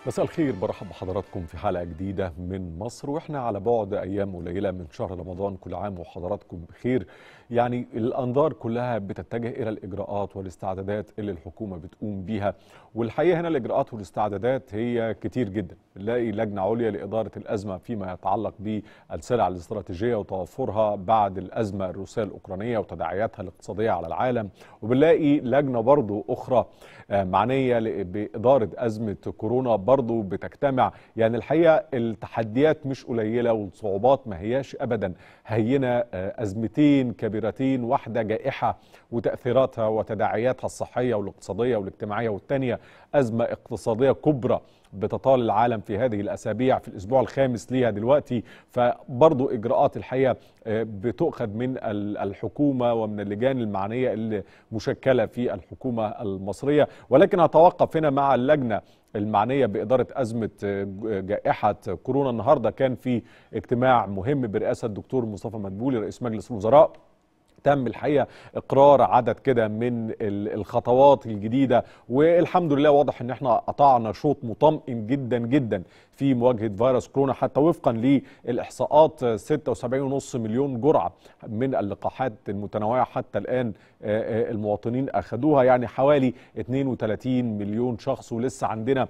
مساء الخير برحب بحضراتكم في حلقة جديدة من مصر واحنا على بعد أيام قليلة من شهر رمضان كل عام وحضراتكم بخير يعني الأنظار كلها بتتجه إلى الإجراءات والاستعدادات اللي الحكومة بتقوم بيها والحقيقة هنا الإجراءات والاستعدادات هي كتير جدا نلاقي لجنة عليا لإدارة الأزمة فيما يتعلق بالسلع الاستراتيجية وتوفرها بعد الأزمة الروسية الأوكرانية وتداعياتها الاقتصادية على العالم وبنلاقي لجنة برضو أخرى معنية بإدارة أزمة كورونا برضو بتجتمع يعني الحقيقة التحديات مش قليلة والصعوبات ما هياش أبدا هينة أزمتين كبيرتين واحدة جائحة وتأثيراتها وتداعياتها الصحية والاقتصادية والاجتماعية والتانية أزمة اقتصادية كبرى بتطال العالم في هذه الأسابيع في الأسبوع الخامس ليها دلوقتي فبرضو إجراءات الحقيقة بتؤخذ من الحكومة ومن اللجان المعنية اللي مشكلة في الحكومة المصرية ولكن أتوقف هنا مع اللجنة المعنية بإدارة أزمة جائحة كورونا النهاردة كان في اجتماع مهم برئاسة الدكتور مصطفى مدبولي رئيس مجلس الوزراء تم الحقيقه اقرار عدد كده من الخطوات الجديده والحمد لله واضح ان احنا قطعنا شوط مطمئن جدا جدا في مواجهه فيروس كورونا حتى وفقا للاحصاءات 76.5 مليون جرعه من اللقاحات المتنوعه حتى الان المواطنين اخذوها يعني حوالي 32 مليون شخص ولسه عندنا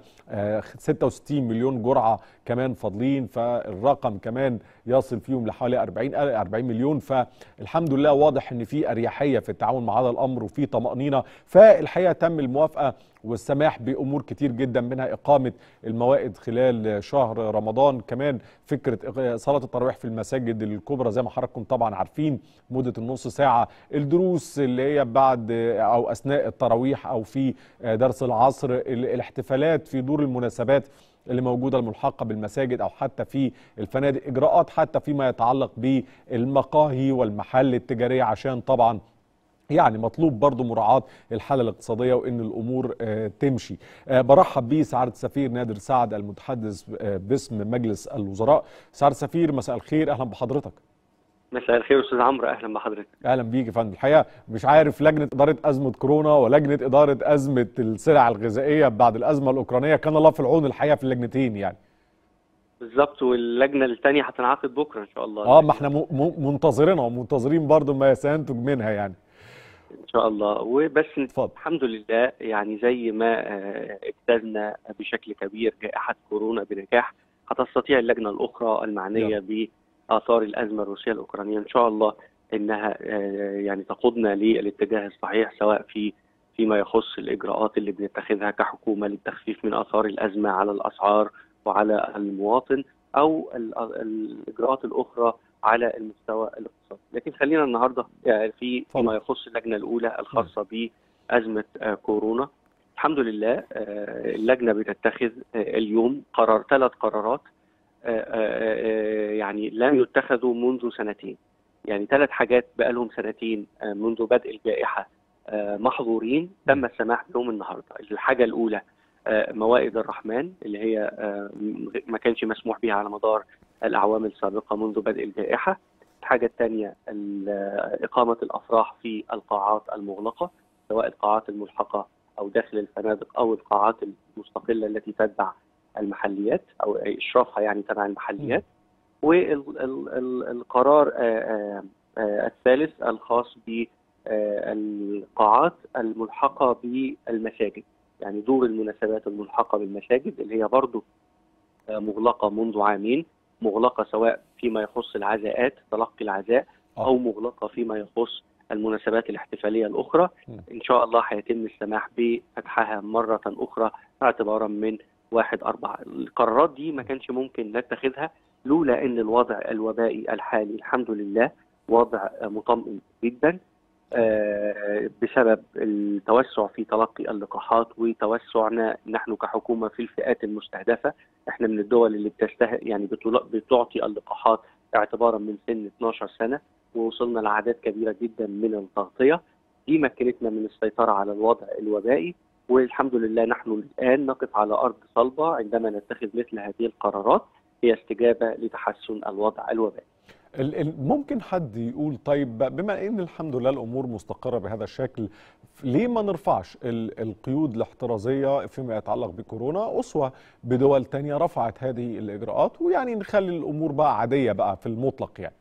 66 مليون جرعه كمان فاضلين فالرقم كمان يصل فيهم لحوالي 40 40 مليون فالحمد لله واضح ان في اريحيه في التعامل مع هذا الامر وفي طمانينه فالحقيقه تم الموافقه والسماح بامور كتير جدا منها اقامه الموائد خلال شهر رمضان كمان فكره صلاه التراويح في المساجد الكبرى زي ما حضراتكم طبعا عارفين مده النص ساعه الدروس اللي هي بعد او اثناء التراويح او في درس العصر الاحتفالات في دور المناسبات اللي موجوده الملحقه بالمساجد او حتى في الفنادق اجراءات حتى فيما يتعلق بالمقاهي والمحال التجاريه عشان طبعا يعني مطلوب برضو مراعاة الحالة الاقتصادية وإن الأمور آه تمشي آه برحب بيه سعادة السفير نادر سعد المتحدث آه باسم مجلس الوزراء سعادة السفير مساء الخير أهلا بحضرتك مساء الخير استاذ عمرو اهلا بحضرتك اهلا بيك يا فندم الحقيقه مش عارف لجنه اداره ازمه كورونا ولجنه اداره ازمه السلع الغذائيه بعد الازمه الاوكرانيه كان الله في العون الحقيقه في اللجنتين يعني بالظبط واللجنه الثانيه هتنعقد بكره ان شاء الله اه ما احنا منتظرينها ومنتظرين برضو ما سينتج منها يعني ان شاء الله وبس اتفضل الحمد لله يعني زي ما اجتزنا بشكل كبير جائحه كورونا بنجاح هتستطيع اللجنه الاخرى المعنيه باثار الازمه الروسيه الاوكرانيه ان شاء الله انها يعني تقودنا للاتجاه الصحيح سواء في فيما يخص الاجراءات اللي بنتخذها كحكومه للتخفيف من اثار الازمه على الاسعار وعلى المواطن او الاجراءات الاخرى على المستوى الاقتصادي لكن خلينا النهارده في فيما يخص اللجنه الاولى الخاصه بازمه كورونا الحمد لله اللجنه بتتخذ اليوم قرار ثلاث قرارات يعني لم يتخذوا منذ سنتين يعني ثلاث حاجات بقى لهم سنتين منذ بدء الجائحه محظورين تم السماح بهم النهارده الحاجه الاولى موائد الرحمن اللي هي ما كانش مسموح بها على مدار الاعوام السابقه منذ بدء الجائحه الحاجه الثانيه اقامه الافراح في القاعات المغلقه سواء القاعات الملحقه او داخل الفنادق او القاعات المستقله التي تتبع المحليات او اشرافها يعني تبع المحليات والقرار الثالث الخاص بالقاعات الملحقه بالمساجد يعني دور المناسبات الملحقه بالمساجد اللي هي برضه مغلقه منذ عامين مغلقه سواء فيما يخص العزاءات تلقي العزاء او مغلقه فيما يخص المناسبات الاحتفاليه الاخرى ان شاء الله هيتم السماح بفتحها مره اخرى اعتبارا من واحد أربعة القرارات دي ما كانش ممكن نتخذها لولا ان الوضع الوبائي الحالي الحمد لله وضع مطمئن جدا بسبب التوسع في تلقي اللقاحات وتوسعنا نحن كحكومه في الفئات المستهدفه احنا من الدول اللي بتسته يعني بتعطي اللقاحات اعتبارا من سن 12 سنه ووصلنا لاعداد كبيره جدا من التغطيه دي مكنتنا من السيطره على الوضع الوبائي والحمد لله نحن الان نقف على ارض صلبه عندما نتخذ مثل هذه القرارات هي استجابه لتحسن الوضع الوبائي. ال- ال- ممكن حد يقول طيب بما ان الحمد لله الامور مستقره بهذا الشكل ليه ما نرفعش ال- القيود الاحترازيه فيما يتعلق بكورونا اسوه بدول تانية رفعت هذه الاجراءات ويعني نخلي الامور بقى عاديه بقى في المطلق يعني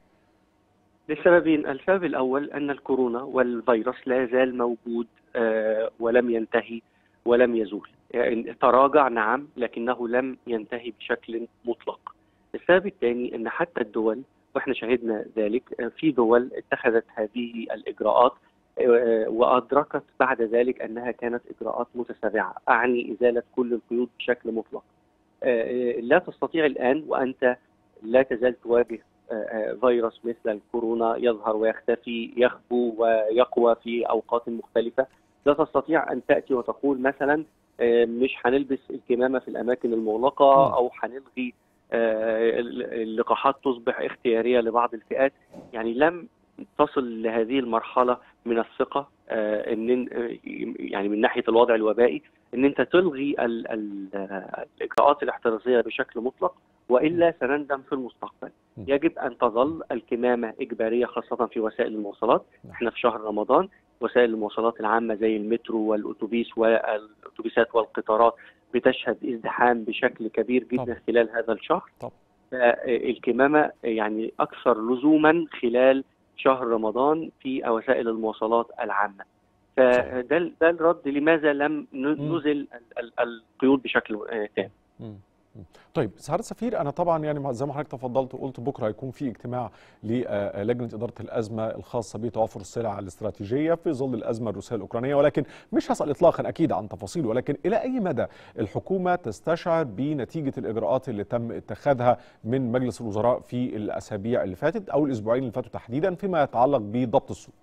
لسببين السبب الأول أن الكورونا والفيروس لا يزال موجود آه، ولم ينتهي ولم يزول يعني تراجع نعم لكنه لم ينتهي بشكل مطلق السبب الثاني أن حتى الدول وإحنا شهدنا ذلك آه، في دول اتخذت هذه الإجراءات آه، وأدركت بعد ذلك أنها كانت إجراءات متسرعة أعني إزالة كل القيود بشكل مطلق آه، لا تستطيع الآن وأنت لا تزال تواجه فيروس مثل الكورونا يظهر ويختفي يخبو ويقوى في اوقات مختلفه لا تستطيع ان تاتي وتقول مثلا آه، مش هنلبس الكمامه في الاماكن المغلقه مم. او هنلغي آه، اللقاحات تصبح اختياريه لبعض الفئات يعني لم تصل لهذه المرحله من الثقه آه، ان آه، يعني من ناحيه الوضع الوبائي ان انت تلغي ال- ال- آه، الاجراءات الاحترازيه بشكل مطلق والا سنندم في المستقبل م. يجب ان تظل الكمامه اجباريه خاصه في وسائل المواصلات نعم. احنا في شهر رمضان وسائل المواصلات العامه زي المترو والاتوبيس والاتوبيسات والقطارات بتشهد ازدحام بشكل كبير جدا طبعا. خلال هذا الشهر طبعا. فالكمامه يعني اكثر لزوما خلال شهر رمضان في وسائل المواصلات العامه فده ده الرد لماذا لم ن- نزل ال- ال- القيود بشكل آه، تام مم. مم. طيب سعادة سفير انا طبعا يعني مع- زي ما حضرتك تفضلت وقلت بكره هيكون في اجتماع للجنه اداره الازمه الخاصه بتوافر السلع الاستراتيجيه في ظل الازمه الروسيه الاوكرانيه ولكن مش هسال اطلاقا اكيد عن تفاصيل ولكن الى اي مدى الحكومه تستشعر بنتيجه الاجراءات اللي تم اتخاذها من مجلس الوزراء في الاسابيع اللي فاتت او الاسبوعين اللي فاتوا تحديدا فيما يتعلق بضبط السوق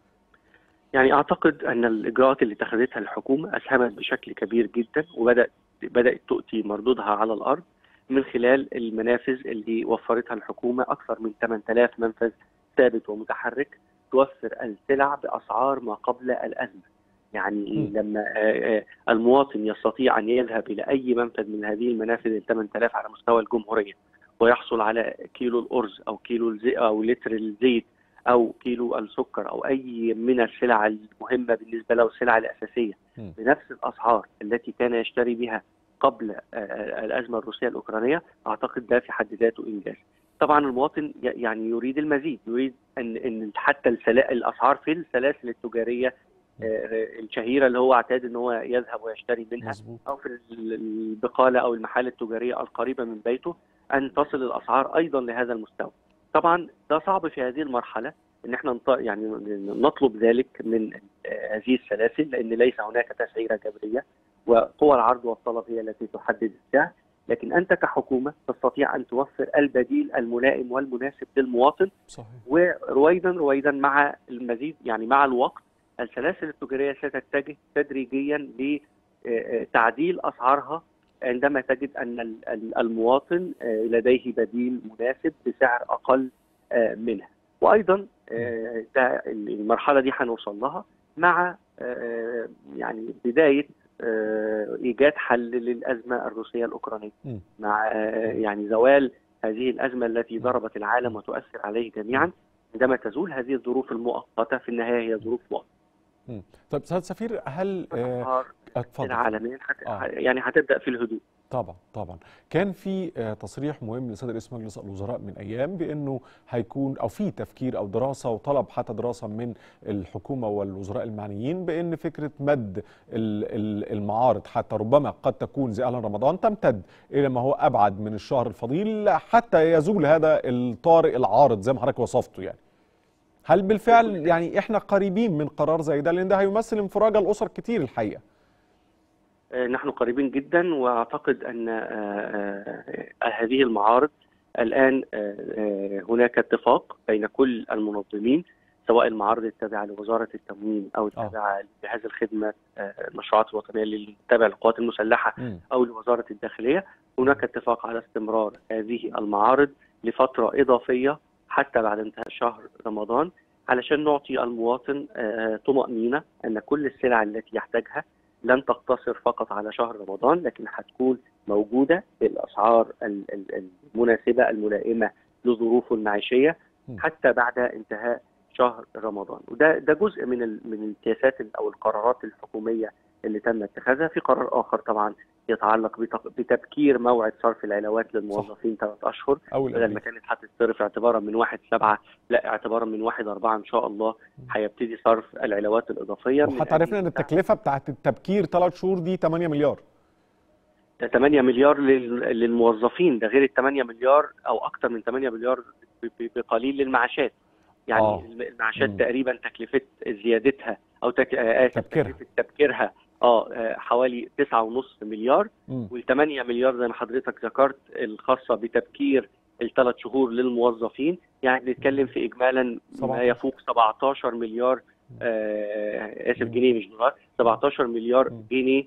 يعني اعتقد ان الاجراءات اللي اتخذتها الحكومه اسهمت بشكل كبير جدا وبدات بدات تؤتي مردودها على الارض من خلال المنافذ اللي وفرتها الحكومه اكثر من 8000 منفذ ثابت ومتحرك توفر السلع باسعار ما قبل الازمه. يعني م. لما آه، آه، المواطن يستطيع ان يذهب الى اي منفذ من هذه المنافذ ال 8000 على مستوى الجمهوريه ويحصل على كيلو الارز او كيلو الزي او لتر الزيت او كيلو السكر او اي من السلع المهمه بالنسبه له السلع الاساسيه م. بنفس الاسعار التي كان يشتري بها قبل آه، الازمه الروسيه الاوكرانيه اعتقد ده في حد ذاته انجاز. طبعا المواطن ي- يعني يريد المزيد يريد ان ان حتى السلا- الاسعار في السلاسل التجاريه آه، الشهيره اللي هو اعتاد ان هو يذهب ويشتري منها مظبوط او في ال- البقاله او المحال التجاريه القريبه من بيته ان تصل الاسعار ايضا لهذا المستوى. طبعا ده صعب في هذه المرحله ان احنا نط- يعني نطلب ذلك من آه، هذه السلاسل لان ليس هناك تسعيره جبريه وقوى العرض والطلب هي التي تحدد السعر لكن انت كحكومه تستطيع ان توفر البديل الملائم والمناسب للمواطن صحيح ورويدا رويدا مع المزيد يعني مع الوقت السلاسل التجاريه ستتجه تدريجيا لتعديل اسعارها عندما تجد ان ال- ال- المواطن آه، لديه بديل مناسب بسعر اقل آه، منها وايضا آه، ده المرحله دي هنوصل لها مع آه، يعني بدايه آه، ايجاد حل للازمه الروسيه الاوكرانيه م. مع آه، يعني زوال هذه الازمه التي ضربت العالم وتؤثر عليه جميعا عندما تزول هذه الظروف المؤقته في النهايه هي ظروف مؤقته م. طيب سعادة سفير هل آه، أسعار اتفضل العالميا حت... آه. يعني هتبدا في الهدوء طبعا طبعا كان في آه، تصريح مهم لصدر رئيس مجلس الوزراء من ايام بانه هيكون او في تفكير او دراسه وطلب حتى دراسه من الحكومه والوزراء المعنيين بان فكره مد ال- ال- المعارض حتى ربما قد تكون زي اهلا رمضان تمتد الى ما هو ابعد من الشهر الفضيل حتى يزول هذا الطارئ العارض زي ما حضرتك وصفته يعني هل بالفعل يعني احنا قريبين من قرار زي ده لان ده هيمثل انفراجه الاسر كتير الحقيقه آه، نحن قريبين جدا واعتقد ان آه، آه، هذه المعارض الان آه، آه، هناك اتفاق بين كل المنظمين سواء المعارض التابعه لوزاره التموين او التابعه لجهاز الخدمه آه، المشروعات الوطنيه اللي تابعه للقوات المسلحه مم. او لوزاره الداخليه هناك اتفاق على استمرار هذه المعارض لفتره اضافيه حتى بعد انتهاء شهر رمضان علشان نعطي المواطن آه، طمأنينة أن كل السلع التي يحتاجها لن تقتصر فقط على شهر رمضان لكن هتكون موجودة بالأسعار ال- ال- المناسبة الملائمة لظروفه المعيشية حتى بعد انتهاء شهر رمضان وده ده جزء من ال من السياسات او القرارات الحكوميه اللي تم اتخاذها في قرار اخر طبعا يتعلق بتبكير موعد صرف العلاوات للموظفين ثلاث اشهر بدل ما كانت هتتصرف اعتبارا من 1 7 لا اعتبارا من 1 4 ان شاء الله هيبتدي صرف العلاوات الاضافيه وحتى عرفنا ان التكلفه بتاعت التبكير ثلاث شهور دي 8 مليار ده 8 مليار للموظفين ده غير ال 8 مليار او اكثر من 8 مليار بقليل للمعاشات يعني آه. المعاشات مم. تقريبا تكلفه زيادتها او تك... اسف تكلفه تبكيرها اه حوالي 9.5 مليار وال 8 مليار زي ما حضرتك ذكرت الخاصه بتبكير الثلاث شهور للموظفين يعني بنتكلم في اجمالا ما يفوق 17 مليار آه اسف جنيه مش دولار 17 مليار جنيه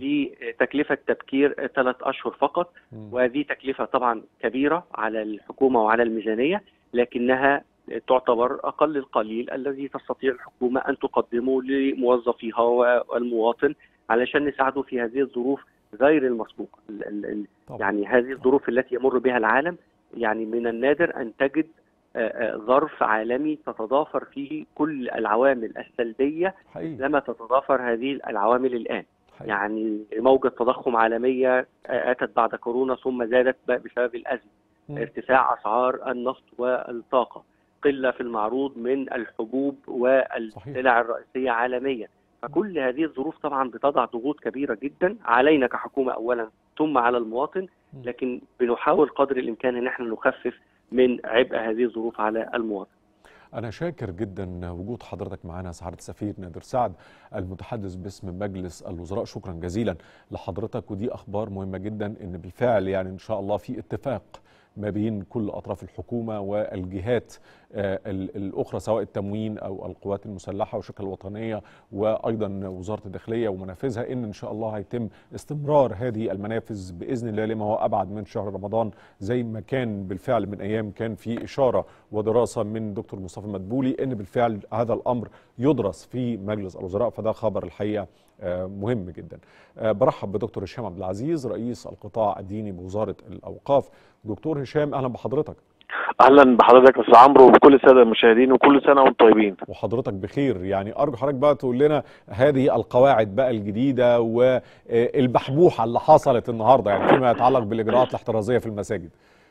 لتكلفه تبكير ثلاث اشهر فقط وهذه تكلفه طبعا كبيره على الحكومه وعلى الميزانيه لكنها تعتبر اقل القليل الذي تستطيع الحكومه ان تقدمه لموظفيها والمواطن علشان نساعده في هذه الظروف غير المسبوقه يعني هذه الظروف التي يمر بها العالم يعني من النادر ان تجد ظرف عالمي تتضافر فيه كل العوامل السلبيه حقيقي. لما تتضافر هذه العوامل الان حقيقي. يعني موجه تضخم عالميه اتت بعد كورونا ثم زادت بسبب الازمه م. ارتفاع اسعار النفط والطاقه قله في المعروض من الحبوب والسلع الرئيسيه عالميا فكل هذه الظروف طبعا بتضع ضغوط كبيره جدا علينا كحكومه اولا ثم على المواطن لكن بنحاول قدر الامكان ان احنا نخفف من عبء هذه الظروف على المواطن أنا شاكر جدا وجود حضرتك معنا سعادة السفير نادر سعد المتحدث باسم مجلس الوزراء شكرا جزيلا لحضرتك ودي أخبار مهمة جدا إن بالفعل يعني إن شاء الله في اتفاق ما بين كل اطراف الحكومه والجهات الاخرى سواء التموين او القوات المسلحه والشركه الوطنيه وايضا وزاره الداخليه ومنافذها ان ان شاء الله هيتم استمرار هذه المنافذ باذن الله لما هو ابعد من شهر رمضان زي ما كان بالفعل من ايام كان في اشاره ودراسه من دكتور مصطفى مدبولي ان بالفعل هذا الامر يدرس في مجلس الوزراء فده خبر الحقيقه مهم جدا برحب بدكتور هشام عبد العزيز رئيس القطاع الديني بوزاره الاوقاف دكتور هشام اهلا بحضرتك اهلا بحضرتك استاذ عمرو وبكل الساده المشاهدين وكل سنه وانتم طيبين وحضرتك بخير يعني ارجو حضرتك بقى تقول لنا هذه القواعد بقى الجديده والبحبوحه اللي حصلت النهارده يعني فيما يتعلق بالاجراءات الاحترازيه في المساجد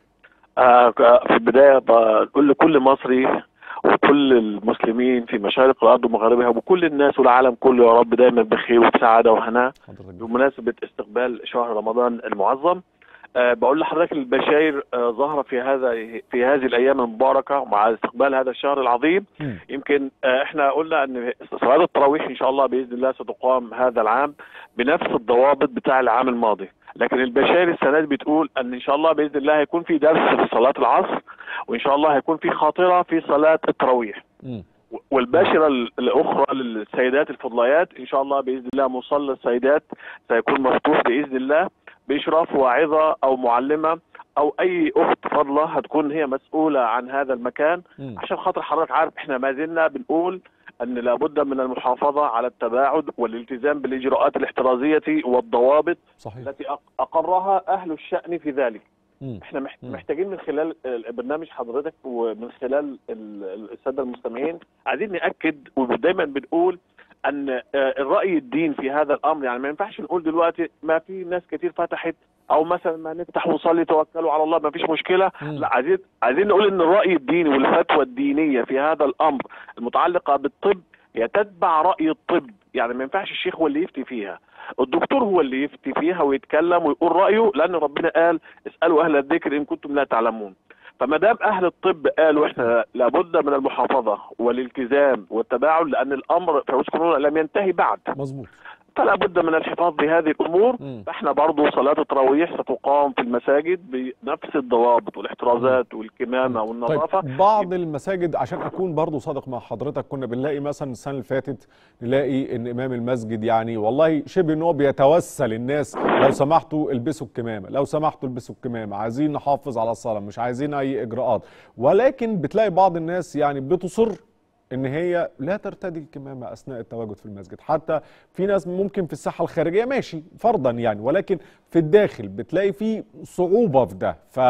آه في البدايه بقول لكل مصري وكل المسلمين في مشارق الارض ومغاربها وكل الناس والعالم كله يا رب دايما بخير وبسعاده وهناء بمناسبه استقبال شهر رمضان المعظم أه بقول لحضرتك البشاير أه ظاهره في هذا في هذه الايام المباركه مع استقبال هذا الشهر العظيم م. يمكن أه احنا قلنا ان صلاه التراويح ان شاء الله باذن الله ستقام هذا العام بنفس الضوابط بتاع العام الماضي لكن البشاير السنه دي بتقول ان ان شاء الله باذن الله هيكون في درس في صلاه العصر وان شاء الله هيكون في خاطره في صلاه التراويح م. والباشرة الأخرى للسيدات الفضليات إن شاء الله بإذن الله مصلى السيدات سيكون مفتوح بإذن الله بإشراف واعظة أو معلمة أو أي أخت فضلة هتكون هي مسؤولة عن هذا المكان م. عشان خاطر حضرتك عارف إحنا ما زلنا بنقول أن لابد من المحافظة على التباعد والالتزام بالإجراءات الاحترازية والضوابط صحيح. التي أقرها أهل الشأن في ذلك م. احنا محتاجين من خلال برنامج حضرتك ومن خلال الساده المستمعين عايزين ناكد ودايما بنقول ان الراي الدين في هذا الامر يعني ما ينفعش نقول دلوقتي ما في ناس كتير فتحت او مثلا ما نفتح ونصلي توكلوا على الله ما فيش مشكله م. لا عايزين عايزين نقول ان الراي الديني والفتوى الدينيه في هذا الامر المتعلقه بالطب هي تتبع راي الطب يعني ما ينفعش الشيخ هو اللي يفتي فيها الدكتور هو اللي يفتي فيها ويتكلم ويقول رايه لان ربنا قال اسالوا اهل الذكر ان كنتم لا تعلمون فما دام اهل الطب قالوا احنا لابد من المحافظه والالتزام والتباعد لان الامر فيروس كورونا لم ينتهي بعد مظبوط فلا بد من الحفاظ بهذه الامور م. فاحنا برضو صلاه التراويح ستقام في المساجد بنفس الضوابط والاحترازات والكمامه والنظافه طيب بعض المساجد عشان اكون برضو صادق مع حضرتك كنا بنلاقي مثلا السنه اللي فاتت نلاقي ان امام المسجد يعني والله شبه ان هو بيتوسل الناس لو سمحتوا البسوا الكمامه لو سمحتوا البسوا الكمامه عايزين نحافظ على الصلاه مش عايزين اي اجراءات ولكن بتلاقي بعض الناس يعني بتصر ان هي لا ترتدي الكمامه اثناء التواجد في المسجد حتى في ناس ممكن في الساحه الخارجيه ماشي فرضا يعني ولكن في الداخل بتلاقي في صعوبه في ده ف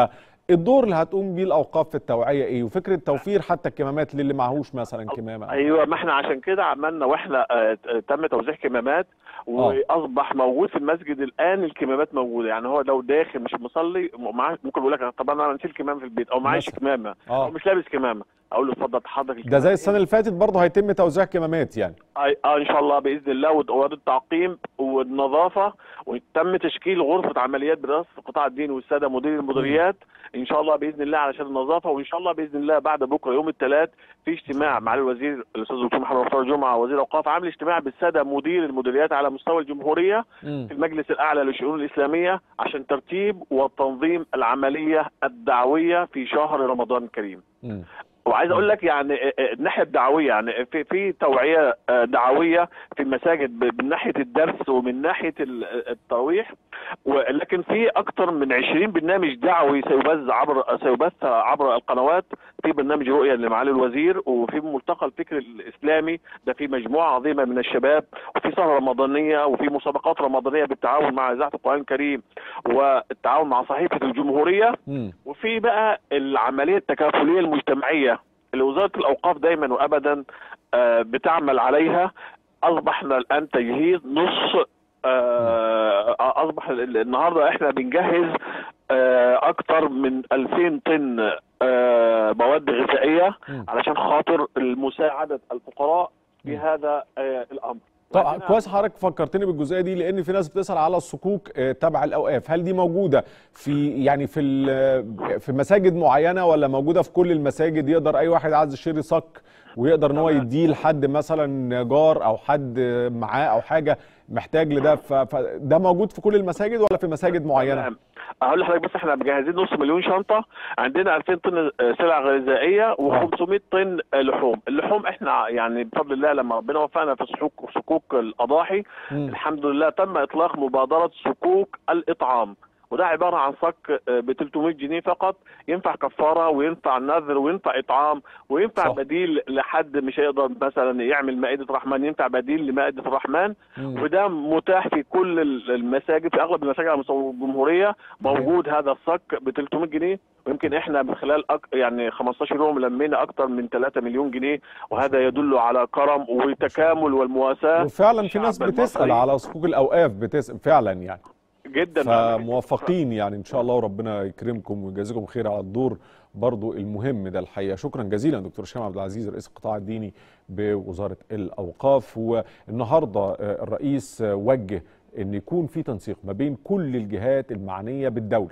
الدور اللي هتقوم بيه الاوقاف في التوعيه ايه وفكره توفير حتى الكمامات للي معهوش مثلا كمامه ايوه ما احنا عشان كده عملنا واحنا اه تم توزيع كمامات واصبح موجود في المسجد الان الكمامات موجوده يعني هو لو داخل مش مصلي معاه ممكن يقول لك طب انا نسيت كمامه في البيت او معيش كمامه آه. او مش لابس كمامه اقول له اتفضل حضرتك ده زي السنه اللي فاتت برضه هيتم توزيع كمامات يعني اه ان شاء الله باذن الله ودورات التعقيم والنظافه وتم تشكيل غرفه عمليات برئاسه القطاع الديني والساده مدير المديريات ان شاء الله باذن الله علشان النظافه وان شاء الله باذن الله بعد بكره يوم الثلاث في اجتماع مع الوزير الاستاذ الدكتور محمد مختار جمعه وزير الاوقاف عامل اجتماع بالساده مدير المديريات على مستوى الجمهوريه مم. في المجلس الاعلى للشؤون الاسلاميه عشان ترتيب وتنظيم العمليه الدعويه في شهر رمضان الكريم. مم. وعايز اقول لك يعني الناحيه الدعويه يعني في في توعيه دعويه في المساجد من ناحيه الدرس ومن ناحيه التراويح ولكن في اكثر من 20 برنامج دعوي سيبث عبر سيبث عبر القنوات في برنامج رؤيه لمعالي الوزير وفي ملتقى الفكر الاسلامي ده في مجموعه عظيمه من الشباب وفي سهره رمضانيه وفي مسابقات رمضانيه بالتعاون مع اذاعه القران الكريم والتعاون مع صحيفه الجمهوريه مم. وفي بقى العمليه التكافليه المجتمعيه اللي وزاره الاوقاف دايما وابدا آه، بتعمل عليها اصبحنا الان تجهيز نص آه، اصبح ال- النهارده احنا بنجهز آه، اكتر من 2000 طن آه، مواد غذائيه مم. علشان خاطر مساعده الفقراء في هذا آه، الامر طبعا وعندنا- كويس حضرتك فكرتني بالجزئيه دي لان في ناس بتسال على الصكوك آه، تبع الاوقاف هل دي موجوده في يعني في ال- في مساجد معينه ولا موجوده في كل المساجد يقدر اي واحد عايز يشتري صك ويقدر ان هو تمام. يديه لحد مثلا جار او حد معاه او حاجه محتاج لده ف- فده موجود في كل المساجد ولا في مساجد معينه تمام. اقول لحضرتك بس احنا مجهزين نص مليون شنطه عندنا 2000 طن سلع غذائيه و500 طن لحوم اللحوم احنا يعني بفضل الله لما ربنا وفقنا في صكوك صكوك الاضاحي مم. الحمد لله تم اطلاق مبادره صكوك الاطعام وده عباره عن صك ب 300 جنيه فقط ينفع كفاره وينفع نذر وينفع اطعام وينفع صح. صح. بديل لحد مش هيقدر مثلا يعمل مائده رحمن ينفع بديل لمائده الرحمن مم. وده متاح في كل المساجد في اغلب المساجد على مستوى الجمهوريه موجود هذا الصك ب 300 جنيه ويمكن احنا من خلال أك... يعني 15 يوم لمينا اكثر من 3 مليون جنيه وهذا يدل على كرم وتكامل والمواساه وفعلا في ناس الشعب بتسال المصري. على صكوك الاوقاف بتسال فعلا يعني جدا فموفقين يعني ان شاء الله وربنا يكرمكم ويجازيكم خير على الدور برضو المهم ده الحقيقه شكرا جزيلا دكتور هشام عبد العزيز رئيس القطاع الديني بوزاره الاوقاف والنهارده آه، الرئيس آه، وجه ان يكون في تنسيق ما بين كل الجهات المعنيه بالدوله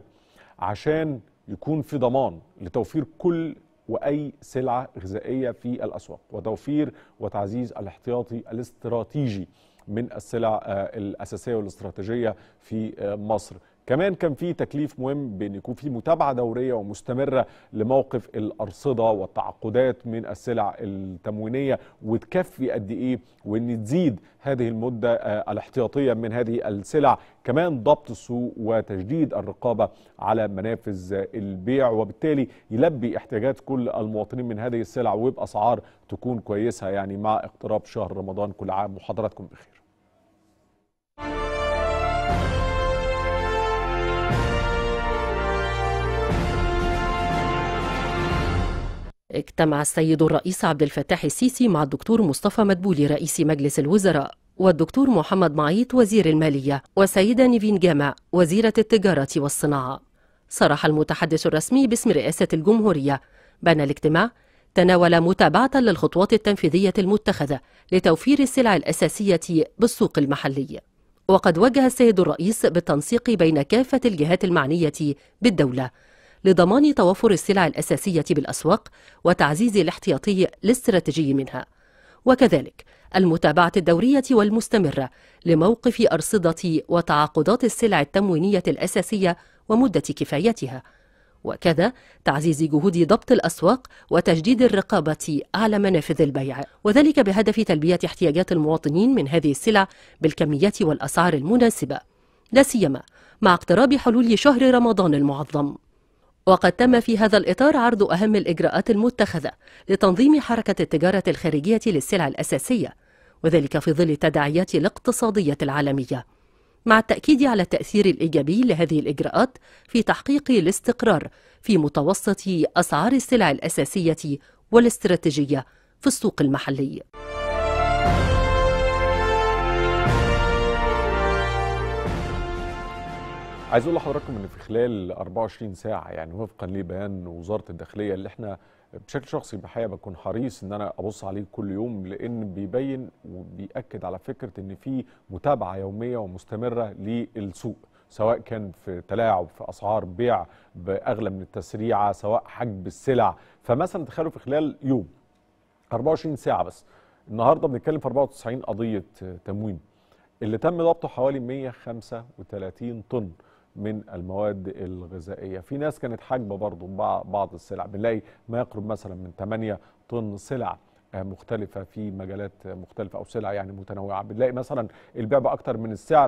عشان يكون في ضمان لتوفير كل واي سلعه غذائيه في الاسواق وتوفير وتعزيز الاحتياطي الاستراتيجي من السلع آه، الاساسيه والاستراتيجيه في آه، مصر كمان كان في تكليف مهم بان يكون في متابعه دوريه ومستمره لموقف الارصده والتعاقدات من السلع التموينيه وتكفي قد ايه وان تزيد هذه المده آه، الاحتياطيه من هذه السلع كمان ضبط السوق وتجديد الرقابه على منافذ آه، البيع وبالتالي يلبي احتياجات كل المواطنين من هذه السلع وباسعار تكون كويسه يعني مع اقتراب شهر رمضان كل عام وحضراتكم بخير اجتمع السيد الرئيس عبد الفتاح السيسي مع الدكتور مصطفى مدبولي رئيس مجلس الوزراء والدكتور محمد معيط وزير المالية والسيدة نيفين جامع وزيرة التجارة والصناعة صرح المتحدث الرسمي باسم رئاسة الجمهورية بأن الاجتماع تناول متابعة للخطوات التنفيذية المتخذة لتوفير السلع الأساسية بالسوق المحلي وقد وجه السيد الرئيس بالتنسيق بين كافة الجهات المعنية بالدولة لضمان توفر السلع الأساسية بالأسواق وتعزيز الاحتياطي الاستراتيجي منها وكذلك المتابعة الدورية والمستمرة لموقف أرصدة وتعاقدات السلع التموينية الأساسية ومدة كفايتها وكذا تعزيز جهود ضبط الأسواق وتجديد الرقابة على منافذ البيع وذلك بهدف تلبية احتياجات المواطنين من هذه السلع بالكميات والأسعار المناسبة لا سيما مع اقتراب حلول شهر رمضان المعظم وقد تم في هذا الإطار عرض أهم الإجراءات المتخذة لتنظيم حركة التجارة الخارجية للسلع الأساسية وذلك في ظل التداعيات الاقتصادية العالمية مع التأكيد على التأثير الإيجابي لهذه الإجراءات في تحقيق الاستقرار في متوسط أسعار السلع الأساسية والاستراتيجية في السوق المحلي. عايز اقول لحضراتكم ان في خلال 24 ساعه يعني وفقا لبيان وزاره الداخليه اللي احنا بشكل شخصي بحقيقه بكون حريص ان انا ابص عليه كل يوم لان بيبين وبياكد على فكره ان في متابعه يوميه ومستمره للسوق سواء كان في تلاعب في اسعار بيع باغلى من التسريعه سواء حجب السلع فمثلا تخيلوا في خلال يوم 24 ساعه بس النهارده بنتكلم في 94 قضيه تموين اللي تم ضبطه حوالي 135 طن من المواد الغذائيه في ناس كانت حاجبه برضه بعض السلع بنلاقي ما يقرب مثلا من 8 طن سلع مختلفه في مجالات مختلفه او سلع يعني متنوعه بنلاقي مثلا البيع باكثر من السعر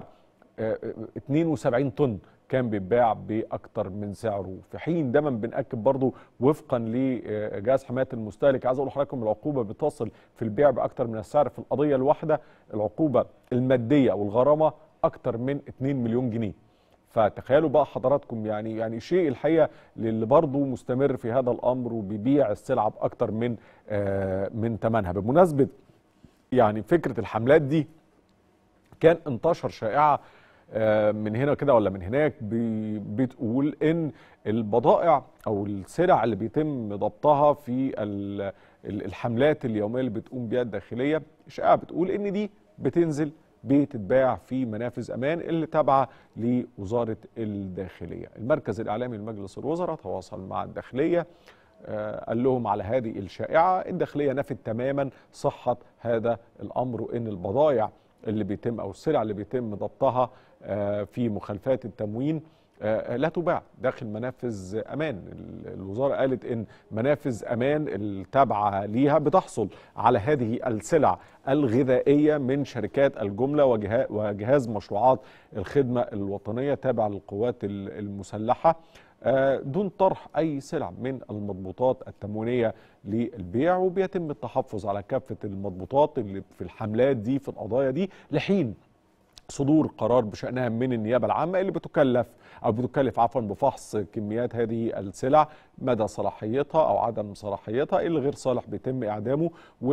72 طن كان بيتباع باكثر من سعره في حين دايما بناكد برضه وفقا لجهاز حمايه المستهلك عايز اقول لحضراتكم العقوبه بتصل في البيع باكثر من السعر في القضيه الواحده العقوبه الماديه والغرامه اكثر من 2 مليون جنيه فتخيلوا بقى حضراتكم يعني يعني شيء الحقيقه للي برضه مستمر في هذا الامر وبيبيع السلعه باكثر من آه من ثمنها بمناسبه يعني فكره الحملات دي كان انتشر شائعه آه من هنا كده ولا من هناك بتقول ان البضائع او السلع اللي بيتم ضبطها في الحملات اليوميه اللي بتقوم بها الداخليه شائعه بتقول ان دي بتنزل بتتباع في منافذ امان اللي تابعه لوزاره الداخليه. المركز الاعلامي لمجلس الوزراء تواصل مع الداخليه آه قال لهم على هذه الشائعه، الداخليه نفت تماما صحه هذا الامر وان البضائع اللي بيتم او السلع اللي بيتم ضبطها آه في مخالفات التموين آه لا تباع داخل منافذ امان الوزاره قالت ان منافذ امان التابعه ليها بتحصل على هذه السلع الغذائيه من شركات الجمله وجهاز مشروعات الخدمه الوطنيه تابع للقوات المسلحه آه دون طرح اي سلع من المضبوطات التموينيه للبيع وبيتم التحفظ على كافه المضبوطات اللي في الحملات دي في القضايا دي لحين صدور قرار بشأنها من النيابة العامة اللي بتكلف أو بتكلف عفوا بفحص كميات هذه السلع مدى صلاحيتها أو عدم صلاحيتها اللي غير صالح بيتم إعدامه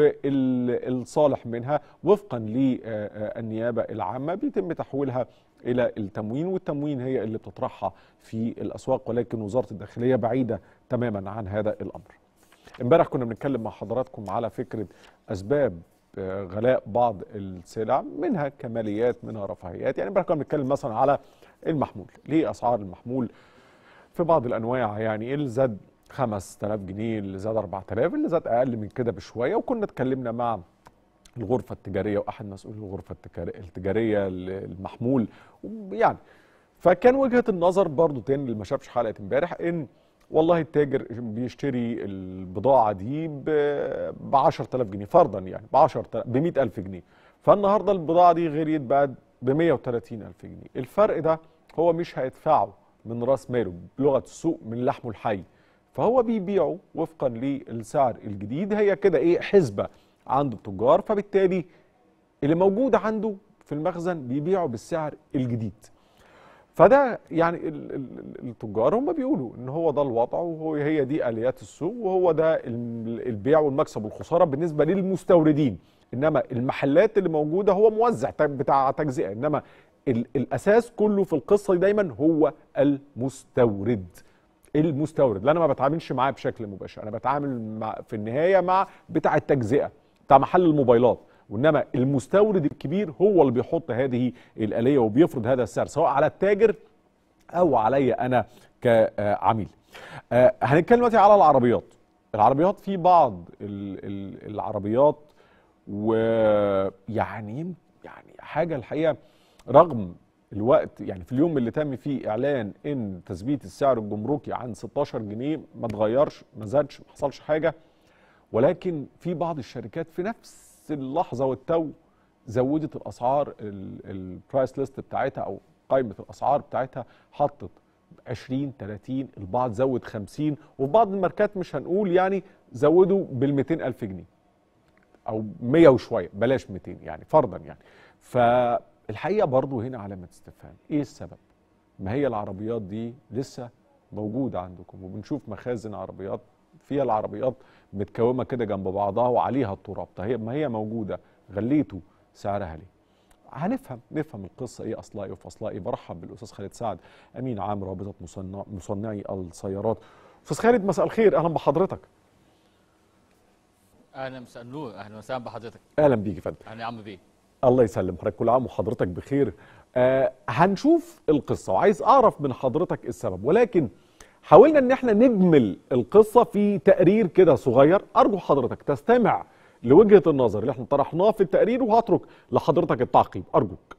والصالح منها وفقا للنيابة العامة بيتم تحويلها إلى التموين والتموين هي اللي بتطرحها في الأسواق ولكن وزارة الداخلية بعيدة تماما عن هذا الأمر امبارح كنا بنتكلم مع حضراتكم على فكرة أسباب غلاء بعض السلع منها كماليات منها رفاهيات يعني امبارح كنا بنتكلم مثلا على المحمول ليه اسعار المحمول في بعض الانواع يعني اللي زاد 5000 جنيه اللي زاد 4000 اللي زاد اقل من كده بشويه وكنا اتكلمنا مع الغرفه التجاريه واحد مسؤولي الغرفه التجاريه المحمول يعني فكان وجهه النظر برضو تاني اللي ما شافش حلقه امبارح ان والله التاجر بيشتري البضاعه دي ب 10000 جنيه فرضا يعني ب 10000 ب 100000 جنيه فالنهارده البضاعه دي غليت بقت ب 130000 جنيه الفرق ده هو مش هيدفعه من راس ماله بلغه السوق من لحمه الحي فهو بيبيعه وفقا للسعر الجديد هي كده ايه حسبه عند التجار فبالتالي اللي موجود عنده في المخزن بيبيعه بالسعر الجديد فده يعني التجار هم بيقولوا ان هو ده الوضع وهو هي دي اليات السوق وهو ده البيع والمكسب والخساره بالنسبه للمستوردين انما المحلات اللي موجوده هو موزع بتاع تجزئه انما الاساس كله في القصه دي دايما هو المستورد المستورد اللي انا ما بتعاملش معاه بشكل مباشر انا بتعامل مع في النهايه مع بتاع التجزئه بتاع محل الموبايلات وانما المستورد الكبير هو اللي بيحط هذه الاليه وبيفرض هذا السعر سواء على التاجر او عليا انا كعميل. آه هنتكلم دلوقتي على العربيات. العربيات في بعض العربيات ويعني يعني حاجه الحقيقه رغم الوقت يعني في اليوم اللي تم فيه اعلان ان تثبيت السعر الجمركي عن 16 جنيه ما اتغيرش ما زادش ما حصلش حاجه ولكن في بعض الشركات في نفس اللحظه والتو زودت الاسعار البرايس ليست بتاعتها او قائمه الاسعار بتاعتها حطت 20 30 البعض زود 50 وبعض الماركات مش هنقول يعني زودوا بال 200 الف جنيه او 100 وشويه بلاش 200 يعني فرضا يعني ف الحقيقه برضو هنا علامه استفهام ايه السبب ما هي العربيات دي لسه موجوده عندكم وبنشوف مخازن عربيات فيها العربيات متكومه كده جنب بعضها وعليها التراب طيب ما هي موجوده غليتوا سعرها ليه هنفهم نفهم القصه ايه اصلها ايه وفصلها ايه برحب بالاستاذ خالد سعد امين عام رابطه مصنع مصنعي السيارات استاذ خالد مساء الخير اهلا بحضرتك اهلا مساء النور اهلا وسهلا بحضرتك اهلا بيك يا فندم اهلا يا عم بيه الله يسلم حضرتك كل عام وحضرتك بخير آه هنشوف القصه وعايز اعرف من حضرتك السبب ولكن حاولنا ان احنا نجمل القصه في تقرير كده صغير ارجو حضرتك تستمع لوجهه النظر اللي احنا طرحناها في التقرير وهترك لحضرتك التعقيب ارجوك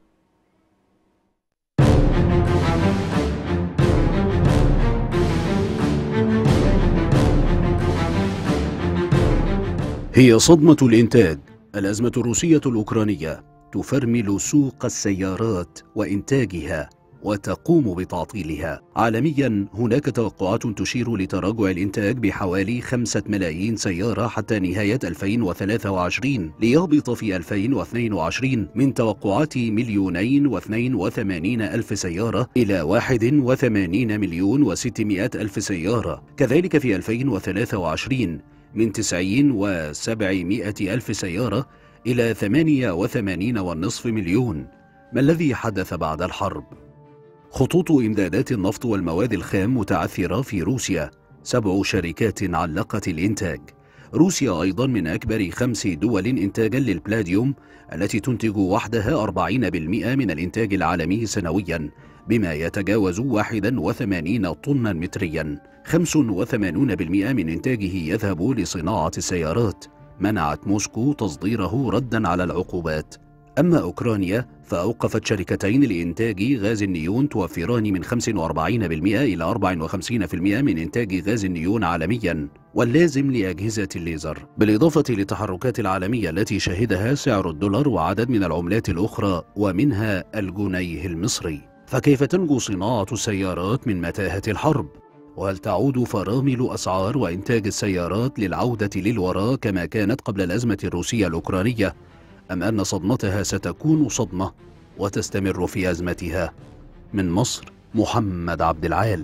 هي صدمة الإنتاج الأزمة الروسية الأوكرانية تفرمل سوق السيارات وإنتاجها وتقوم بتعطيلها عالميا هناك توقعات تشير لتراجع الإنتاج بحوالي خمسة ملايين سيارة حتى نهاية 2023 ليهبط في 2022 من توقعات مليونين واثنين وثمانين ألف سيارة إلى واحد وثمانين مليون وستمائة ألف سيارة كذلك في 2023 من تسعين وسبعمائة ألف سيارة إلى ثمانية وثمانين والنصف مليون ما الذي حدث بعد الحرب؟ خطوط إمدادات النفط والمواد الخام متعثرة في روسيا سبع شركات علقت الإنتاج روسيا أيضا من أكبر خمس دول إنتاجا للبلاديوم التي تنتج وحدها 40% من الإنتاج العالمي سنويا بما يتجاوز 81 طنا متريا 85% من إنتاجه يذهب لصناعة السيارات منعت موسكو تصديره ردا على العقوبات أما أوكرانيا فأوقفت شركتين لإنتاج غاز النيون توفران من 45% إلى 54% من إنتاج غاز النيون عالميا واللازم لأجهزة الليزر بالإضافة للتحركات العالمية التي شهدها سعر الدولار وعدد من العملات الأخرى ومنها الجنيه المصري فكيف تنجو صناعة السيارات من متاهة الحرب؟ وهل تعود فرامل أسعار وإنتاج السيارات للعودة للوراء كما كانت قبل الأزمة الروسية الأوكرانية؟ أم أن صدمتها ستكون صدمة وتستمر في أزمتها؟ من مصر محمد عبد العال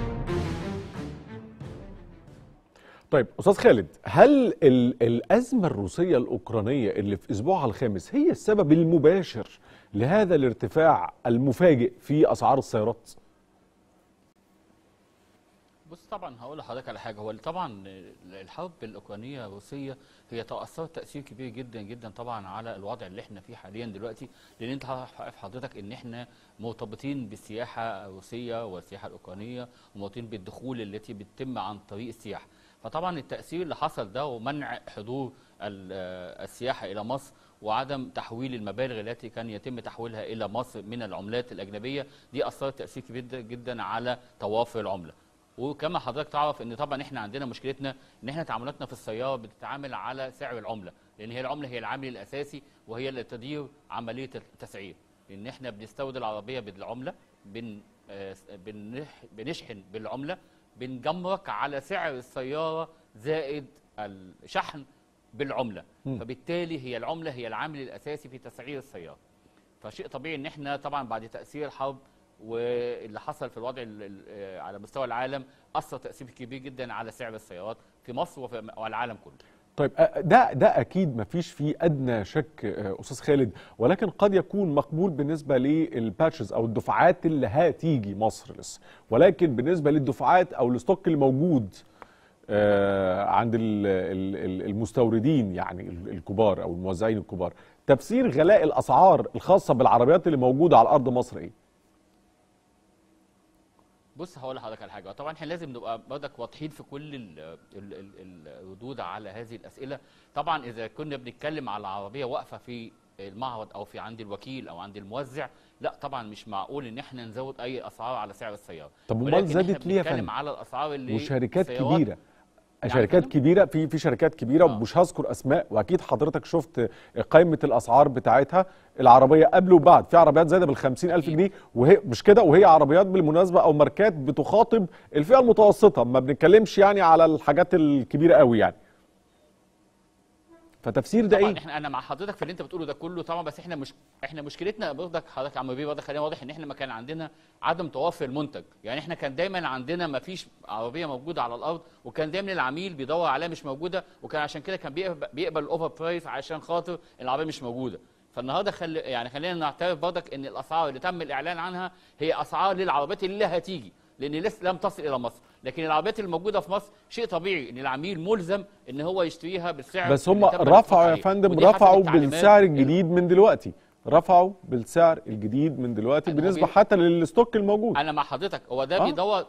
طيب استاذ خالد هل ال- الازمه الروسيه الاوكرانيه اللي في اسبوعها الخامس هي السبب المباشر لهذا الارتفاع المفاجئ في اسعار السيارات؟ بص طبعا هقول لحضرتك على حاجه هو طبعا الحرب الاوكرانيه الروسيه هي تاثرت تاثير كبير جدا جدا طبعا على الوضع اللي احنا فيه حاليا دلوقتي لان انت عارف حضرتك ان احنا مرتبطين بالسياحه الروسيه والسياحه الاوكرانيه ومرتبطين بالدخول التي بتتم عن طريق السياحه فطبعا التاثير اللي حصل ده ومنع حضور ال- السياحه الى مصر وعدم تحويل المبالغ التي كان يتم تحويلها الى مصر من العملات الاجنبيه دي اثرت تاثير كبير جدا على توافر العمله وكما حضرتك تعرف ان طبعا احنا عندنا مشكلتنا ان احنا تعاملاتنا في السياره بتتعامل على سعر العمله لان هي العمله هي العامل الاساسي وهي اللي تدير عمليه التسعير لان احنا بنستورد العربيه بالعمله بن آه، بنح- بنشحن بالعمله بنجمرك على سعر السياره زائد الشحن بالعمله مم. فبالتالي هي العمله هي العامل الاساسي في تسعير السياره فشيء طبيعي ان احنا طبعا بعد تاثير الحرب واللي حصل في الوضع ال- ال- على مستوى العالم اثر تاثير كبير جدا على سعر السيارات في مصر وفي والعالم كله طيب أ- ده ده اكيد ما فيش فيه ادنى شك أ، استاذ خالد ولكن قد يكون مقبول بالنسبه للباتشز او الدفعات اللي هتيجي مصر لسه ولكن بالنسبه للدفعات او الستوك اللي موجود آه، عند ال- ال- ال- المستوردين يعني ال- الكبار او الموزعين الكبار تفسير غلاء الاسعار الخاصه بالعربيات اللي موجوده على ارض مصر ايه بص هقول لحضرتك على حاجه طبعا احنا لازم نبقى برضك واضحين في كل ال- ال- ال- الردود على هذه الاسئله طبعا اذا كنا بنتكلم على عربيه واقفه في المعرض او في عند الوكيل او عند الموزع لا طبعا مش معقول ان احنا نزود اي اسعار على سعر السياره طب امال ولكن إحنا زادت ليه يا بنتكلم فندم على الاسعار اللي وشركات السيارات- كبيره يعني شركات فندم؟ كبيره في في شركات كبيره آه. ومش هذكر اسماء واكيد حضرتك شفت قائمه الاسعار بتاعتها العربيه قبل وبعد في عربيات زايده بال 50000 أكيد. جنيه وهي مش كده وهي عربيات بالمناسبه او ماركات بتخاطب الفئه المتوسطه ما بنتكلمش يعني على الحاجات الكبيره قوي يعني فتفسير ده طبعا ايه احنا انا مع حضرتك في اللي انت بتقوله ده كله طبعا بس احنا مش احنا مشكلتنا برضك حضرتك يا عم بيه برضك خلينا واضح ان احنا ما كان عندنا عدم توافر المنتج يعني احنا كان دايما عندنا ما فيش عربيه موجوده على الارض وكان دايما العميل بيدور عليها مش موجوده وكان عشان كده كان بيقبل, بيقبل الاوفر برايس عشان خاطر العربيه مش موجوده فالنهارده خلي يعني خلينا نعترف برضك ان الاسعار اللي تم الاعلان عنها هي اسعار للعربيات اللي هتيجي لان لسه لم تصل الى مصر لكن العربيات الموجوده في مصر شيء طبيعي ان العميل ملزم ان هو يشتريها بالسعر بس اللي هم تم الاتفاق رفعوا يا عليه. فندم ودي حسب رفعوا التعليمات بالسعر اللي- الجديد من دلوقتي رفعوا بالسعر الجديد من دلوقتي هو بالنسبه بي- حتى للستوك الموجود انا مع حضرتك هو ده آه. بيدور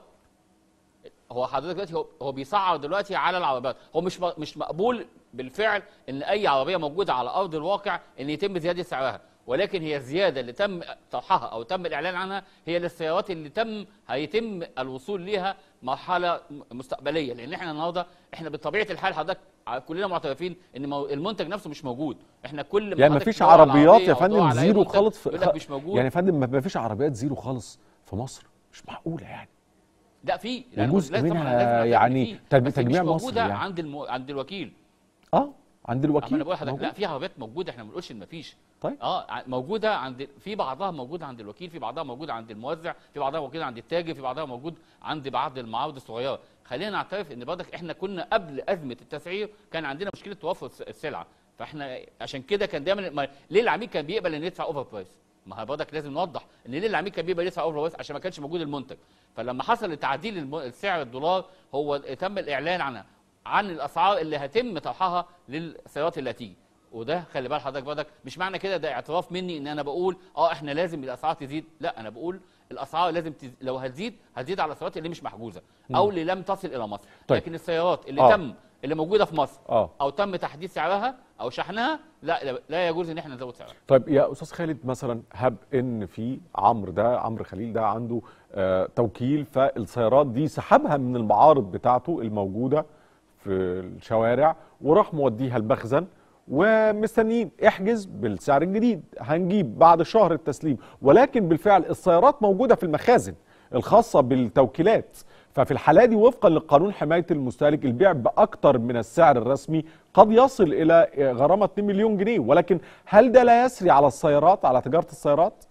هو حضرتك دلوقتي هو, هو بيسعر دلوقتي على العربيات هو مش م- مش مقبول بالفعل ان اي عربيه موجوده على ارض الواقع ان يتم زياده سعرها ولكن هي الزياده اللي تم طرحها او تم الاعلان عنها هي للسيارات اللي تم هيتم الوصول ليها مرحله م- مستقبليه لان احنا النهارده احنا بطبيعه الحال حضرتك ع- كلنا معترفين ان مو- المنتج نفسه مش موجود احنا كل ما يعني حضرتك مفيش تدور على عربيات عربية يا أو تدور فندم على أي زيرو منتج خالص في يقول لك مش موجود يعني يا فندم ما فيش عربيات زيرو خالص في مصر مش معقوله يعني لا في لا، أنا وجزء لازم- طبعاً منها لازم أعترف إن يعني في، تج- بس تجميع مش مصري موجوده يعني. عند المو... عند الوكيل اه عند اما الوكيل انا بقول لحضرتك موجود. لا في عربيات موجوده احنا ما بنقولش ان ما فيش طيب. اه ع- موجوده عند في بعضها موجوده عند الوكيل في بعضها موجود عند الموزع في بعضها موجود عند التاجر في بعضها موجود عند بعض المعارض الصغيره خلينا نعترف ان برضك احنا كنا قبل ازمه التسعير كان عندنا مشكله توفر الس- السلعه فاحنا عشان كده كان دايما ما ليه العميل كان بيقبل انه يدفع اوفر برايس ما هو برضك لازم نوضح ان ليه العميل كان بيقبل يدفع اوفر برايس عشان ما كانش موجود المنتج فلما حصل تعديل الم- سعر الدولار هو تم الاعلان عنها عن الاسعار اللي هتم طرحها للسيارات اللي هتيجي وده خلي بال حضرتك برضك مش معنى كده ده اعتراف مني ان انا بقول اه احنا لازم الاسعار تزيد لا انا بقول الاسعار لازم تز... لو هتزيد هتزيد على السيارات اللي مش محجوزه او اللي لم تصل الى مصر طيب. لكن السيارات اللي آه. تم اللي موجوده في مصر اه او تم تحديد سعرها او شحنها لا لا, لا يجوز ان احنا نزود سعرها طيب يا استاذ خالد مثلا هب ان في عمرو ده عمرو خليل ده عنده آه توكيل فالسيارات دي سحبها من المعارض بتاعته الموجوده في الشوارع وراح موديها المخزن ومستنيين احجز بالسعر الجديد هنجيب بعد شهر التسليم ولكن بالفعل السيارات موجوده في المخازن الخاصه بالتوكيلات ففي الحالة دي وفقا لقانون حماية المستهلك البيع بأكثر من السعر الرسمي قد يصل إلى غرامة 2 مليون جنيه ولكن هل ده لا يسري على السيارات على تجارة السيارات؟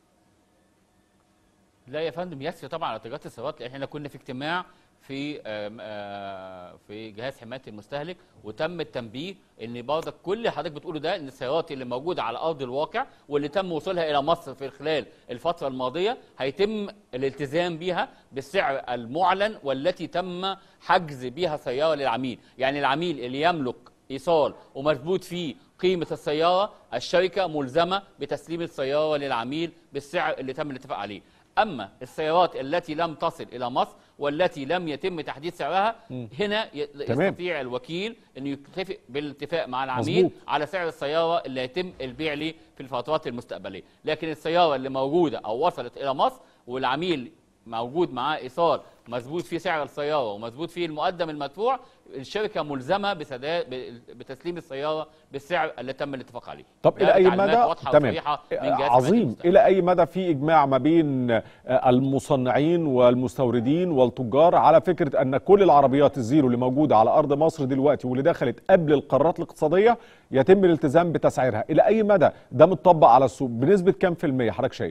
لا يا فندم يسري طبعا على تجاره السيارات لان احنا كنا في اجتماع في آم، آه، في جهاز حمايه المستهلك وتم التنبيه ان برضك كل اللي حضرتك بتقوله ده ان السيارات اللي موجوده على ارض الواقع واللي تم وصولها الى مصر في خلال الفتره الماضيه هيتم الالتزام بها بالسعر المعلن والتي تم حجز بها سياره للعميل يعني العميل اللي يملك ايصال ومثبوت فيه قيمة السيارة الشركة ملزمة بتسليم السيارة للعميل بالسعر اللي تم الاتفاق عليه أما السيارات التي لم تصل إلى مصر والتي لم يتم تحديد سعرها هنا ي- تمام. يستطيع الوكيل أن يتفق بالاتفاق مع العميل مظبوط. على سعر السيارة اللي يتم البيع ليه في الفترات المستقبلية لكن السيارة اللي موجودة أو وصلت إلى مصر والعميل موجود معاه ايصال مظبوط فيه سعر السياره ومظبوط فيه المقدم المدفوع الشركه ملزمه بسداد ب- بتسليم السياره بالسعر اللي تم الاتفاق عليه طب ده إلى أي تعليمات مدى واضحه تمام وصريحه من جهاز حماية عظيم المستهلك. إلى أي مدى في إجماع ما بين آه، المصنعين والمستوردين والتجار على فكرة أن كل العربيات الزيرو اللي موجودة على أرض مصر دلوقتي واللي دخلت قبل القرارات الاقتصادية يتم الالتزام بتسعيرها إلى أي مدى ده متطبق على السوق بنسبة كام في المية حضرتك شايف؟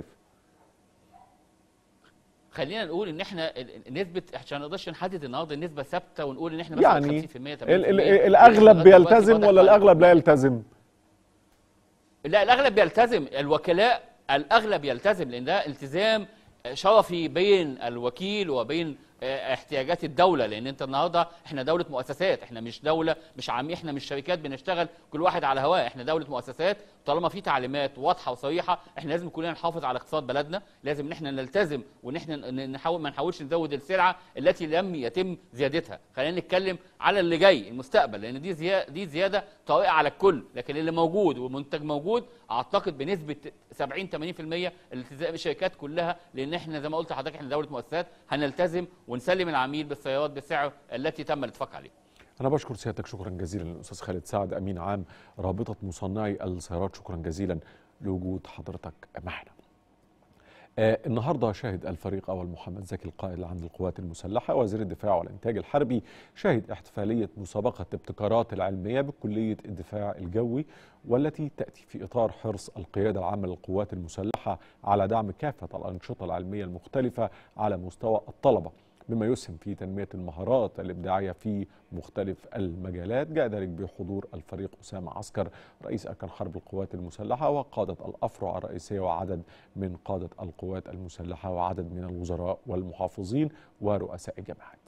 خلينا نقول ان احنا ال- ال- نسبه عشان ما نقدرش نحدد النهارده النسبه ثابته ونقول ان احنا مثلا يعني 50% 80% ال- ال- الأغلب لغاية دلوقتي بيلتزم واضح ولا معانا. الأغلب لا يلتزم؟ لا الاغلب بيلتزم الوكلاء الاغلب يلتزم لان ده التزام شرفي بين الوكيل وبين آه، احتياجات الدوله لان انت النهارده احنا دوله مؤسسات احنا مش دوله مش عمي احنا مش شركات بنشتغل كل واحد على هواه احنا دوله مؤسسات طالما في تعليمات واضحه وصريحه احنا لازم كلنا نحافظ على اقتصاد بلدنا لازم ان احنا نلتزم وان احنا ن- نحاول ما نحاولش نزود السلعه التي لم يتم زيادتها خلينا نتكلم على اللي جاي المستقبل لان دي زياده دي زياده طارئه على الكل لكن اللي موجود والمنتج موجود اعتقد بنسبه 70 80% التزام الشركات كلها لان احنا زي ما قلت لحضرتك احنا دوله مؤسسات هنلتزم ونسلم العميل بالسيارات بالسعر التي تم الاتفاق عليه أنا بشكر سيادتك شكرا جزيلا للأستاذ خالد سعد أمين عام رابطة مصنعي السيارات شكرا جزيلا لوجود حضرتك معنا آه النهارده شهد الفريق اول محمد زكي القائد العام للقوات المسلحه وزير الدفاع والانتاج الحربي شهد احتفاليه مسابقه الابتكارات العلميه بكليه الدفاع الجوي والتي تاتي في اطار حرص القياده العامه للقوات المسلحه على دعم كافه الانشطه العلميه المختلفه على مستوى الطلبه بما يسهم في تنميه المهارات الابداعيه في مختلف المجالات جاء ذلك بحضور الفريق اسامه عسكر رئيس اركان حرب القوات المسلحه وقاده الافرع الرئيسيه وعدد من قاده القوات المسلحه وعدد من الوزراء والمحافظين ورؤساء الجامعات.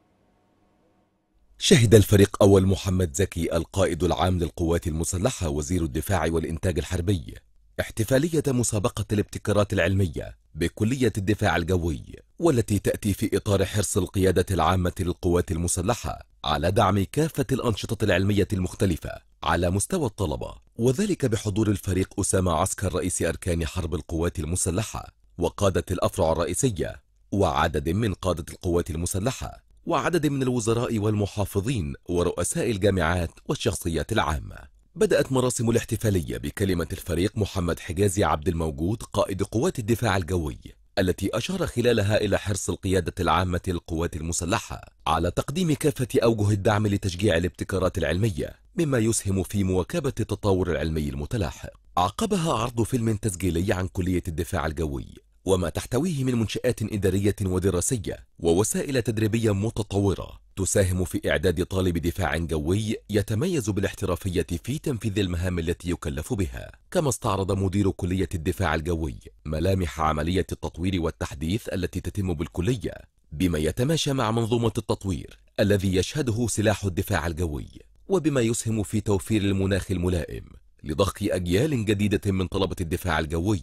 شهد الفريق أول محمد زكي القائد العام للقوات المسلحة وزير الدفاع والإنتاج الحربي احتفالية مسابقة الابتكارات العلمية بكلية الدفاع الجوي والتي تأتي في إطار حرص القيادة العامة للقوات المسلحة على دعم كافة الأنشطة العلمية المختلفة على مستوى الطلبة وذلك بحضور الفريق أسامة عسكر رئيس أركان حرب القوات المسلحة وقادة الأفرع الرئيسية وعدد من قادة القوات المسلحة وعدد من الوزراء والمحافظين ورؤساء الجامعات والشخصيات العامة بدأت مراسم الاحتفالية بكلمة الفريق محمد حجازي عبد الموجود قائد قوات الدفاع الجوي التي أشار خلالها إلى حرص القيادة العامة للقوات المسلحة على تقديم كافة أوجه الدعم لتشجيع الابتكارات العلمية مما يسهم في مواكبة التطور العلمي المتلاحق عقبها عرض فيلم تسجيلي عن كلية الدفاع الجوي وما تحتويه من منشآت إدارية ودراسية ووسائل تدريبية متطورة تساهم في إعداد طالب دفاع جوي يتميز بالاحترافية في تنفيذ المهام التي يكلف بها كما استعرض مدير كلية الدفاع الجوي ملامح عملية التطوير والتحديث التي تتم بالكلية بما يتماشى مع منظومة التطوير الذي يشهده سلاح الدفاع الجوي وبما يسهم في توفير المناخ الملائم لضخ أجيال جديدة من طلبة الدفاع الجوي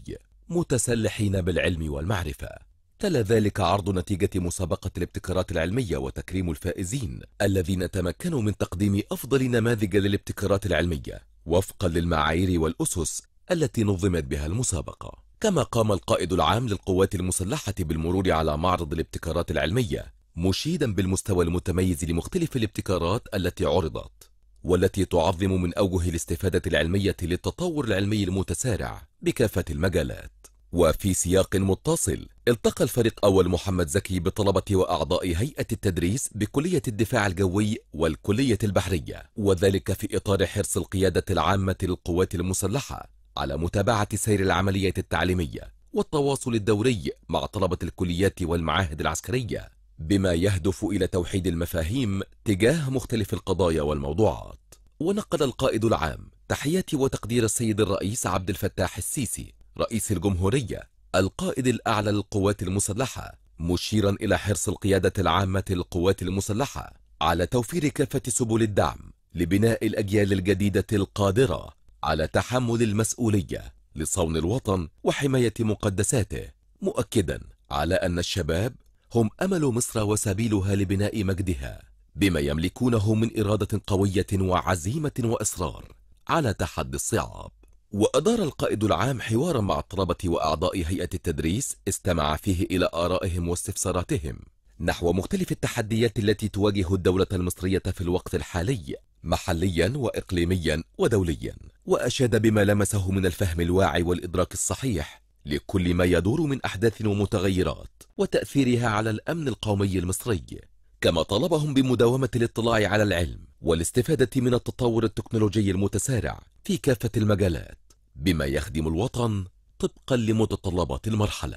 متسلحين بالعلم والمعرفة تلا ذلك عرض نتيجة مسابقة الابتكارات العلمية وتكريم الفائزين الذين تمكنوا من تقديم أفضل نماذج للابتكارات العلمية وفقا للمعايير والأسس التي نظمت بها المسابقة كما قام القائد العام للقوات المسلحة بالمرور على معرض الابتكارات العلمية مشيدا بالمستوى المتميز لمختلف الابتكارات التي عرضت والتي تعظم من أوجه الاستفادة العلمية للتطور العلمي المتسارع بكافة المجالات وفي سياق متصل التقى الفريق أول محمد زكي بطلبة وأعضاء هيئة التدريس بكلية الدفاع الجوي والكلية البحرية وذلك في إطار حرص القيادة العامة للقوات المسلحة على متابعة سير العملية التعليمية والتواصل الدوري مع طلبة الكليات والمعاهد العسكرية بما يهدف إلى توحيد المفاهيم تجاه مختلف القضايا والموضوعات ونقل القائد العام تحيات وتقدير السيد الرئيس عبد الفتاح السيسي رئيس الجمهورية القائد الأعلى للقوات المسلحة مشيرا إلى حرص القيادة العامة للقوات المسلحة على توفير كافة سبل الدعم لبناء الأجيال الجديدة القادرة على تحمل المسؤولية لصون الوطن وحماية مقدساته مؤكدا على أن الشباب هم أمل مصر وسبيلها لبناء مجدها بما يملكونه من إرادة قوية وعزيمة وإصرار على تحدي الصعاب وأدار القائد العام حوارا مع الطلبة وأعضاء هيئة التدريس استمع فيه إلى آرائهم واستفساراتهم نحو مختلف التحديات التي تواجه الدولة المصرية في الوقت الحالي محليا وإقليميا ودوليا وأشاد بما لمسه من الفهم الواعي والإدراك الصحيح لكل ما يدور من أحداث ومتغيرات وتأثيرها على الأمن القومي المصري كما طلبهم بمداومة الاطلاع على العلم والاستفادة من التطور التكنولوجي المتسارع في كافة المجالات بما يخدم الوطن طبقا لمتطلبات المرحلة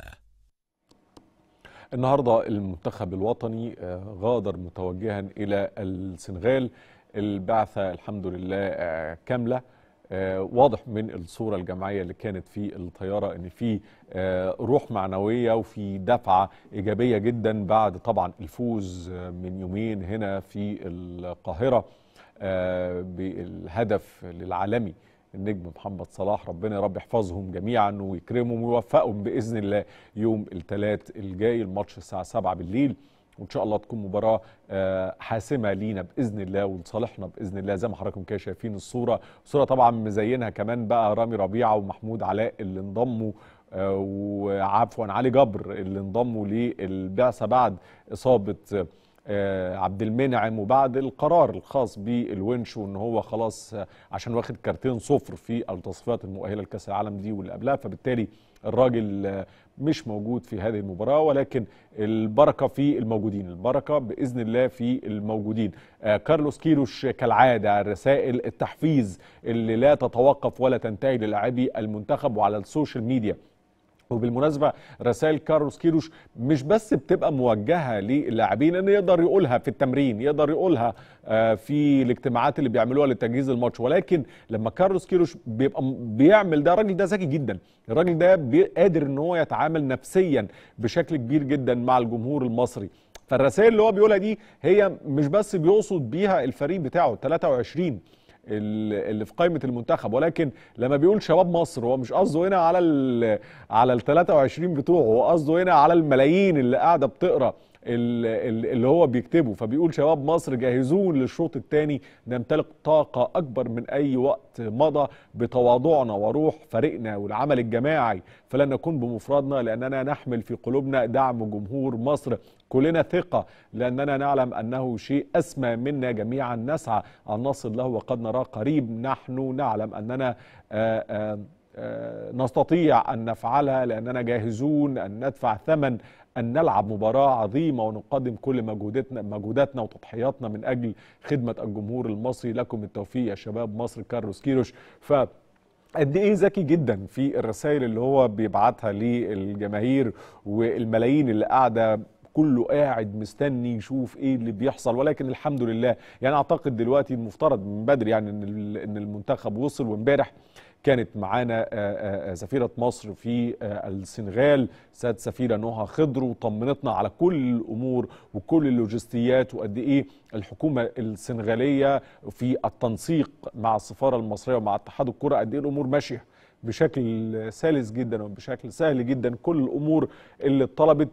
النهارده المنتخب الوطني غادر متوجها الى السنغال البعثه الحمد لله كامله واضح من الصوره الجماعيه اللي كانت في الطياره ان في روح معنويه وفي دفعه ايجابيه جدا بعد طبعا الفوز من يومين هنا في القاهره بالهدف للعالمي النجم محمد صلاح ربنا يا رب يحفظهم جميعا ويكرمهم ويوفقهم باذن الله يوم الثلاث الجاي الماتش الساعه 7 بالليل وان شاء الله تكون مباراه حاسمه لينا باذن الله ولصالحنا باذن الله زي ما حضراتكم كده شايفين الصوره الصوره طبعا مزينها كمان بقى رامي ربيعه ومحمود علاء اللي انضموا وعفوا علي جبر اللي انضموا للبعثه بعد اصابه آه، عبد المنعم وبعد القرار الخاص بالونش وان هو خلاص آه، عشان واخد كارتين صفر في التصفيات المؤهله لكاس العالم دي واللي قبلها فبالتالي الراجل آه، مش موجود في هذه المباراه ولكن البركه في الموجودين البركه باذن الله في الموجودين آه، كارلوس كيروش كالعاده رسائل التحفيز اللي لا تتوقف ولا تنتهي للاعبي المنتخب وعلى السوشيال ميديا وبالمناسبه رسائل كارلوس كيروش مش بس بتبقى موجهه للاعبين ان يقدر يقولها في التمرين يقدر يقولها آه، في الاجتماعات اللي بيعملوها لتجهيز الماتش ولكن لما كارلوس كيروش بيبقى م- بيعمل ده الراجل ده ذكي جدا الراجل ده بي- قادر ان هو يتعامل نفسيا بشكل كبير جدا مع الجمهور المصري فالرسائل اللي هو بيقولها دي هي مش بس بيقصد بيها الفريق بتاعه 23 ال- اللي في قائمه المنتخب ولكن لما بيقول شباب مصر هو مش قصده هنا على ال على ال 23 بتوعه هو قصده هنا على الملايين اللي قاعده بتقرا ال- ال- اللي هو بيكتبه فبيقول شباب مصر جاهزون للشوط الثاني نمتلك طاقه اكبر من اي وقت مضى بتواضعنا وروح فريقنا والعمل الجماعي فلن نكون بمفردنا لاننا نحمل في قلوبنا دعم جمهور مصر كلنا ثقة لأننا نعلم أنه شيء أسمى منا جميعا نسعى أن نصل له وقد نراه قريب نحن نعلم أننا آآ آآ آآ نستطيع أن نفعلها لأننا جاهزون أن ندفع ثمن أن نلعب مباراة عظيمة ونقدم كل مجهوداتنا مجهوداتنا وتضحياتنا من أجل خدمة الجمهور المصري لكم التوفيق يا شباب مصر كارلوس كيروش ف قد ايه ذكي جدا في الرسائل اللي هو بيبعتها للجماهير والملايين اللي قاعده كله قاعد مستني يشوف ايه اللي بيحصل ولكن الحمد لله يعني اعتقد دلوقتي المفترض من بدري يعني ان ال- ان المنتخب وصل وامبارح كانت معانا آه، آه، آه، سفيرة مصر في آه، السنغال سيد سفيرة نهى خضر وطمنتنا على كل الأمور وكل اللوجستيات وقد إيه الحكومة السنغالية في التنسيق مع السفارة المصرية ومع اتحاد الكرة قد إيه الأمور ماشية بشكل سلس جدا وبشكل سهل جدا كل الأمور اللي اتطلبت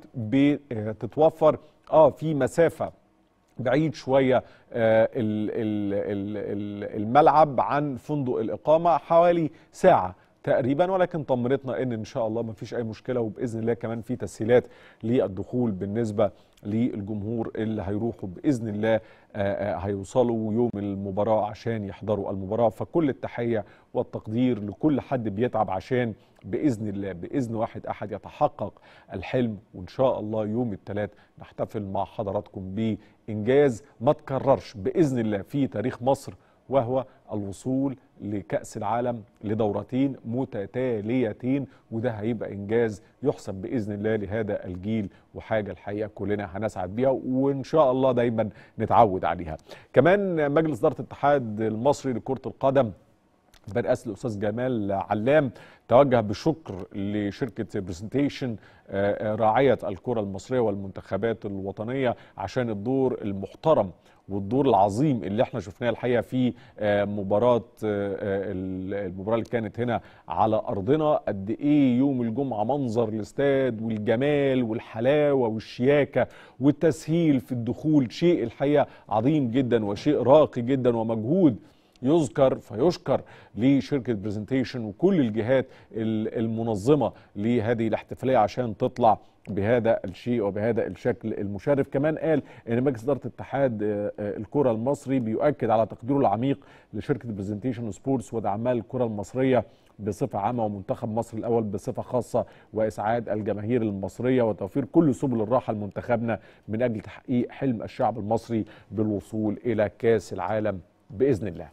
بتتوفر اه في مسافة بعيد شويه آه، ال- ال- ال- ال- الملعب عن فندق الاقامه حوالي ساعه تقريبا ولكن طمنتنا ان ان شاء الله ما فيش اي مشكله وباذن الله كمان في تسهيلات للدخول بالنسبه للجمهور اللي هيروحوا باذن الله آه، آه، هيوصلوا يوم المباراه عشان يحضروا المباراه فكل التحيه والتقدير لكل حد بيتعب عشان باذن الله باذن واحد احد يتحقق الحلم وان شاء الله يوم الثلاث نحتفل مع حضراتكم بانجاز ما تكررش باذن الله في تاريخ مصر وهو الوصول لكأس العالم لدورتين متتاليتين وده هيبقى إنجاز يحسب بإذن الله لهذا الجيل وحاجة الحقيقة كلنا هنسعد بيها وإن شاء الله دايما نتعود عليها كمان مجلس إدارة الاتحاد المصري لكرة القدم برئاسة الأستاذ جمال علام توجه بالشكر لشركة برزنتيشن راعية الكرة المصرية والمنتخبات الوطنية عشان الدور المحترم والدور العظيم اللي احنا شفناه الحقيقه في آه، مباراه آه، آه، المباراه اللي كانت هنا على ارضنا قد ايه يوم الجمعه منظر الاستاد والجمال والحلاوه والشياكه والتسهيل في الدخول شيء الحقيقه عظيم جدا وشيء راقي جدا ومجهود يذكر فيشكر لشركه برزنتيشن وكل الجهات ال- المنظمه لهذه الاحتفاليه عشان تطلع بهذا الشيء وبهذا الشكل المشرف كمان قال ان مجلس اداره اتحاد آه، آه، الكره المصري بيؤكد على تقديره العميق لشركه برزنتيشن سبورتس ودعمها الكره المصريه بصفه عامه ومنتخب مصر الاول بصفه خاصه واسعاد الجماهير المصريه وتوفير كل سبل الراحه لمنتخبنا من اجل تحقيق حلم الشعب المصري بالوصول الى كاس العالم باذن الله.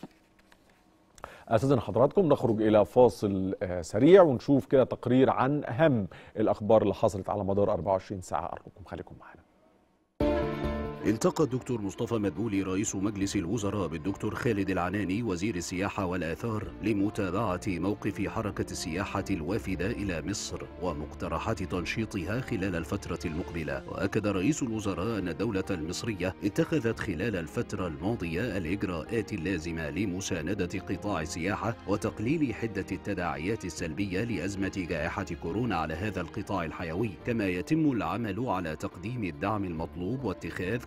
استاذن حضراتكم نخرج الى فاصل آه، سريع ونشوف كده تقرير عن اهم الاخبار اللي حصلت على مدار 24 ساعه ارجوكم خليكم معنا التقى الدكتور مصطفى مدبولي رئيس مجلس الوزراء بالدكتور خالد العناني وزير السياحة والآثار لمتابعة موقف حركة السياحة الوافدة إلى مصر ومقترحات تنشيطها خلال الفترة المقبلة وأكد رئيس الوزراء أن الدولة المصرية اتخذت خلال الفترة الماضية الإجراءات اللازمة لمساندة قطاع السياحة وتقليل حدة التداعيات السلبية لأزمة جائحة كورونا على هذا القطاع الحيوي كما يتم العمل على تقديم الدعم المطلوب واتخاذ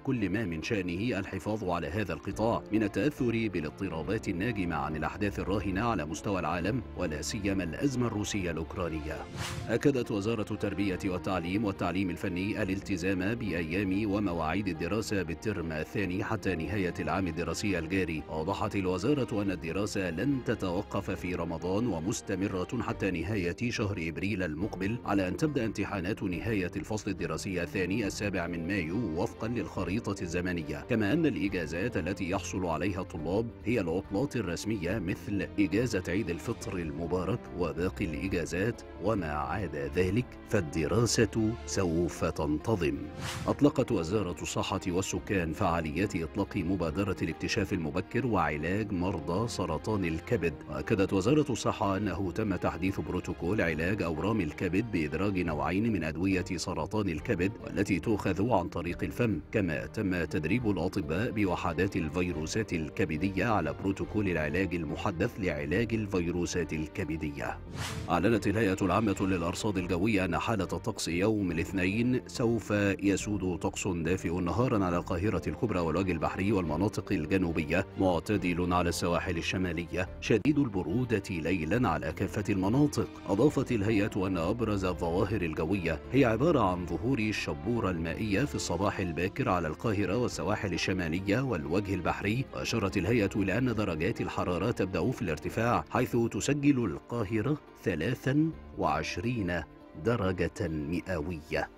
كل ما من شأنه الحفاظ على هذا القطاع من التأثر بالاضطرابات الناجمة عن الأحداث الراهنة على مستوى العالم ولا سيما الأزمة الروسية الأوكرانية. أكدت وزارة التربية والتعليم والتعليم الفني الالتزام بأيام ومواعيد الدراسة بالترم الثاني حتى نهاية العام الدراسي الجاري. أوضحت الوزارة أن الدراسة لن تتوقف في رمضان ومستمرة حتى نهاية شهر إبريل المقبل على أن تبدأ امتحانات نهاية الفصل الدراسي الثاني السابع من مايو وفقا للخريطة الزمنية كما أن الإجازات التي يحصل عليها الطلاب هي العطلات الرسمية مثل إجازة عيد الفطر المبارك وباقي الإجازات وما عدا ذلك فالدراسة سوف تنتظم أطلقت وزارة الصحة والسكان فعاليات إطلاق مبادرة الاكتشاف المبكر وعلاج مرضى سرطان الكبد وأكدت وزارة الصحة أنه تم تحديث بروتوكول علاج أورام الكبد بإدراج نوعين من أدوية سرطان الكبد والتي تؤخذ عن طريق الفم كما تم تدريب الأطباء بوحدات الفيروسات الكبدية على بروتوكول العلاج المحدث لعلاج الفيروسات الكبدية أعلنت الهيئة العامة للأرصاد الجوية أن حالة الطقس يوم الاثنين سوف يسود طقس دافئ نهارا على القاهرة الكبرى والوجه البحري والمناطق الجنوبية معتدل على السواحل الشمالية شديد البرودة ليلا على كافة المناطق أضافت الهيئة أن أبرز الظواهر الجوية هي عبارة عن ظهور الشبورة المائية في الصباح الباكر على القاهرة والسواحل الشمالية والوجه البحري وأشارت الهيئة إلى أن درجات الحرارة تبدأ في الارتفاع حيث تسجل القاهرة 23 درجة مئوية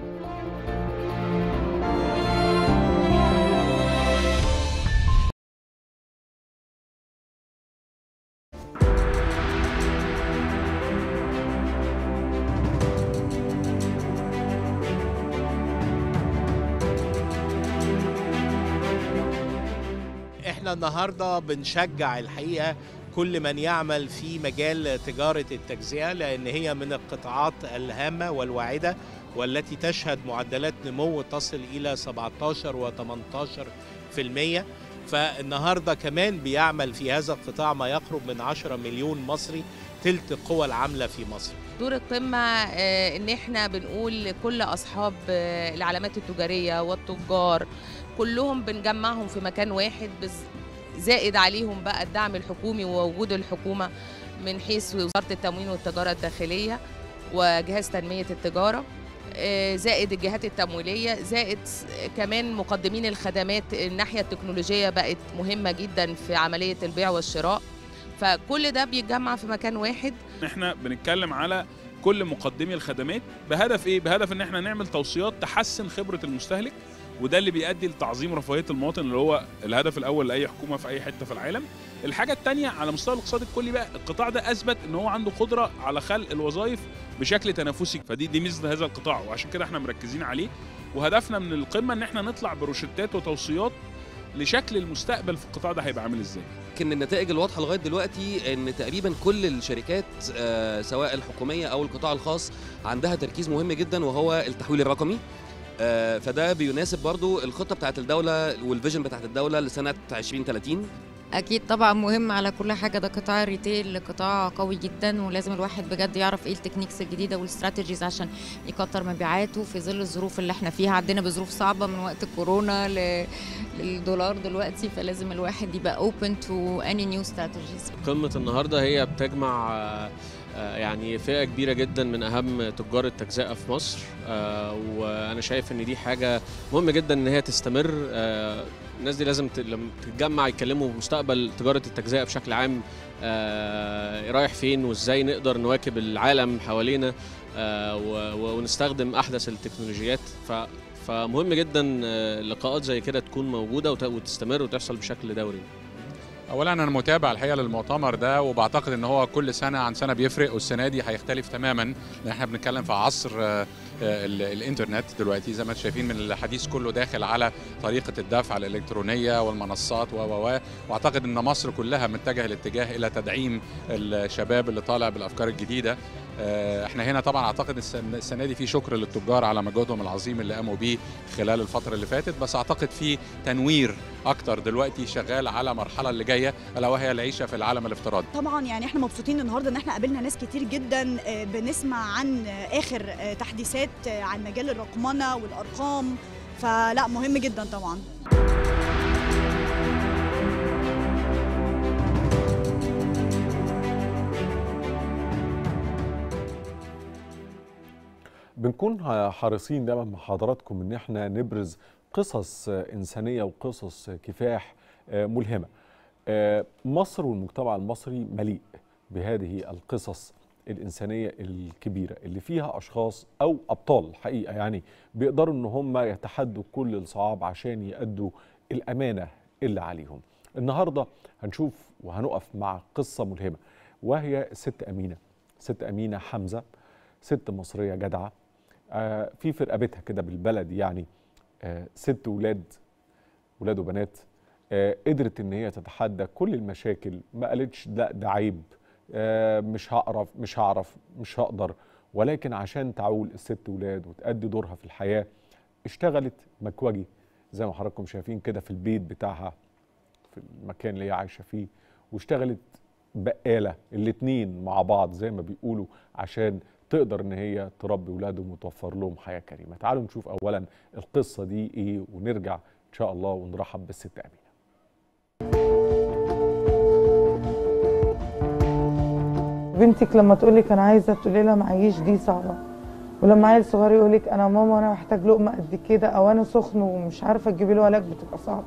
احنا النهارده بنشجع الحقيقه كل من يعمل في مجال تجاره التجزئه لان هي من القطاعات الهامه والواعده والتي تشهد معدلات نمو تصل الى 17 و18% فالنهارده كمان بيعمل في هذا القطاع ما يقرب من 10 مليون مصري تلت القوى العامله في مصر دور القمة آه، إن إحنا بنقول لكل أصحاب آه، العلامات التجارية والتجار كلهم بنجمعهم في مكان واحد بز- زائد عليهم بقى الدعم الحكومي ووجود الحكومة من حيث وزارة التموين والتجارة الداخلية وجهاز تنمية التجارة آه، زائد الجهات التمويلية زائد س- كمان مقدمين الخدمات الناحية التكنولوجية بقت مهمة جدا في عملية البيع والشراء فكل ده بيتجمع في مكان واحد احنا بنتكلم على كل مقدمي الخدمات بهدف ايه بهدف ان احنا نعمل توصيات تحسن خبره المستهلك وده اللي بيؤدي لتعظيم رفاهيه المواطن اللي هو الهدف الاول لاي حكومه في اي حته في العالم الحاجه الثانيه على مستوى الاقتصاد الكلي بقى القطاع ده اثبت ان هو عنده قدره على خلق الوظائف بشكل تنافسي فدي دي ميزه هذا القطاع وعشان كده احنا مركزين عليه وهدفنا من القمه ان احنا نطلع بروشتات وتوصيات لشكل المستقبل في القطاع ده هيبقى عامل ازاي يمكن النتائج الواضحه لغايه دلوقتي ان تقريبا كل الشركات آه، سواء الحكوميه او القطاع الخاص عندها تركيز مهم جدا وهو التحويل الرقمي آه، فده بيناسب برضو الخطه بتاعت الدوله والفيجن بتاعت الدوله لسنه 2030 اكيد طبعا مهم على كل حاجه ده قطاع الريتيل قطاع قوي جدا ولازم الواحد بجد يعرف ايه التكنيكس الجديده والاستراتيجيز عشان يكتر مبيعاته في ظل الظروف اللي احنا فيها عندنا بظروف صعبه من وقت الكورونا ل... للدولار دلوقتي فلازم الواحد يبقى open to any new strategies قمة النهاردة هي بتجمع آه، آه، يعني فئة كبيرة جدا من أهم تجار التجزئة في مصر آه، وأنا شايف إن دي حاجة مهمة جدا إن هي تستمر آه، الناس دي لازم ت- لما تتجمع يتكلموا مستقبل تجارة التجزئة بشكل عام آه، رايح فين وإزاي نقدر نواكب العالم حوالينا آه، و- و- ونستخدم أحدث التكنولوجيات ف فمهم جدا آه، لقاءات زي كده تكون موجودة وت- وتستمر وتحصل بشكل دوري اولا انا متابع الحقيقه للمؤتمر ده وبعتقد ان هو كل سنه عن سنه بيفرق والسنه دي هيختلف تماما لان احنا بنتكلم في عصر آه، آه، ال- الانترنت دلوقتي زي ما انتم شايفين من الحديث كله داخل على طريقه الدفع الالكترونيه والمنصات و و و واعتقد ان مصر كلها متجهه الاتجاه الى تدعيم الشباب اللي طالع بالافكار الجديده آه، احنا هنا طبعا اعتقد السنه السنة دي في شكر للتجار على مجهودهم العظيم اللي قاموا بيه خلال الفتره اللي فاتت بس اعتقد في تنوير اكتر دلوقتي شغال على المرحله اللي جايه الا وهي العيشه في العالم الافتراضي طبعا يعني احنا مبسوطين النهارده ان احنا قابلنا ناس كتير جدا آه، بنسمع عن آه، اخر آه، تحديثات آه، عن مجال الرقمنه والارقام فلا مهم جدا طبعا بنكون حريصين دايما مع حضراتكم ان احنا نبرز قصص انسانيه وقصص كفاح ملهمه. مصر والمجتمع المصري مليء بهذه القصص الانسانيه الكبيره اللي فيها اشخاص او ابطال حقيقه يعني بيقدروا ان هم يتحدوا كل الصعاب عشان يأدوا الامانه اللي عليهم. النهارده هنشوف وهنقف مع قصه ملهمه وهي الست امينه. ست امينه حمزه ست مصريه جدعه آه في في رقبتها كده بالبلد يعني آه ست ولاد ولاد وبنات آه قدرت ان هي تتحدى كل المشاكل ما قالتش لا ده عيب مش هعرف مش هعرف مش هقدر ولكن عشان تعول الست ولاد وتأدي دورها في الحياه اشتغلت مكوجي زي ما حضراتكم شايفين كده في البيت بتاعها في المكان اللي هي عايشه فيه واشتغلت بقاله الاتنين مع بعض زي ما بيقولوا عشان تقدر ان هي تربي ولادهم وتوفر لهم حياه كريمه تعالوا نشوف اولا القصه دي ايه ونرجع ان شاء الله ونرحب بالست امينه بنتك لما تقول لك انا عايزه تقولي لها معيش دي صعبه ولما عيل صغير يقول لك انا ماما انا محتاج لقمه قد كده او انا سخن ومش عارفه تجيبي له علاج بتبقى صعبه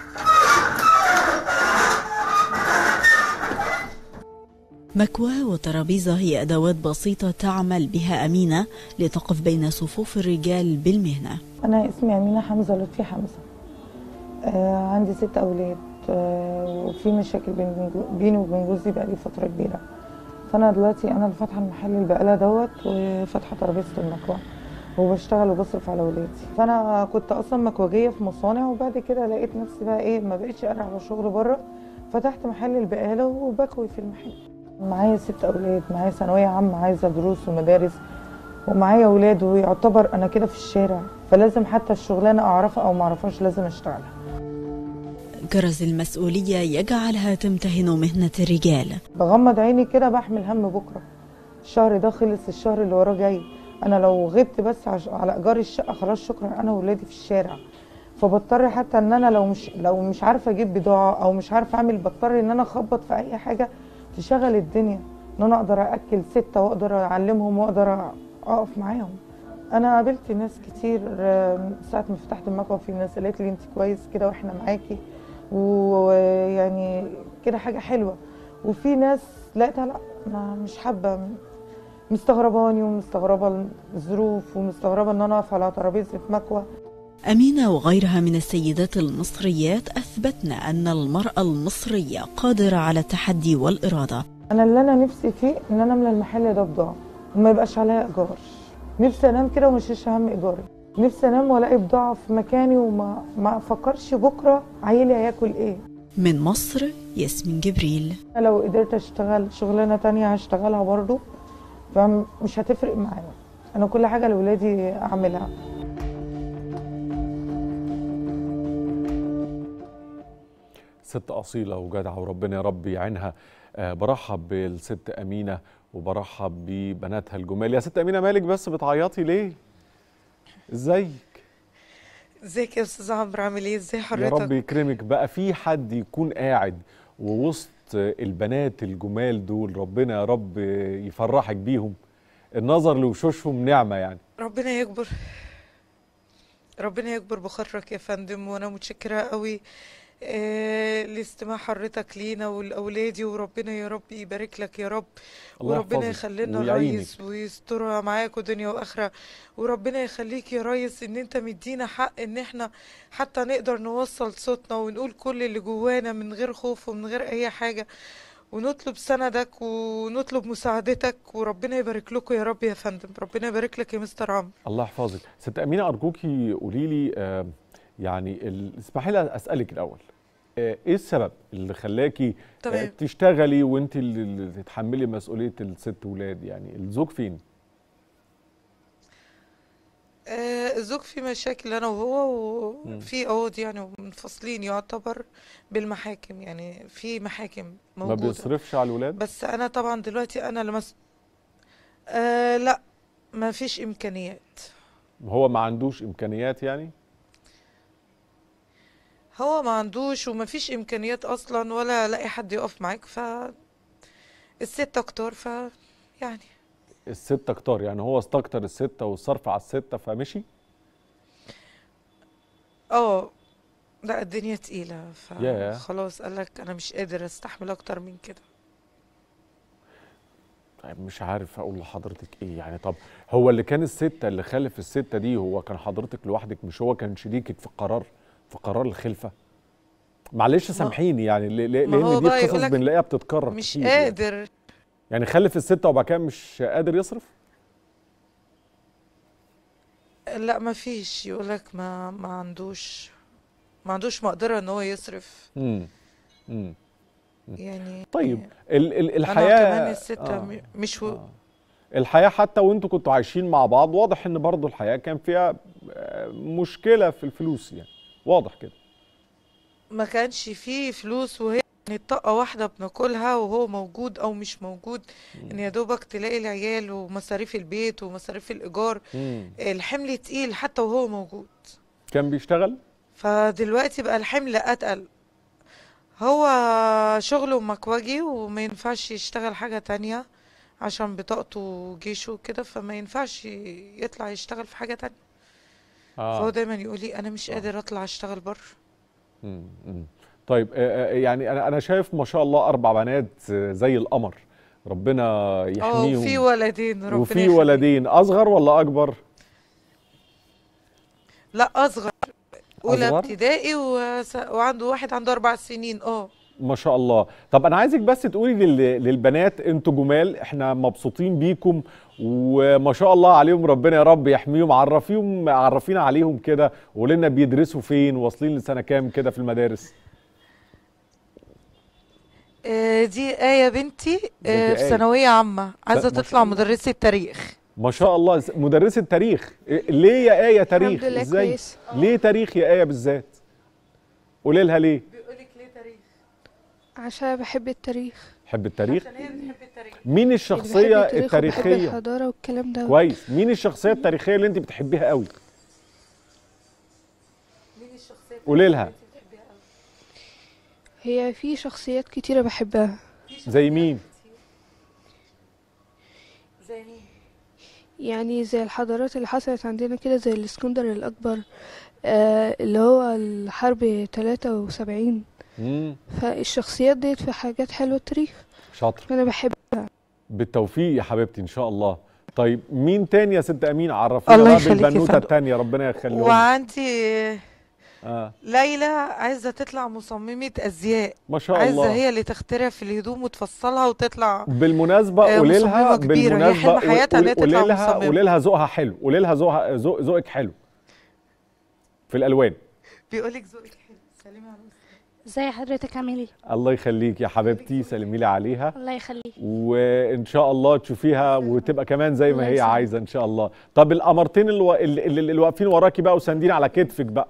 مكوى وترابيزة هي أدوات بسيطة تعمل بها أمينة لتقف بين صفوف الرجال بالمهنة أنا اسمي أمينة حمزة لطفي حمزة آه عندي ست أولاد آه وفي مشاكل بين بيني وبين جوزي بقالي فترة كبيرة فأنا دلوقتي أنا اللي فاتحة المحل البقالة دوت وفاتحة ترابيزة المكوى وبشتغل وبصرف على ولادي فأنا كنت أصلا مكوجية في مصانع وبعد كده لقيت نفسي بقى إيه ما بقتش قادرة على شغل بره فتحت محل البقالة وبكوي في المحل معايا ست اولاد معايا ثانويه عامه عايزه دروس ومدارس ومعايا اولاد ويعتبر انا كده في الشارع فلازم حتى الشغلانه اعرفها او ما اعرفهاش لازم اشتغلها جرس المسؤوليه يجعلها تمتهن مهنه الرجال بغمض عيني كده بحمل هم بكره الشهر ده خلص الشهر اللي وراه جاي انا لو غبت بس على ايجار الشقه خلاص شكرا انا واولادي في الشارع فبضطر حتى ان انا لو مش لو مش عارفه اجيب بضاعه او مش عارفه اعمل بضطر ان انا اخبط في اي حاجه تشغل الدنيا ان انا اقدر اكل سته واقدر اعلمهم واقدر اقف معاهم انا قابلت ناس كتير ساعه ما فتحت المكوى في ناس قالت لي انت كويس كده واحنا معاكي ويعني كده حاجه حلوه وفي ناس لقيتها لا ما مش حابه مستغرباني ومستغربه الظروف ومستغربه ان انا اقف على ترابيزه مكوى أمينة وغيرها من السيدات المصريات أثبتن أن المرأة المصرية قادرة على التحدي والإرادة أنا اللي أنا نفسي فيه إن أنا أملى المحل ده بضاعة وما يبقاش عليها إيجار نفسي أنام كده ومش هشيل هم إيجاري نفسي أنام وألاقي بضاعة في مكاني وما ما أفكرش بكرة عيلي هياكل إيه من مصر ياسمين جبريل أنا لو قدرت أشتغل شغلانة تانية هشتغلها برضو فمش هتفرق معايا أنا كل حاجة لولادي أعملها ست أصيلة وجدعة وربنا يا رب يعينها أه برحب بالست أمينة وبرحب ببناتها الجمال يا ست أمينة مالك بس بتعيطي ليه؟ ازيك؟ ازيك يا استاذ عمرو عامل ايه؟ ازاي يا حضرتك؟ رب يكرمك بقى في حد يكون قاعد ووسط البنات الجمال دول ربنا يا رب يفرحك بيهم النظر لوشوشهم نعمة يعني ربنا يكبر ربنا يكبر بخاطرك يا فندم وانا متشكره قوي آه لاستماع حضرتك لينا ولاولادي وربنا يا رب يبارك لك يا رب الله وربنا يحفظك يخلي لنا ويعينك. ريس ويسترها معاكوا دنيا واخره وربنا يخليك يا ريس ان انت مدينا حق ان احنا حتى نقدر نوصل صوتنا ونقول كل اللي جوانا من غير خوف ومن غير اي حاجه ونطلب سندك ونطلب مساعدتك وربنا يبارك لكم يا رب يا فندم ربنا يبارك لك يا مستر عمرو الله يحفظك ست أمينة أرجوكي قولي لي آه يعني ال- اسمحي لي أسألك الأول آه إيه السبب اللي خلاكي آه تمام. تشتغلي وأنت اللي اللي تتحملي مسؤولية الست ولاد يعني الزوج فين؟ آه، الزوج في مشاكل انا وهو مم. وفي قواضي يعني منفصلين يعتبر بالمحاكم يعني في محاكم ما موجودة بيصرفش على الولاد؟ بس انا طبعا دلوقتي انا لمس آه لا ما فيش امكانيات هو ما عندوش إمكانيات يعني؟ هو ما عندوش وما فيش امكانيات اصلا ولا لاقي حد يقف معاك ف الست اكتر ف يعني الستة كتار يعني هو استكتر الستة والصرف على الستة فمشي اه لا الدنيا تقيلة ياه. فخلاص قالك انا مش قادر استحمل اكتر من كده طيب مش عارف اقول لحضرتك ايه يعني طب هو اللي كان الستة اللي خلف الستة دي هو كان حضرتك لوحدك مش هو كان شريكك في قرار في قرار الخلفة معلش سامحيني يعني ل- ل- ما هو لان دي بقى قصص يقولك بنلاقيها بتتكرر مش كتير يعني. قادر يعني خلف الستة وبعد كده مش قادر يصرف لا ما فيش يقولك ما ما عندوش ما عندوش مقدرة ان هو يصرف امم امم يعني طيب ال ال انا الحياة كمان الستة آه. م- مش و... الحياة حتى وانتوا كنتوا عايشين مع بعض واضح ان برضو الحياة كان فيها آه، مشكلة في الفلوس يعني واضح كده ما كانش فيه فلوس وهي يعني طاقة واحدة بناكلها وهو موجود أو مش موجود إن يا دوبك تلاقي العيال ومصاريف البيت ومصاريف الإيجار مم. الحمل تقيل حتى وهو موجود كان بيشتغل فدلوقتي بقى الحمل أتقل هو شغله مكوجي وما ينفعش يشتغل حاجة تانية عشان بطاقته وجيشه وكده فما ينفعش يطلع يشتغل في حاجة تانية آه. فهو دايما يقول لي أنا مش قادر أطلع أشتغل بره مم. مم. طيب آه، آه، يعني انا انا شايف ما شاء الله اربع بنات آه، زي القمر ربنا اه يحميهم وفي ولدين ربنا وفي يخليك. ولدين اصغر ولا اكبر لا اصغر اولى أصغر؟ ابتدائي وس... وعنده واحد عنده اربع سنين اه ما شاء الله طب انا عايزك بس تقولي لل... للبنات انتوا جمال احنا مبسوطين بيكم وما شاء الله عليهم ربنا يا رب يحميهم عرفيهم عرفينا عليهم كده وقولي لنا بيدرسوا فين واصلين لسنه كام كده في المدارس آه، دي آية بنتي آه، دي في آية. ثانوية عامة عايزة ما شاء تطلع الله. مدرسة تاريخ ما شاء الله مدرسة تاريخ إيه- ليه يا آية تاريخ لله ازاي كويس. ليه تاريخ يا آية بالذات قولي لها ليه عشان بحب التاريخ تحب التاريخ عشان هي بتحب التاريخ مين يعني الشخصية بحب التاريخ وبحب التاريخية الحضارة والكلام ده كويس مين الشخصية التاريخية اللي انت بتحبيها قوي قولي لها هي في شخصيات كتيرة بحبها زي مين زي مين يعني زي الحضارات اللي حصلت عندنا كده زي الاسكندر الأكبر آه اللي هو الحرب 73 مم. فالشخصيات ديت في حاجات حلوة التاريخ شاطر فأنا بحبها بالتوفيق يا حبيبتي ان شاء الله طيب مين تاني يا ست امين عرفينا الله بقى يخليك يا بالبنوته فندم. التانية ربنا يخليهم وعندي اه ليلى عايزة تطلع مصممة أزياء ما شاء عايزة الله هي اللي تخترع في الهدوم وتفصلها وتطلع بالمناسبة آه، قولي لها مصممة كبيرة. هي بالمناسبة حلم حياتها إن هي قولي تطلع لها مصممة. قولي لها ذوقها حلو قولي لها ذوقها ذوق- ذوقك حلو في الألوان بيقولك ذوقك حلو سلمي على ازي حضرتك عامل ايه الله يخليك يا حبيبتي سلمي لي عليها الله يخليك وان شاء الله تشوفيها وتبقى كمان زي ما الله هي يسلمك. عايزه ان شاء الله طب القمرتين اللي, وا- اللي, اللي اللي واقفين وراكي بقى وساندين على كتفك بقى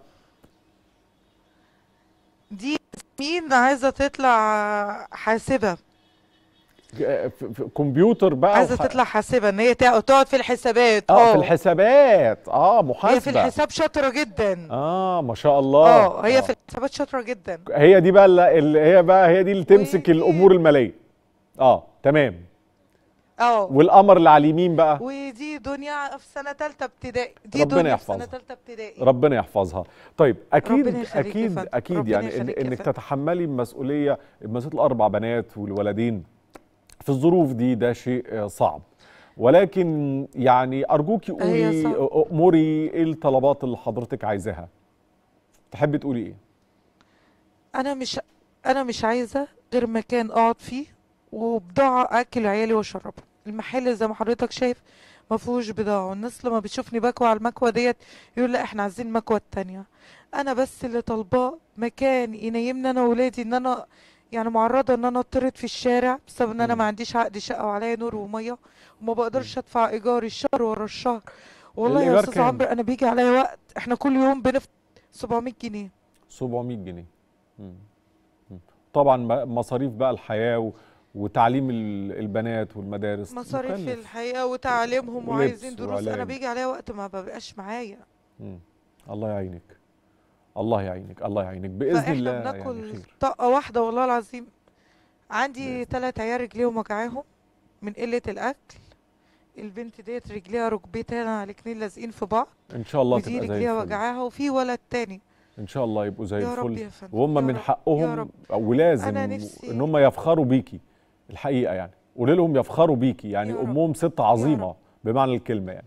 دي مين عايزة تطلع حاسبة ف- ف- كمبيوتر بقى عايزة وح- تطلع حاسبة ان هي تع- تقعد في الحسابات اه في الحسابات اه محاسبه هي في الحساب شاطرة جدا اه ما شاء الله اه هي في الحسابات شاطرة جدا هي دي بقى اللي اللي هي بقى هي دي اللي تمسك الامور الماليه اه تمام اه والقمر اللي على اليمين بقى ودي دنيا في سنة تالتة ابتدائي دي ربنا دنيا في سنة يحفظها. تالتة ابتدائي ربنا يحفظها طيب اكيد ربنا يخليك يا اكيد فندم. اكيد ربنا يعني إن يخليك يا انك فندم. تتحملي المسؤوليه مسؤوليه الاربع بنات والولدين في الظروف دي ده شيء آه، صعب ولكن يعني ارجوكي هي قولي صعب. اموري ايه الطلبات اللي حضرتك عايزاها تحبي تقولي ايه انا مش انا مش عايزة غير مكان اقعد فيه وبضاعة اكل عيالي واشربها المحل زي ما حضرتك شايف ما فيهوش بضاعة والناس لما بتشوفني بكوى على المكوى ديت يقول لا احنا عايزين مكوى التانية انا بس اللي طالباه مكان ينيمني انا وولادي ان انا يعني معرضة ان انا اطرد في الشارع بسبب ان انا ما عنديش عقد شقة وعليا نور ومية وما بقدرش ادفع ايجار الشهر ورا الشهر والله يا الإيجار استاذ كام؟ عمرو انا بيجي عليا وقت احنا كل يوم بنفطر 700 جنيه 700 جنيه مم. مم. طبعا م- مصاريف بقى الحياه و... وتعليم ال- البنات والمدارس مصاريف مكلف. الحياة وتعليمهم ولبس وعايزين دروس انا وعلاج. بيجي عليا وقت ما ببقاش معايا مم. الله يعينك الله يعينك الله يعينك باذن فاحنا الله بناكل يعني خير طاقه واحده والله العظيم عندي ثلاث عيال رجليهم وجعاهم من قله الاكل البنت ديت رجليها ركبتين على الاتنين لازقين في بعض ان شاء الله ودي تبقى زي رجليها الفل وجعاها وفي ولد تاني ان شاء الله يبقوا زي يا رب الفل يا فندم، وهم يا من رب، يا حقهم رب. ولازم أنا نفسي- ان هم يفخروا بيكي الحقيقه يعني قولي لهم يفخروا بيكي يعني امهم ست عظيمه بمعنى الكلمه يعني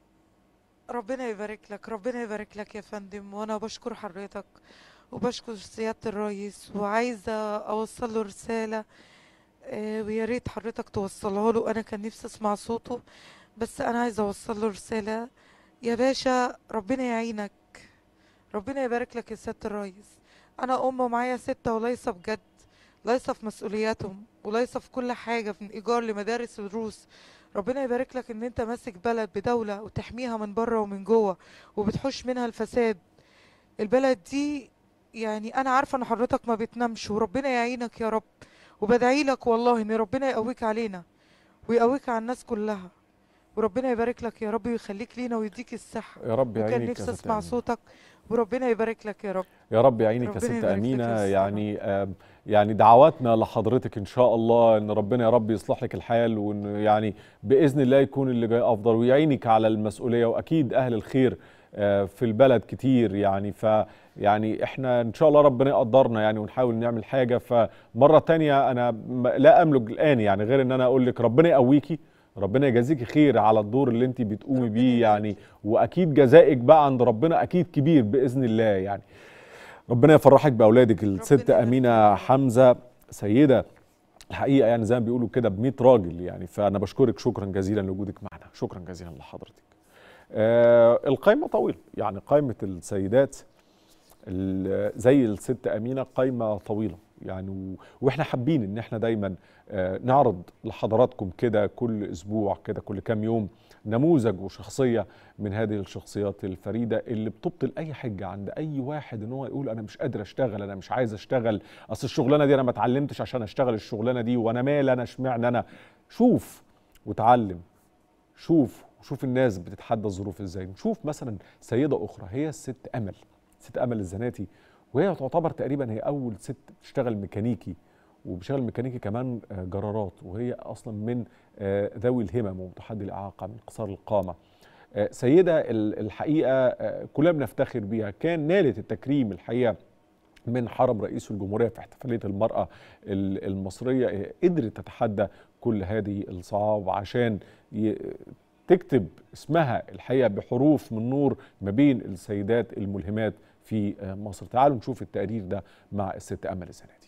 ربنا يبارك لك ربنا يبارك لك يا فندم وانا بشكر حضرتك وبشكر سيادة الرئيس وعايزة اوصل له رسالة آه، ويا ريت حضرتك توصلها له انا كان نفسي اسمع صوته بس انا عايزة اوصل له رسالة يا باشا ربنا يعينك ربنا يبارك لك يا سيادة الرئيس انا ام ومعايا ستة وليس بجد ليس في مسؤولياتهم وليس في كل حاجة من ايجار لمدارس ودروس ربنا يبارك لك ان انت ماسك بلد بدولة وتحميها من بره ومن جوه وبتحوش منها الفساد البلد دي يعني انا عارفة ان حضرتك ما بتنامش وربنا يعينك يا رب وبدعي لك والله ان ربنا يقويك علينا ويقويك على الناس كلها وربنا يبارك لك يا رب ويخليك لينا ويديك الصحة يا رب وكان يعينك يا نفسي ست اسمع أمينة. صوتك وربنا يبارك لك يا رب يا رب يعينك يا ربنا ست يبارك لك يا امينه أستاذ يعني آه يعني دعواتنا لحضرتك ان شاء الله ان ربنا يا رب يصلح لك الحال وان يعني باذن الله يكون اللي جاي افضل ويعينك على المسؤوليه واكيد اهل الخير آه في البلد كتير يعني ف يعني احنا ان شاء الله ربنا يقدرنا يعني ونحاول نعمل حاجه فمره تانية انا م- لا املك الان يعني غير ان انا اقول لك ربنا يقويكي ربنا يجازيكي خير على الدور اللي انت بتقومي بيه يعني واكيد جزائك بقى عند ربنا اكيد كبير باذن الله يعني ربنا يفرحك باولادك الست امينه حمزه سيده الحقيقه يعني زي ما بيقولوا كده ب 100 راجل يعني فانا بشكرك شكرا جزيلا لوجودك معنا شكرا جزيلا لحضرتك آه القائمه طويله يعني قائمه السيدات ال- زي الست امينه قائمه طويله يعني و- واحنا حابين ان احنا دايما آه، نعرض لحضراتكم كده كل اسبوع كده كل كام يوم نموذج وشخصيه من هذه الشخصيات الفريده اللي بتبطل اي حجه عند اي واحد ان هو يقول انا مش قادر اشتغل انا مش عايز اشتغل اصل الشغلانه دي انا ما اتعلمتش عشان اشتغل الشغلانه دي وانا مال انا اشمعنى انا شوف وتعلم شوف وشوف الناس بتتحدى الظروف ازاي نشوف مثلا سيده اخرى هي الست امل ست امل الزناتي وهي تعتبر تقريبا هي اول ست بتشتغل ميكانيكي وبتشتغل ميكانيكي كمان آه، جرارات وهي اصلا من آه، ذوي الهمم ومتحدي الاعاقه من قصار القامه آه، سيده ال- الحقيقه آه، كلنا بنفتخر بيها كان نالت التكريم الحقيقه من حرم رئيس الجمهوريه في احتفاليه المراه ال- المصريه آه، قدرت تتحدى كل هذه الصعاب عشان ي- تكتب اسمها الحقيقه بحروف من نور ما بين السيدات الملهمات في آه، مصر تعالوا نشوف التقرير ده مع الست امل الزناتي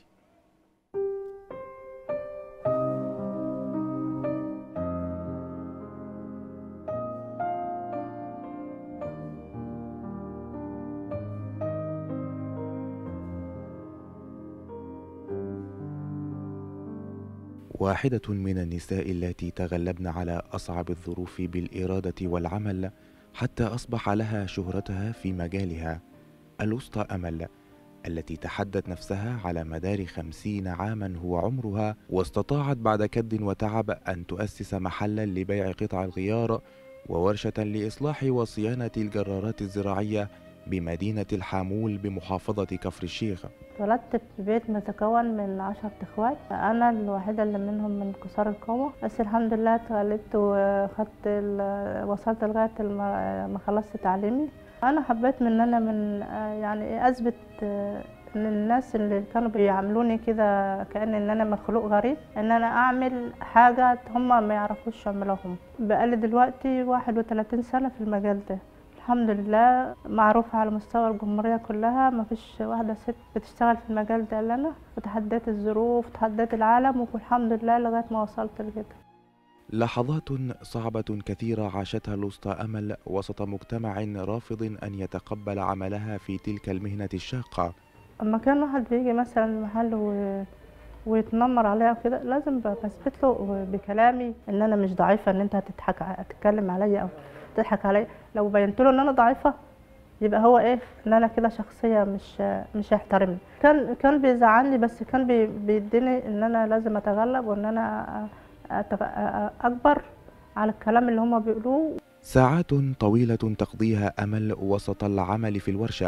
واحدة من النساء التي تغلبن على أصعب الظروف بالإرادة والعمل حتى أصبح لها شهرتها في مجالها الوسطى أمل التي تحدت نفسها على مدار خمسين عاما هو عمرها واستطاعت بعد كد وتعب أن تؤسس محلا لبيع قطع الغيار وورشة لإصلاح وصيانة الجرارات الزراعية بمدينة الحامول بمحافظة كفر الشيخ اتولدت في بيت متكون من عشرة اخوات انا الوحيده اللي منهم من قصار القامه بس الحمد لله اتولدت وخدت ال- وصلت لغايه الم- ما خلصت تعليمي انا حبيت من ان انا من يعني اثبت ان الناس اللي كانوا بيعاملوني كده كأن ان انا مخلوق غريب ان انا اعمل حاجه هم ما يعرفوش يعملوهم بقالي دلوقتي 31 سنه في المجال ده الحمد لله معروفة على مستوى الجمهورية كلها ما فيش واحدة ست بتشتغل في المجال ده إلا أنا وتحديت الظروف وتحديت العالم والحمد لله لغاية ما وصلت لكده لحظات صعبة كثيرة عاشتها الوسطى أمل وسط مجتمع رافض أن يتقبل عملها في تلك المهنة الشاقة أما كان واحد بيجي مثلا المحل و... ويتنمر عليا كده لازم بثبت له بكلامي ان انا مش ضعيفه ان انت هتضحك هتتكلم عليا او تضحك عليا لو بينت له ان انا ضعيفه يبقى هو ايه ان انا كده شخصيه مش مش هيحترمني كان كان بيزعلني بس كان بي- بيديني ان انا لازم اتغلب وان انا أتغ- اكبر على الكلام اللي هما بيقولوه ساعات طويلة تقضيها أمل وسط العمل في الورشة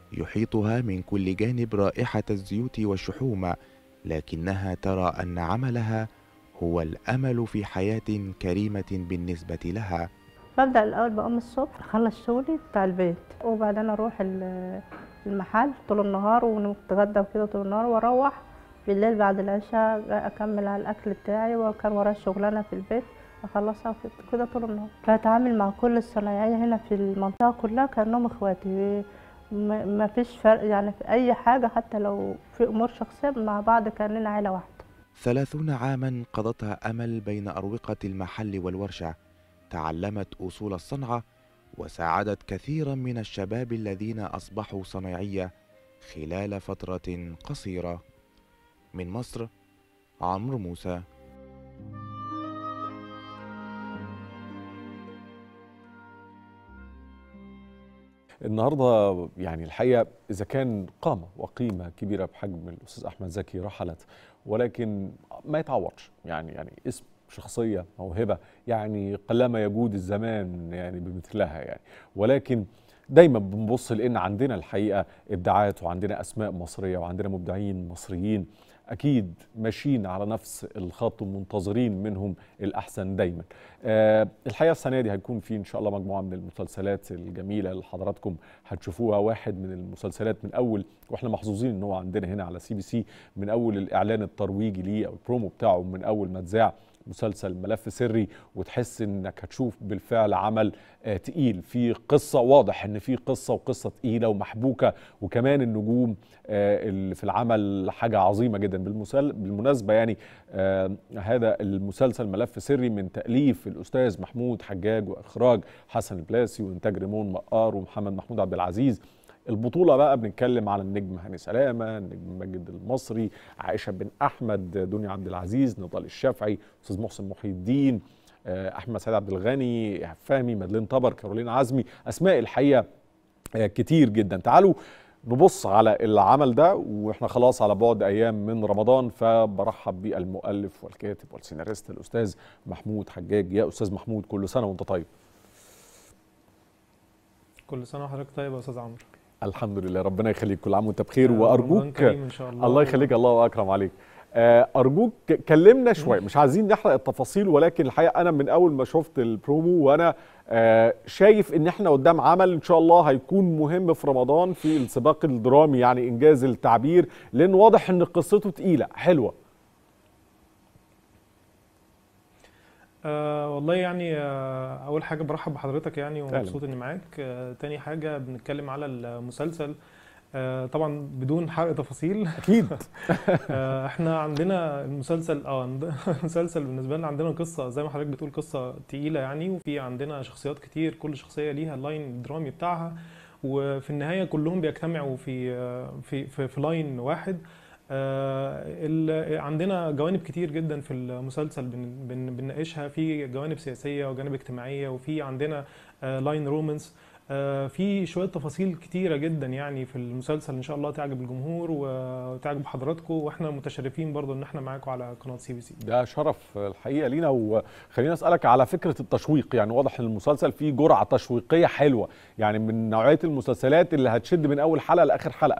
يحيطها من كل جانب رائحة الزيوت والشحوم لكنها ترى أن عملها هو الأمل في حياة كريمة بالنسبة لها ببدأ الأول بقوم الصبح أخلص شغلي بتاع البيت وبعدين أروح ال- المحل طول النهار ونتغدى وكده طول النهار وأروح بالليل بعد العشاء أكمل على الأكل بتاعي وكان ورايا شغلانة في البيت أخلصها وكده- كده طول النهار بتعامل مع كل الصنايعية هنا في المنطقة كلها كأنهم إخواتي ما ما فيش فرق يعني في أي حاجة حتى لو في أمور شخصية مع بعض كأننا عيلة واحدة ثلاثون عاما قضتها أمل بين أروقة المحل والورشة تعلمت أصول الصنعة وساعدت كثيرا من الشباب الذين أصبحوا صنايعية خلال فترة قصيرة من مصر عمرو موسى النهارده يعني الحقيقه اذا كان قامه وقيمه كبيره بحجم الاستاذ احمد زكي رحلت ولكن ما يتعوضش يعني يعني اسم شخصيه موهبه يعني قلما يجود الزمان يعني بمثلها يعني ولكن دايما بنبص لان عندنا الحقيقه ابداعات وعندنا اسماء مصريه وعندنا مبدعين مصريين اكيد ماشيين على نفس الخط ومنتظرين منهم الاحسن دايما آه الحقيقه السنه دي هيكون في ان شاء الله مجموعه من المسلسلات الجميله اللي حضراتكم هتشوفوها واحد من المسلسلات من اول واحنا محظوظين ان هو عندنا هنا على سي بي سي من اول الاعلان الترويجي ليه او البرومو بتاعه من اول ما اتذاع مسلسل ملف سري وتحس انك هتشوف بالفعل عمل آه تقيل في قصه واضح ان في قصه وقصه تقيله ومحبوكه وكمان النجوم آه اللي في العمل حاجه عظيمه جدا بالمسل بالمناسبه يعني آه هذا المسلسل ملف سري من تاليف الاستاذ محمود حجاج واخراج حسن البلاسي وانتاج ريمون مقار ومحمد محمود عبد العزيز البطولة بقى بنتكلم على النجم هاني سلامة النجم ماجد المصري عائشة بن أحمد دنيا عبد العزيز نضال الشافعي أستاذ محسن محي الدين أحمد سعيد عبد الغني فهمي مدلين طبر كارولين عزمي أسماء الحقيقة كتير جدا تعالوا نبص على العمل ده واحنا خلاص على بعد ايام من رمضان فبرحب بالمؤلف والكاتب والسيناريست الاستاذ محمود حجاج يا استاذ محمود كل سنه وانت طيب كل سنه وحضرتك طيب يا استاذ عمرو الحمد لله ربنا يخليك كل عام وانت بخير رمضان وارجوك كريم إن شاء الله. الله يخليك الله اكرم عليك آه، ارجوك كلمنا شويه مش عايزين نحرق التفاصيل ولكن الحقيقه انا من اول ما شفت البرومو وانا آه، شايف ان احنا قدام عمل ان شاء الله هيكون مهم في رمضان في السباق الدرامي يعني انجاز التعبير لان واضح ان قصته تقيله حلوه آه والله يعني آه اول حاجه برحب بحضرتك يعني أهلا. ومبسوط اني معاك آه تاني حاجه بنتكلم على المسلسل آه طبعا بدون حرق تفاصيل اكيد آه احنا عندنا المسلسل اه عند- المسلسل بالنسبه لنا عندنا قصه زي ما حضرتك بتقول قصه تقيله يعني وفي عندنا شخصيات كتير كل شخصيه ليها اللاين الدرامي بتاعها وفي النهايه كلهم بيجتمعوا في آه، في في, في لاين واحد آه، ال- عندنا جوانب كتير جدا في المسلسل بن- بن- بنناقشها في جوانب سياسيه وجوانب اجتماعيه وفي عندنا آه، لاين رومانس آه، في شويه تفاصيل كتيره جدا يعني في المسلسل ان شاء الله تعجب الجمهور وتعجب حضراتكم واحنا متشرفين برضو ان احنا معاكم على قناه سي بي سي ده شرف الحقيقه لينا وخلينا اسالك على فكره التشويق يعني واضح ان المسلسل فيه جرعه تشويقيه حلوه يعني من نوعيه المسلسلات اللي هتشد من اول حلقه لاخر حلقه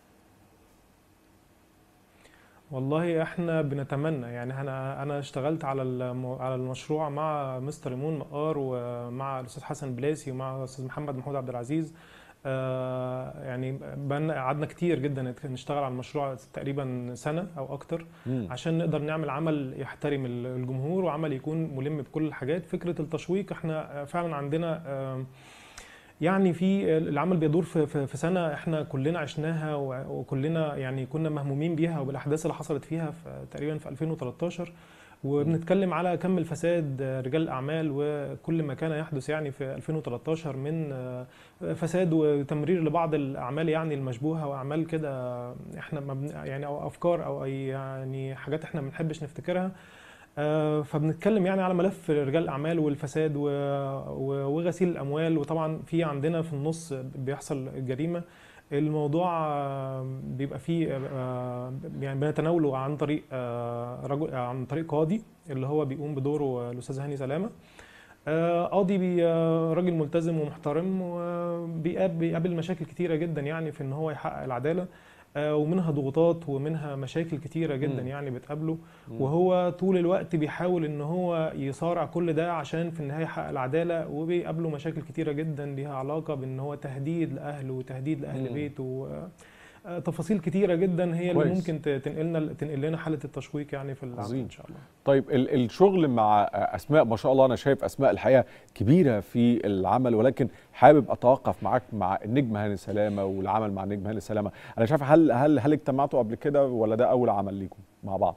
والله احنا بنتمنى يعني انا انا اشتغلت على الم- على المشروع مع مستر ايمون مقار ومع الاستاذ حسن بلاسي ومع الاستاذ محمد محمود عبد العزيز آه، يعني بقالنا قعدنا كتير جدا نت- نشتغل على المشروع تقريبا سنه او اكتر مم. عشان نقدر نعمل عمل يحترم ال- الجمهور وعمل يكون ملم بكل الحاجات فكره التشويق احنا فعلا عندنا آم، يعني في العمل بيدور في في في سنه احنا كلنا عشناها و- وكلنا يعني كنا مهمومين بيها وبالاحداث اللي حصلت فيها في تقريبا في 2013 وبنتكلم على كم الفساد رجال الاعمال وكل ما كان يحدث يعني في 2013 من فساد وتمرير لبعض الاعمال يعني المشبوهه واعمال كده احنا ما بن يعني او افكار او اي يعني حاجات احنا ما بنحبش نفتكرها آه، فبنتكلم يعني على ملف رجال الاعمال والفساد و- و- وغسيل الاموال وطبعا في عندنا في النص بيحصل جريمه الموضوع آه، بيبقى فيه آه، يعني بنتناوله عن طريق آه، رجل عن طريق قاضي اللي هو بيقوم بدوره الاستاذ هاني سلامه آه، قاضي بي آه، راجل ملتزم ومحترم وبيقابل مشاكل كتيره جدا يعني في ان هو يحقق العداله آه، ومنها ضغوطات ومنها مشاكل كتيره جدا مم. يعني بتقابله مم. وهو طول الوقت بيحاول ان هو يصارع كل ده عشان في النهايه يحقق العداله وبيقابله مشاكل كتيره جدا ليها علاقه بان هو تهديد لاهله وتهديد لاهل مم. بيته آه، تفاصيل كتيره جدا هي اللي كويس. ممكن ت- تنقلنا تنقل لنا حاله التشويق يعني في العمل عظيم. ان شاء الله طيب ال- الشغل مع اسماء ما شاء الله انا شايف اسماء الحقيقه كبيره في العمل ولكن حابب اتوقف معاك مع النجم هاني سلامه والعمل مع النجم هاني سلامه انا شايف هل هل هل اجتمعتوا قبل كده ولا ده اول عمل ليكم مع بعض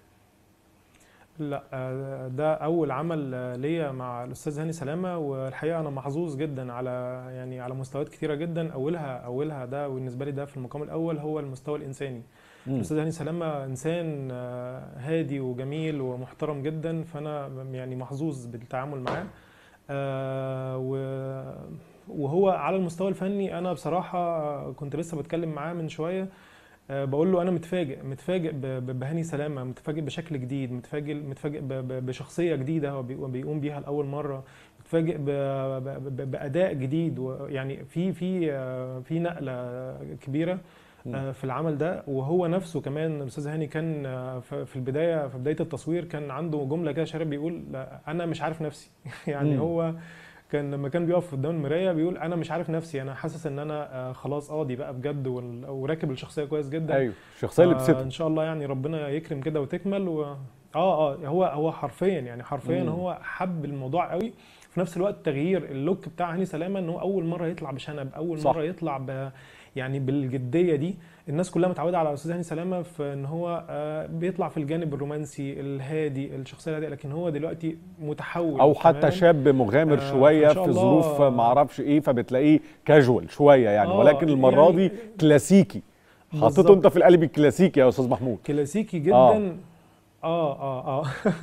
لا آه، ده اول عمل آه، ليا مع الاستاذ هاني سلامه والحقيقه انا محظوظ جدا على يعني على مستويات كتيره جدا اولها اولها ده بالنسبه لي ده في المقام الاول هو المستوى الانساني مم. الاستاذ هاني سلامه انسان آه، هادي وجميل ومحترم جدا فانا يعني محظوظ بالتعامل معاه آه، و- وهو على المستوى الفني انا بصراحه كنت لسه بتكلم معاه من شويه آه، بقول له انا متفاجئ متفاجئ ب- ب- بهاني سلامه متفاجئ بشكل جديد متفاجئ متفاجئ ب- ب- بشخصيه جديده هو بي- بيقوم بيها لاول مره متفاجئ ب- ب- ب- باداء جديد ويعني في في آه، في نقله كبيره آه، في العمل ده وهو نفسه كمان الاستاذ هاني كان آه، ف- في البدايه في بدايه التصوير كان عنده جمله كده شارب بيقول لا، انا مش عارف نفسي يعني مم. هو كان لما كان بيقف قدام المرايه بيقول انا مش عارف نفسي انا حاسس ان انا آه، خلاص قاضي بقى بجد وال- وراكب الشخصيه كويس جدا ايوه الشخصيه اللي آه، بستها ان شاء الله يعني ربنا يكرم كده وتكمل و... اه اه هو هو حرفيا يعني حرفيا مم. هو حب الموضوع قوي في نفس الوقت تغيير اللوك بتاع هاني سلامه ان هو اول مره يطلع بشنب اول صح. مره يطلع ب يعني بالجديه دي الناس كلها متعوده على الاستاذ هاني سلامه في ان هو آه بيطلع في الجانب الرومانسي الهادي الشخصيه الهاديه لكن هو دلوقتي متحول او حتى تماماً. شاب مغامر آه، شويه فإن شاء في الله- ظروف ما اعرفش ايه فبتلاقيه كاجوال شويه يعني آه، ولكن المره يعني- دي كلاسيكي حطيته بالظبط. انت في القالب الكلاسيكي يا استاذ محمود كلاسيكي جدا آه. اه اه اه,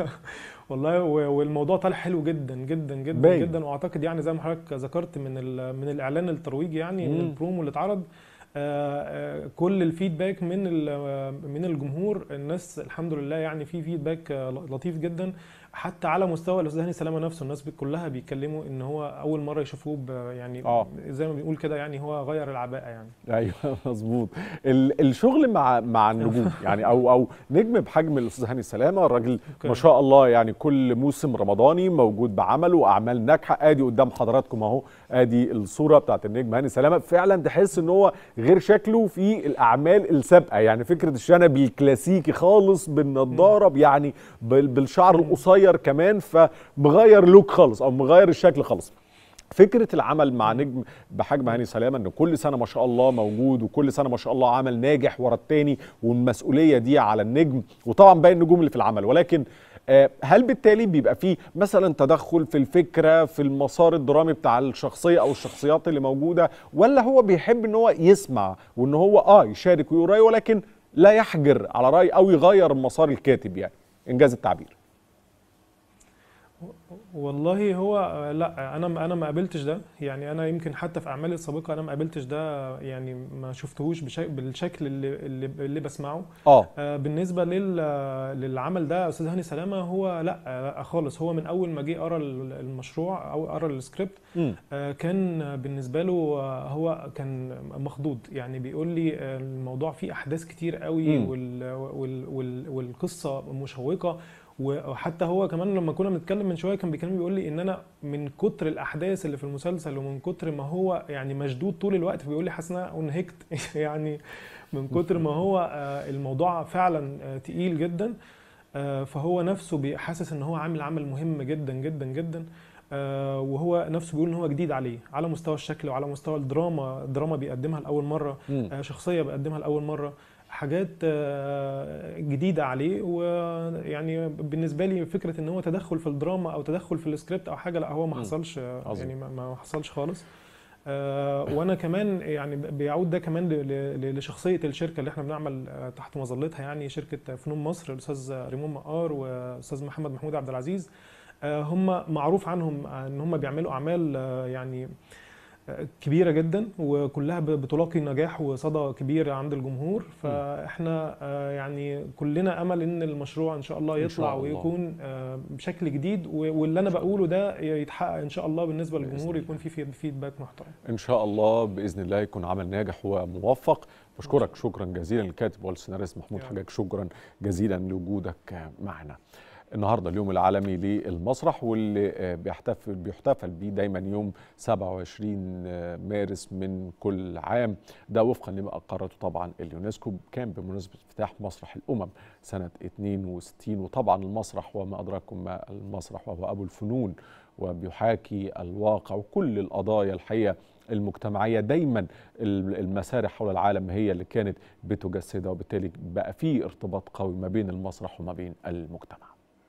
والله و- والموضوع طالع حلو جدا جدا جدا باين. جدا واعتقد يعني زي ما حضرتك ذكرت من ال- من الاعلان الترويجي يعني من مم. البرومو اللي اتعرض آه، آه، كل الفيدباك من ال- من الجمهور الناس الحمد لله يعني في فيدباك آه، لطيف جدا حتى على مستوى الاستاذ هاني سلامه نفسه الناس بي- كلها بيتكلموا ان هو اول مره يشوفوه ب- يعني آه. زي ما بنقول كده يعني هو غير العباءه يعني ايوه مظبوط ال- الشغل مع مع النجوم يعني او او نجم بحجم الاستاذ هاني سلامه الراجل ما شاء الله يعني كل موسم رمضاني موجود بعمل واعمال ناجحه ادي قدام حضراتكم اهو ادي الصوره بتاعت النجم هاني سلامه فعلا تحس ان هو غير شكله في الاعمال السابقه يعني فكره الشنب الكلاسيكي خالص بالنضاره يعني بال- بالشعر القصير كمان فمغير لوك خالص او مغير الشكل خالص فكره العمل مع نجم بحجم هاني سلامه ان كل سنه ما شاء الله موجود وكل سنه ما شاء الله عمل ناجح ورا التاني والمسؤوليه دي على النجم وطبعا باقي النجوم اللي في العمل ولكن آه، هل بالتالي بيبقى فيه مثلا تدخل في الفكره في المسار الدرامي بتاع الشخصيه او الشخصيات اللي موجوده ولا هو بيحب ان هو يسمع وان هو اه يشارك ويقول رايه ولكن لا يحجر على راي او يغير مسار الكاتب يعني انجاز التعبير والله هو آه، لا انا انا ما قابلتش ده يعني انا يمكن حتى في اعمالي السابقه انا ما قابلتش ده يعني ما شفتهوش بشك بالشكل اللي اللي, اللي بسمعه اه آه، بالنسبه لل للعمل ده استاذ هاني سلامه هو لا آه، خالص هو من اول ما جه قرا المشروع او قرا السكريبت مم. آه، كان بالنسبه له آه، هو كان مخضوض يعني بيقول لي آه، الموضوع فيه احداث كتير قوي مم. وال وال وال والقصه مشوقه وحتى هو كمان لما كنا بنتكلم من شويه كان بيكلمني بيقول لي ان انا من كتر الاحداث اللي في المسلسل ومن كتر ما هو يعني مشدود طول الوقت بيقول لي حاسس ان انا انهكت يعني من كتر ما هو آه، الموضوع فعلا آه، تقيل جدا آه، فهو نفسه بي- حاسس ان هو عامل عمل مهم جدا جدا جدا آه، وهو نفسه بيقول ان هو جديد عليه على مستوى الشكل وعلى مستوى الدراما دراما بيقدمها لاول مره مم. آه، شخصيه بيقدمها لاول مره حاجات آه، جديده عليه ويعني بالنسبه لي فكره ان هو تدخل في الدراما او تدخل في السكريبت او حاجه لا هو ما مم. حصلش آه، عظيم. يعني ما- ما حصلش خالص آه، وانا كمان يعني بيعود ده كمان ل- ل- لشخصيه الشركه اللي احنا بنعمل آه، تحت مظلتها يعني شركه فنون مصر الاستاذ ريمون مقار واستاذ محمد محمود عبد العزيز آه، هم معروف عنهم ان هم بيعملوا اعمال آه، يعني كبيره جدا وكلها بتلاقي نجاح وصدى كبير عند الجمهور فاحنا يعني كلنا امل ان المشروع ان شاء الله يطلع إن شاء الله. ويكون بشكل جديد واللي انا بقوله ده يتحقق ان شاء الله بالنسبه للجمهور يكون في فيدباك محترم ان شاء الله باذن الله يكون عمل ناجح وموفق بشكرك شكرا جزيلا للكاتب والسيناريست محمود حجاج شكرا جزيلا لوجودك معنا النهارده اليوم العالمي للمسرح واللي بيحتفل بيحتفل بيه دايما يوم 27 مارس من كل عام ده وفقا لما اقرته طبعا اليونسكو كان بمناسبه افتتاح مسرح الامم سنه 62 وطبعا المسرح وما ادراكم ما المسرح وهو ابو الفنون وبيحاكي الواقع وكل القضايا الحقيقه المجتمعيه دايما المسارح حول العالم هي اللي كانت بتجسدها وبالتالي بقى في ارتباط قوي ما بين المسرح وما بين المجتمع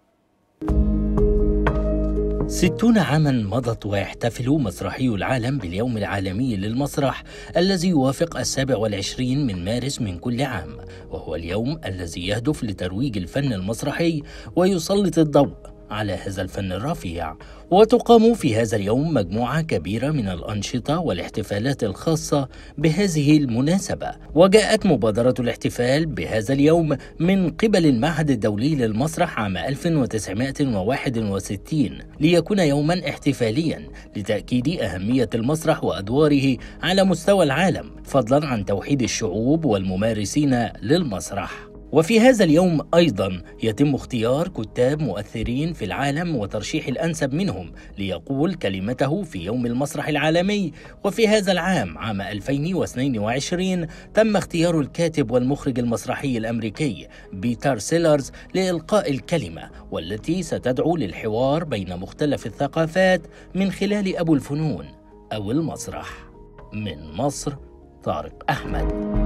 ستون عاما مضت ويحتفل مسرحي العالم باليوم العالمي للمسرح الذي يوافق السابع والعشرين من مارس من كل عام وهو اليوم الذي يهدف لترويج الفن المسرحي ويسلط الضوء على هذا الفن الرفيع وتقام في هذا اليوم مجموعة كبيرة من الأنشطة والاحتفالات الخاصة بهذه المناسبة وجاءت مبادرة الاحتفال بهذا اليوم من قبل المعهد الدولي للمسرح عام 1961 ليكون يوما احتفاليا لتأكيد أهمية المسرح وأدواره على مستوى العالم فضلا عن توحيد الشعوب والممارسين للمسرح وفي هذا اليوم أيضا يتم اختيار كتاب مؤثرين في العالم وترشيح الأنسب منهم ليقول كلمته في يوم المسرح العالمي وفي هذا العام عام 2022 تم اختيار الكاتب والمخرج المسرحي الأمريكي بيتر سيلرز لإلقاء الكلمة والتي ستدعو للحوار بين مختلف الثقافات من خلال أبو الفنون أو المسرح من مصر طارق أحمد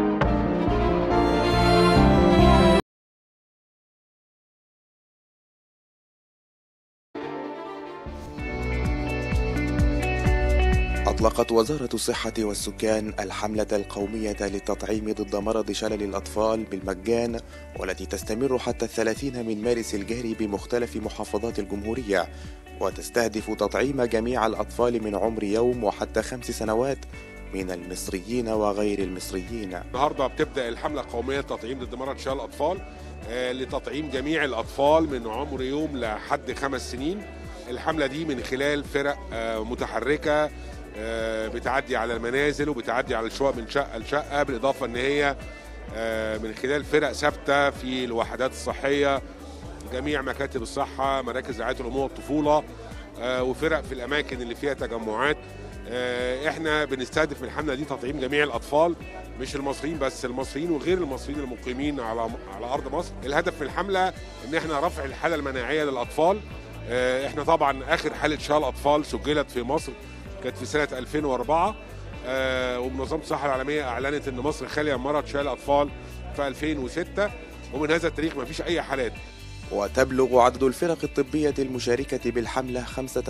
أطلقت وزارة الصحة والسكان الحملة القومية للتطعيم ضد مرض شلل الأطفال بالمجان والتي تستمر حتى الثلاثين من مارس الجاري بمختلف محافظات الجمهورية وتستهدف تطعيم جميع الأطفال من عمر يوم وحتى خمس سنوات من المصريين وغير المصريين النهارده بتبدا الحمله القوميه للتطعيم ضد مرض شلل الاطفال آه، لتطعيم جميع الاطفال من عمر يوم لحد خمس سنين الحمله دي من خلال فرق آه، متحركه آه، بتعدي على المنازل وبتعدي على الشقق من شقه لشقه بالاضافه ان هي آه، من خلال فرق ثابته في الوحدات الصحيه جميع مكاتب الصحه مراكز رعايه الامومه والطفوله آه، وفرق في الاماكن اللي فيها تجمعات آه، احنا بنستهدف من الحمله دي تطعيم جميع الاطفال مش المصريين بس المصريين وغير المصريين المقيمين على على ارض مصر الهدف من الحمله ان احنا رفع الحاله المناعيه للاطفال آه، احنا طبعا اخر حاله شلل اطفال سجلت في مصر كانت في سنه 2004 آه، ومنظمه الصحه العالميه اعلنت ان مصر خاليه من مرض شلل الاطفال في 2006 ومن هذا التاريخ ما فيش اي حالات وتبلغ عدد الفرق الطبية المشاركة بالحملة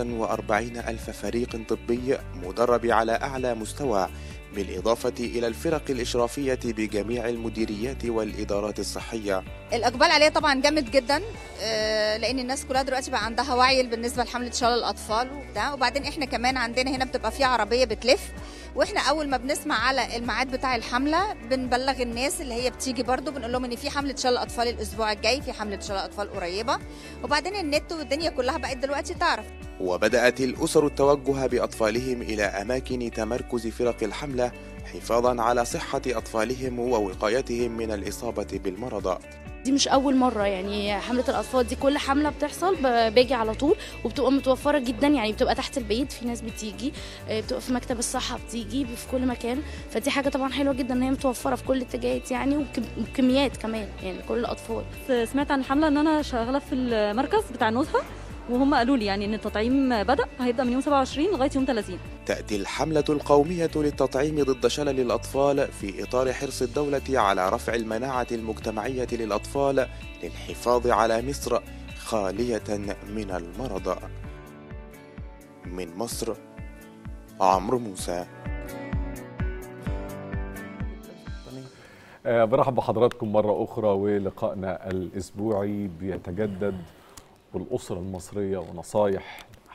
45 ألف فريق طبي مدرب على أعلى مستوى بالإضافة إلى الفرق الإشرافية بجميع المديريات والإدارات الصحية الاقبال عليه طبعا جامد جدا آه، لان الناس كلها دلوقتي بقى عندها وعي بالنسبه لحمله شلل الاطفال وبتاع وبعدين احنا كمان عندنا هنا بتبقى في عربيه بتلف واحنا اول ما بنسمع على الميعاد بتاع الحمله بنبلغ الناس اللي هي بتيجي برضو بنقول لهم ان في حمله شلل الاطفال الاسبوع الجاي في حمله شلل اطفال قريبه وبعدين النت والدنيا كلها بقت دلوقتي تعرف وبدأت الأسر التوجه بأطفالهم إلى أماكن تمركز فرق الحملة حفاظا على صحة أطفالهم ووقايتهم من الإصابة بالمرض دي مش اول مره يعني حمله الاطفال دي كل حمله بتحصل ب- باجي على طول وبتبقى متوفره جدا يعني بتبقى تحت البيت في ناس بتيجي آه، بتبقى في مكتب الصحه بتيجي في كل مكان فدي حاجه طبعا حلوه جدا ان هي متوفره في كل الاتجاهات يعني وكم- وبكميات كمان يعني كل الاطفال سمعت عن الحمله ان انا شغاله في المركز بتاع نزهه وهم قالوا لي يعني ان التطعيم بدا هيبدا من يوم 27 لغايه يوم 30 تأتي الحملة القومية للتطعيم ضد شلل الأطفال في إطار حرص الدولة على رفع المناعة المجتمعية للأطفال للحفاظ على مصر خالية من المرض من مصر عمرو موسى آه، برحب بحضراتكم مرة أخرى ولقائنا الأسبوعي بيتجدد بالأسرة المصرية ونصايح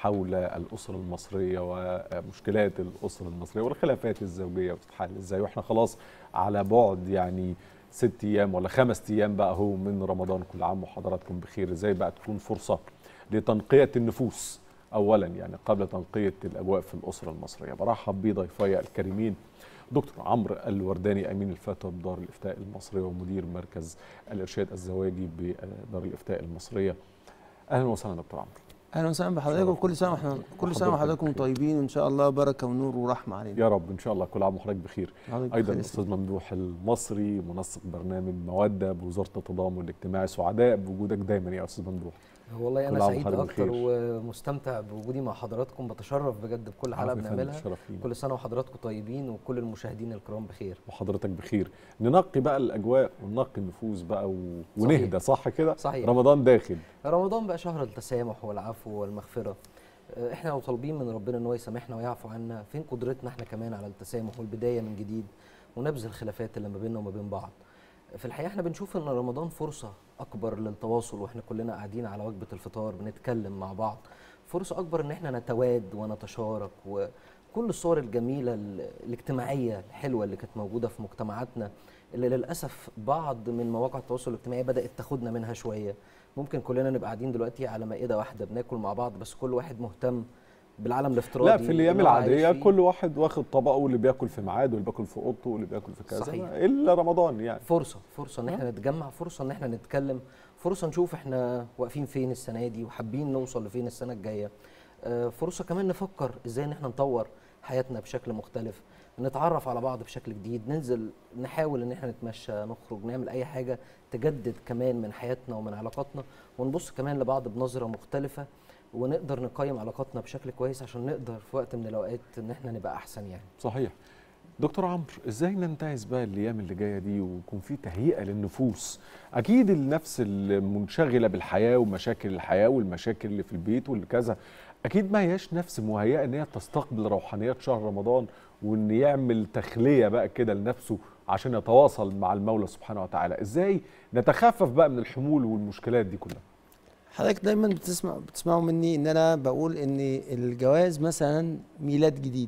حول الاسره المصريه ومشكلات الاسره المصريه والخلافات الزوجيه بتتحل ازاي واحنا خلاص على بعد يعني ست ايام ولا خمس ايام بقى هو من رمضان كل عام وحضراتكم بخير ازاي بقى تكون فرصه لتنقيه النفوس اولا يعني قبل تنقيه الاجواء في الاسره المصريه برحب بضيفي الكريمين دكتور عمرو الورداني امين الفتوى بدار الافتاء المصريه ومدير مركز الارشاد الزواجي بدار الافتاء المصريه اهلا وسهلا دكتور عمرو اهلا وسهلا بحضرتك وكل سنه واحنا كل سنه وحضراتكم طيبين وان شاء الله بركه ونور ورحمه علينا يا رب ان شاء الله كل عام وحضرتك بخير حضرتك ايضا بخير. الاستاذ ممدوح المصري منسق برنامج موده بوزاره التضامن الاجتماعي سعداء بوجودك دايما يا استاذ ممدوح والله كل انا عام سعيد وحضرتك اكتر بخير. ومستمتع بوجودي مع حضراتكم بتشرف بجد بكل حلقه عفوا يا فندم، بنعملها الشرف لينا. كل سنه وحضراتكم طيبين وكل المشاهدين الكرام بخير وحضرتك بخير ننقي بقى الاجواء وننقي النفوس بقى و... صحيح. ونهدى صح كده صحيح. رمضان داخل رمضان بقى شهر التسامح والعفو والمغفره آه، احنا لو طالبين من ربنا ان هو يسامحنا ويعفو عنا فين قدرتنا احنا كمان على التسامح والبدايه من جديد ونبذ الخلافات اللي ما بيننا وما بين بعض في الحقيقه احنا بنشوف ان رمضان فرصه اكبر للتواصل واحنا كلنا قاعدين على وجبه الفطار بنتكلم مع بعض فرصه اكبر ان احنا نتواد ونتشارك وكل الصور الجميله ال- الاجتماعيه الحلوه اللي كانت موجوده في مجتمعاتنا اللي للاسف بعض من مواقع التواصل الاجتماعي بدات تاخدنا منها شويه ممكن كلنا نبقى قاعدين دلوقتي على مائده واحده بناكل مع بعض بس كل واحد مهتم بالعالم الافتراضي لا في الايام اللي هو عايش العاديه فيه. كل واحد واخد طبقه واللي بياكل في ميعاد واللي بياكل في اوضته واللي بياكل في كذا صحيح. الا رمضان يعني فرصه فرصه ان احنا نتجمع فرصه ان احنا نتكلم فرصه نشوف احنا واقفين فين السنه دي وحابين نوصل لفين السنه الجايه آه، فرصه كمان نفكر ازاي ان احنا نطور حياتنا بشكل مختلف نتعرف على بعض بشكل جديد ننزل نحاول ان احنا نتمشى نخرج نعمل اي حاجه تجدد كمان من حياتنا ومن علاقاتنا ونبص كمان لبعض بنظره مختلفه ونقدر نقيم علاقاتنا بشكل كويس عشان نقدر في وقت من الاوقات ان احنا نبقى احسن يعني صحيح دكتور عمرو ازاي ننتهز بقى الايام اللي جايه دي ويكون في تهيئه للنفوس اكيد النفس المنشغله بالحياه ومشاكل الحياه والمشاكل اللي في البيت واللي كذا اكيد ما هياش نفس مهيئه ان هي تستقبل روحانيات شهر رمضان وان يعمل تخليه بقى كده لنفسه عشان يتواصل مع المولى سبحانه وتعالى ازاي نتخفف بقى من الحمول والمشكلات دي كلها حضرتك دايما بتسمع بتسمعوا مني ان انا بقول ان الجواز مثلا ميلاد جديد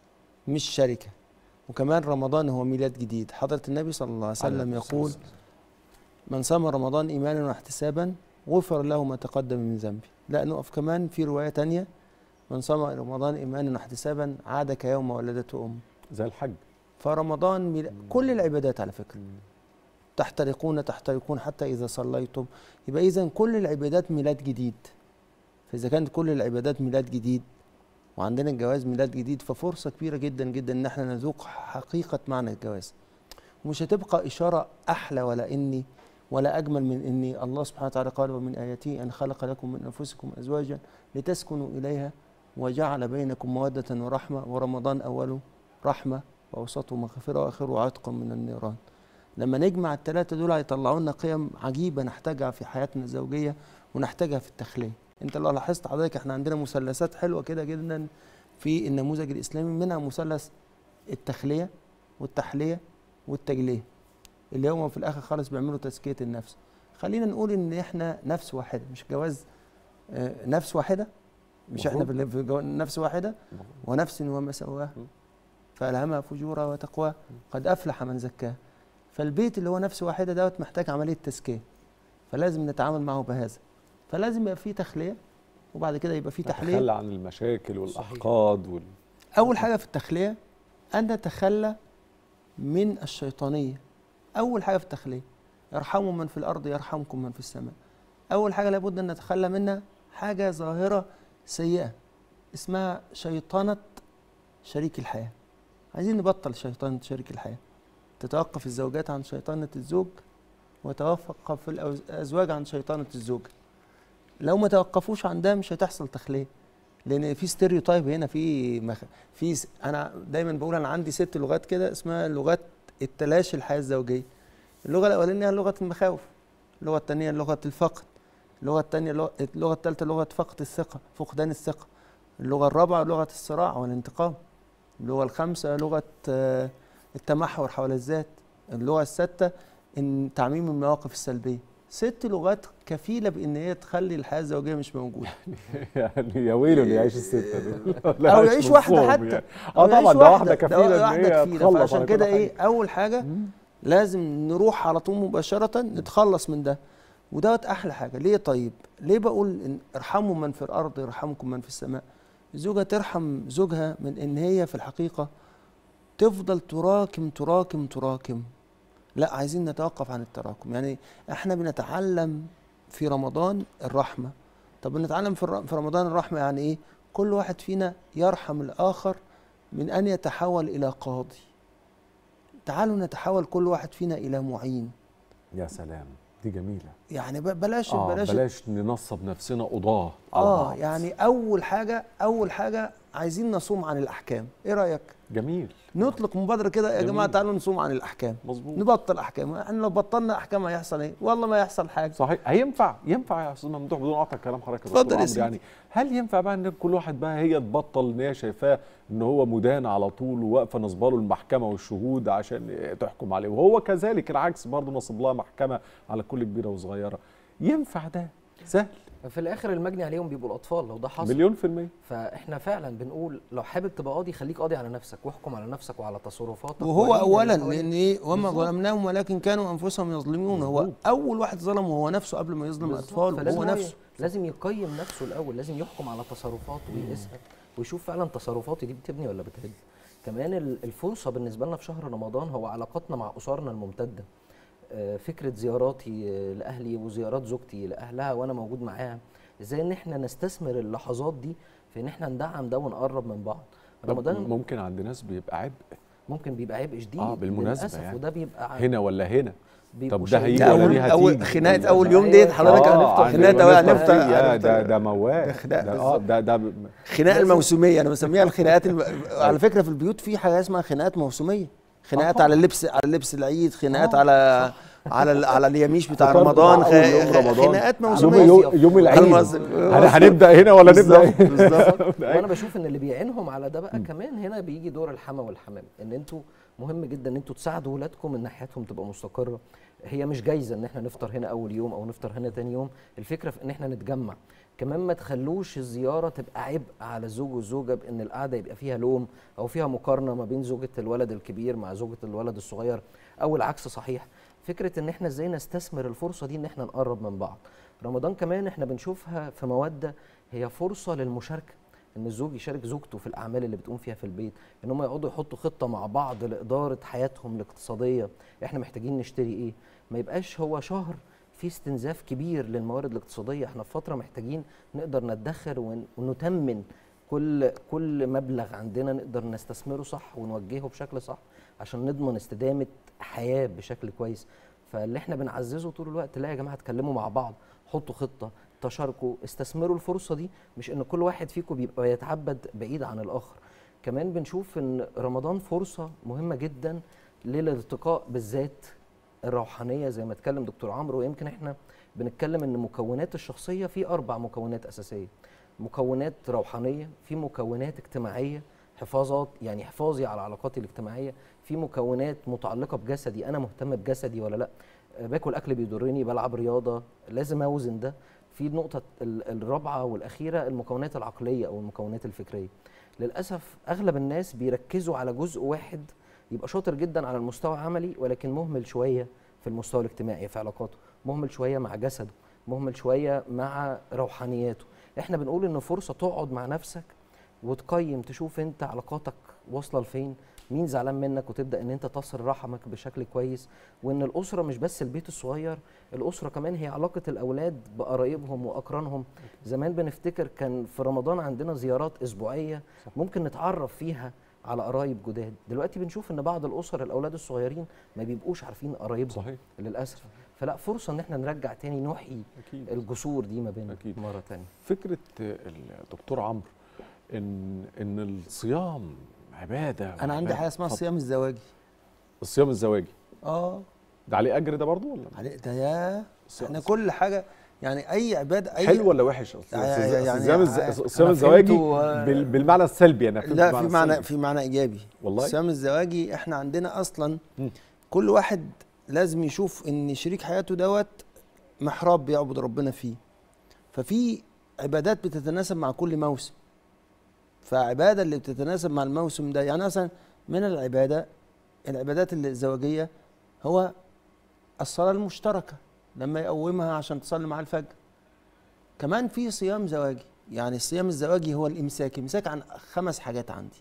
مش شركه وكمان رمضان هو ميلاد جديد حضره النبي صلى الله عليه وسلم يقول من صام رمضان ايمانا واحتسابا غفر له ما تقدم من ذنبه لا نقف كمان في روايه تانية من صام رمضان ايمانا واحتسابا عاد كيوم ولدته امه زي الحج فرمضان ميلا... كل العبادات على فكره تحترقون تحترقون حتى اذا صليتم يبقى اذا كل العبادات ميلاد جديد فاذا كانت كل العبادات ميلاد جديد وعندنا الجواز ميلاد جديد ففرصه كبيره جدا جدا ان احنا نذوق حقيقه معنى الجواز ومش هتبقى اشاره احلى ولا اني ولا اجمل من اني الله سبحانه وتعالى قال ومن اياته ان خلق لكم من انفسكم ازواجا لتسكنوا اليها وجعل بينكم موده ورحمه ورمضان اوله رحمه واوسطه مغفره واخره عتق من النيران لما نجمع الثلاثه دول هيطلعوا لنا قيم عجيبه نحتاجها في حياتنا الزوجيه ونحتاجها في التخليه انت لو لاحظت حضرتك احنا عندنا مثلثات حلوه كده جدا في النموذج الاسلامي منها مثلث التخليه والتحليه والتجليه اللي هم في الاخر خالص بيعملوا تزكيه النفس خلينا نقول ان احنا نفس واحده مش جواز آه، نفس واحده مش احنا مفروض. في جو- نفس واحده ونفس وما سواها فالهمها فجورها وتقواها قد افلح من زكاها فالبيت اللي هو نفس واحده دوت محتاج عمليه تزكيه فلازم نتعامل معه بهذا فلازم يبقى في تخليه وبعد كده يبقى في تحليه نتخلى عن المشاكل والاحقاد وال... اول حاجه في التخليه ان نتخلى من الشيطانيه اول حاجه في التخليه يرحموا من في الارض يرحمكم من في السماء اول حاجه لابد ان نتخلى منها حاجه ظاهره سيئه اسمها شيطنه شريك الحياه عايزين نبطل شيطنه شريك الحياه تتوقف الزوجات عن شيطنه الزوج وتوقف الازواج عن شيطنه الزوج لو ما توقفوش عن ده مش هتحصل تخليه لان في ستيريوتايب هنا في مخ... في س... انا دايما بقول انا عندي ست لغات كده اسمها لغات التلاشي الحياه الزوجيه اللغه الاولانيه لغه المخاوف اللغه الثانيه لغه الفقد اللغه الثانيه لغه اللغه الثالثه لغه فقد الثقه فقدان الثقه اللغه الرابعه لغه الصراع والانتقام اللغه الخامسه لغه آه، التمحور حول الذات اللغه السادسه ان تعميم المواقف السلبيه ست لغات كفيله بان هي تخلي الحياه الزوجيه مش موجوده يعني يا ويله اللي يعيش الستة دول او يعيش واحده حتى يعني. أو اه يعيش طبعا ده واحده كفيله ان واحده هي كفيله تخلص فعشان على كده كل ايه حاجة. اول حاجه لازم نروح على طول مباشره نتخلص من ده ودوت احلى حاجه ليه طيب ليه بقول إن ارحموا من في الارض يرحمكم من في السماء الزوجه ترحم زوجها من ان هي في الحقيقه تفضل تراكم تراكم تراكم لا عايزين نتوقف عن التراكم يعني احنا بنتعلم في رمضان الرحمه طب بنتعلم في الر- في رمضان الرحمه يعني ايه كل واحد فينا يرحم الاخر من ان يتحول الى قاضي تعالوا نتحول كل واحد فينا الى معين يا سلام دي جميله يعني ب- بلاش آه بلاش بلاش ننصب نفسنا قضاه على اه بعض. يعني اول حاجه اول حاجه عايزين نصوم عن الاحكام ايه رايك جميل نطلق مبادره كده يا جميل. جماعه تعالوا نصوم عن الاحكام مظبوط نبطل احكام احنا لو بطلنا احكام هيحصل ايه والله ما يحصل حاجه صحيح هينفع ينفع يا استاذ ممدوح بدون قطع كلام حضرتك يا دكتور اتفضل يا عمرو، سيدي. يعني هل ينفع بقى ان كل واحد بقى هي تبطل ان هي شايفاه ان هو مدان على طول وواقفه نصب له المحكمه والشهود عشان تحكم عليه وهو كذلك العكس برضه نصب لها محكمه على كل كبيره وصغيره ينفع ده سهل في الاخر المجني عليهم بيبقوا الاطفال لو ده حصل مليون في المية فاحنا فعلا بنقول لو حابب تبقى قاضي خليك قاضي على نفسك واحكم على نفسك وعلى تصرفاتك وهو وعين اولا اللي حواليك. لان ايه وما بالظبط. ظلمناهم ولكن كانوا انفسهم يظلمون هو مظبوط. اول واحد ظلم هو نفسه قبل ما يظلم بالظبط. اطفاله فلازم هو ي- نفسه لازم يقيم نفسه الاول لازم يحكم على تصرفاته ويقيسها ويشوف فعلا تصرفاتي دي بتبني ولا بتهد كمان ال- الفرصه بالنسبه لنا في شهر رمضان هو علاقاتنا مع اسرنا الممتده آه، فكره زياراتي آه، لاهلي وزيارات زوجتي لاهلها وانا موجود معاها ازاي ان احنا نستثمر اللحظات دي في ان احنا ندعم ده ونقرب من بعض رمضان ممكن عند ناس بيبقى عبء ممكن بيبقى عبء شديد اه بالمناسبه للأسف يعني وده بيبقى هنا ولا هنا بيبقوا طب ده هيجي شايفين- ولا أول- دي هتيجي أول خناقة أول يوم ديت حضرتك آه هنفطر عند- خناقة بقى هنفطر هنفطر- فيها، هنفطر. ده ده موال ده خناقة ده اه بالظبط. ده ده خناقه الموسميه انا بسميها الخناقات الم... على فكره في البيوت في حاجه اسمها خناقات موسميه خناقات آه. على اللبس على لبس العيد خناقات آه، على على ال- على اليميش بتاع فطار رمضان بتاع خ... أول يوم خ- رمضان. خناقات يوم- موسميه يوم- يوم العيد. المص- هن- هنبدأ هنا ولا نبدأ بالظبط هنا؟ بالظبط وانا بشوف ان اللي بيعينهم على ده بقى كمان هنا بيجي دور الحما والحمام ان انتوا مهم جدا ان انتوا تساعدوا ولادكم ان حياتهم تبقى مستقره هي مش جايزه ان احنا نفطر هنا اول يوم او نفطر هنا تاني يوم الفكره في ان احنا نتجمع كمان ما تخلوش الزياره تبقى عبء على الزوج والزوجه بان القعده يبقى فيها لوم او فيها مقارنه ما بين زوجه الولد الكبير مع زوجه الولد الصغير او العكس صحيح فكره ان احنا ازاي نستثمر الفرصه دي ان احنا نقرب من بعض رمضان كمان احنا بنشوفها في موده هي فرصه للمشاركه ان الزوج يشارك زوجته في الاعمال اللي بتقوم فيها في البيت ان هم يقعدوا يحطوا خطه مع بعض لاداره حياتهم الاقتصاديه احنا محتاجين نشتري ايه ما يبقاش هو شهر في استنزاف كبير للموارد الاقتصاديه احنا في فتره محتاجين نقدر ندخر ون- ونتمن كل كل مبلغ عندنا نقدر نستثمره صح ونوجهه بشكل صح عشان نضمن استدامه حياه بشكل كويس فاللي احنا بنعززه طول الوقت لا يا جماعه اتكلموا مع بعض حطوا خطه تشاركوا استثمروا الفرصه دي مش ان كل واحد فيكم بيبقى يتعبد بعيد عن الاخر كمان بنشوف ان رمضان فرصه مهمه جدا للالتقاء بالذات الروحانيه زي ما اتكلم دكتور عمرو ويمكن احنا بنتكلم ان مكونات الشخصيه في اربع مكونات اساسيه مكونات روحانيه في مكونات اجتماعيه حفاظات يعني حفاظي على علاقاتي الاجتماعيه في مكونات متعلقه بجسدي انا مهتم بجسدي ولا لا آه، باكل اكل بيضرني بلعب رياضه لازم اوزن ده في النقطه ال- الرابعه والاخيره المكونات العقليه او المكونات الفكريه للاسف اغلب الناس بيركزوا على جزء واحد يبقى شاطر جدا على المستوى العملي ولكن مهمل شويه في المستوى الاجتماعي في علاقاته مهمل شويه مع جسده مهمل شويه مع روحانياته احنا بنقول ان فرصه تقعد مع نفسك وتقيم تشوف انت علاقاتك واصله لفين مين زعلان منك وتبدا ان انت تصل رحمك بشكل كويس وان الاسره مش بس البيت الصغير الاسره كمان هي علاقه الاولاد بقرايبهم واقرانهم زمان بنفتكر كان في رمضان عندنا زيارات اسبوعيه ممكن نتعرف فيها على قرايب جداد دلوقتي بنشوف ان بعض الاسر الاولاد الصغيرين ما بيبقوش عارفين قرايبهم صحيح للاسف فلا فرصه ان احنا نرجع تاني نحيي أكيد. الجسور دي ما بيننا أكيد. مره تانية فكره الدكتور عمرو ان ان الصيام عباده انا عندي وعبادة. حاجه اسمها اتفضل. الصيام الزواجي الصيام الزواجي اه ده عليه اجر ده برضه ولا علي ده يا احنا كل حاجه يعني اي عباده اي حلو ولا وحش اصل يعني- أصل يعني الصيام الز- أنا الصيام الزواجي فهمته، بال- بالمعنى السلبي انا فهمت لا المعنى في معنى السلبي. في معنى ايجابي والله؟ الصيام الزواجي احنا عندنا اصلا كل واحد لازم يشوف ان شريك حياته دوت محراب بيعبد ربنا فيه ففي عبادات بتتناسب مع كل موسم فعبادة اللي بتتناسب مع الموسم ده يعني مثلا من العبادة العبادات الزواجية هو الصلاة المشتركة لما يقومها عشان تصلي مع الفجر كمان في صيام زواجي يعني الصيام الزواجي هو الإمساك إمساك عن خمس حاجات عندي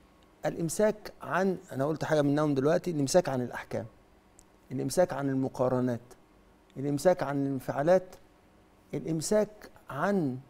الإمساك عن أنا قلت حاجة منهم دلوقتي الإمساك عن الأحكام الإمساك عن المقارنات الإمساك عن الانفعالات الإمساك عن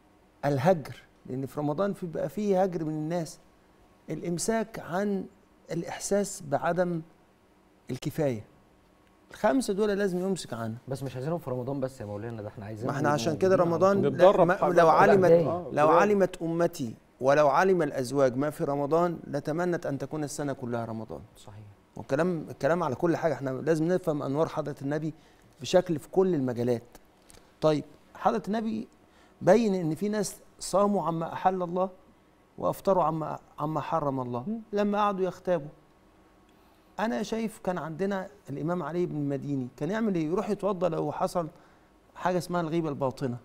الهجر لأن في رمضان في بقى فيه هجر من الناس الإمساك عن الإحساس بعدم الكفاية الخمسة دول لازم يمسك عنها بس مش عايزينهم في رمضان بس يا مولانا ده احنا عايزينهم ما احنا يبقوا عشان كده موجودين على رمضان طول. لا ما لو علمت آه، لو بداية. علمت امتي ولو علم الازواج ما في رمضان لتمنت ان تكون السنه كلها رمضان صحيح والكلام الكلام على كل حاجه احنا لازم نفهم انوار حضره النبي بشكل في كل المجالات طيب حضره النبي بين ان في ناس صاموا عما احل الله وافطروا عما عما حرم الله لما قعدوا يختابوا انا شايف كان عندنا الامام علي بن المديني كان يعمل ايه يروح يتوضا لو حصل حاجه اسمها الغيبه الباطنه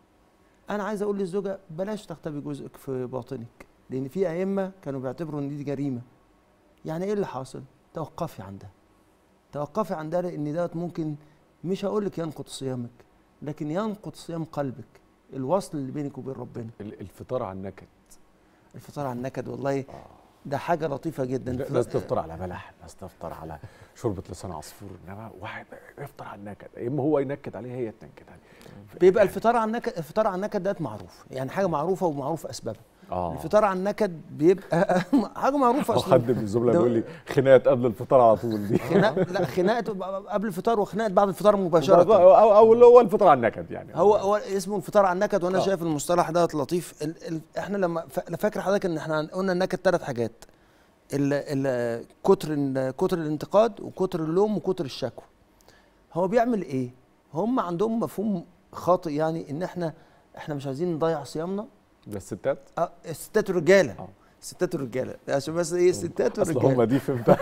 انا عايز اقول للزوجه بلاش تختبي جزءك في باطنك لان في ائمه كانوا بيعتبروا ان دي جريمه يعني ايه اللي حاصل توقفي عندها توقفي عندها لان دوت ممكن مش هقول لك ينقض صيامك لكن ينقض صيام قلبك الوصل اللي بينك وبين ربنا الفطار على النكد الفطار على النكد والله ده حاجه لطيفه جدا ناس تفطر على بلح ناس تفطر على شوربه لسان عصفور انما واحد يفطر على النكد يا اما هو ينكد عليه هي تنكد عليه بيبقى الفطار على النكد الفطار على النكد ده معروف يعني حاجه معروفه ومعروف اسبابها آه. الفطار على النكد بيبقى حاجه معروفه او أصلاً. حد من الزملاء ده- بيقول لي خناقات قبل الفطار على طول دي خناقه لا خناقه قبل الفطار وخناقه بعد الفطار مباشره او او اللي هو الفطار على النكد يعني هو هو اسمه الفطار على النكد وانا آه. شايف المصطلح دوت لطيف ال ال احنا لما ف- فاكر حضرتك ان احنا قلنا النكد ثلاث حاجات ال ال كتر ال- كتر الانتقاد وكتر اللوم وكتر الشكوى هو بيعمل ايه هم عندهم مفهوم خاطئ يعني ان احنا احنا مش عايزين نضيع صيامنا ده الستات اه الستات والرجاله الستات والرجاله عشان بس ايه الستات اصل والرجاله هم دي فهمتها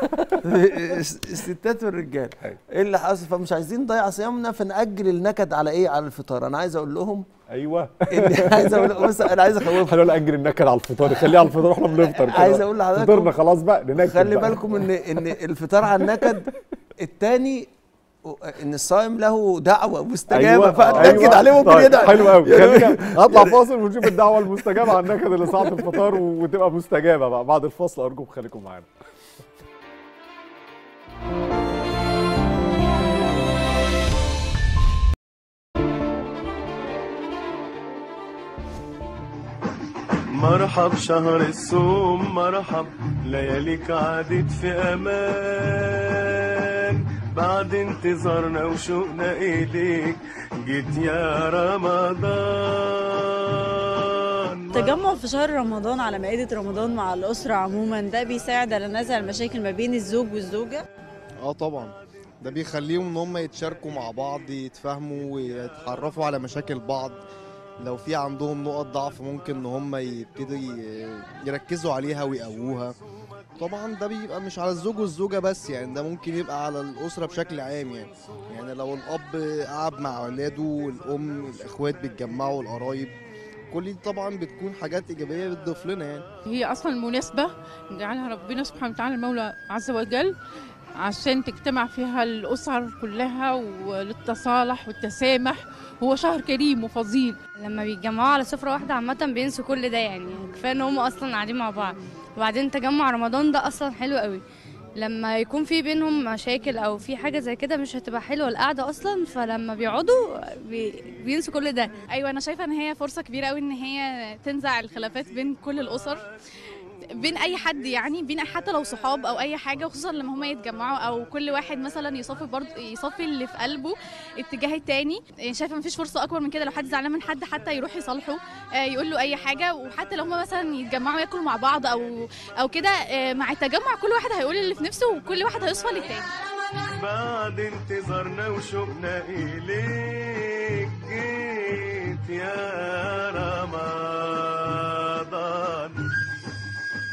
الستات والرجاله ايه اللي حصل فمش عايزين نضيع صيامنا فنأجل النكد على ايه على الفطار انا عايز اقول لهم ايوه إن عايز اقول بص انا عايز اخوفهم احنا نأجل النكد على الفطار خليه على الفطار واحنا بنفطر كده. عايز اقول لحضرتك فطرنا خلاص بقى ننكد خلي بقى. بالكم ان ان الفطار على النكد الثاني ان الصائم له دعوه مستجابه أيوة، فاتاكد أيوة. عليه ممكن طيب، يدعي حلو قوي يعني- خلينا هطلع فاصل ونشوف الدعوه المستجابه على النكد اللي ساعه الفطار وتبقى مستجابه بقى بعد الفاصل ارجوكم خليكم معانا مرحب شهر الصوم مرحب لياليك عادت في امان بعد انتظارنا وشوقنا اليك جيت يا رمضان التجمع في شهر رمضان على مائدة رمضان مع الأسرة عموما ده بيساعد على نزع المشاكل ما بين الزوج والزوجة اه طبعا ده بيخليهم ان هم يتشاركوا مع بعض يتفاهموا ويتعرفوا على مشاكل بعض لو في عندهم نقط ضعف ممكن ان هم يبتدوا ي- يركزوا عليها ويقووها طبعا ده بيبقى مش على الزوج والزوجة بس يعني ده ممكن يبقى على الأسرة بشكل عام يعني يعني لو الأب قعد مع أولاده والأم الإخوات بيتجمعوا القرايب كل دي طبعا بتكون حاجات إيجابية بتضيف لنا يعني هي اصلا مناسبه جعلها ربنا سبحانه وتعالى المولى عز وجل عشان تجتمع فيها الاسر كلها وللتصالح والتسامح هو شهر كريم وفضيل لما بيتجمعوا على سفرة واحدة عامة بينسوا كل ده يعني كفاية ان هم اصلا قاعدين مع بعض وبعدين تجمع رمضان ده اصلا حلو قوي لما يكون في بينهم مشاكل او في حاجة زي كده مش هتبقى حلوة القعدة اصلا فلما بيقعدوا بي... بينسوا كل ده ايوه انا شايفه ان هي فرصه كبيره قوي ان هي تنزع الخلافات بين كل الاسر بين اي حد يعني بين حتى لو صحاب او اي حاجه وخصوصا لما هما يتجمعوا او كل واحد مثلا يصفي برضه يصفي اللي في قلبه اتجاه التاني يعني شايفه مفيش فرصه اكبر من كده لو حد زعلان من حد حتى يروح يصالحه آه، يقول له اي حاجه وحتى لو هما مثلا يتجمعوا ياكلوا مع بعض او او كده آه، مع التجمع كل واحد هيقول اللي في نفسه وكل واحد هيصفى للتاني بعد انتظارنا وشوقنا إليك جيت يا رمضان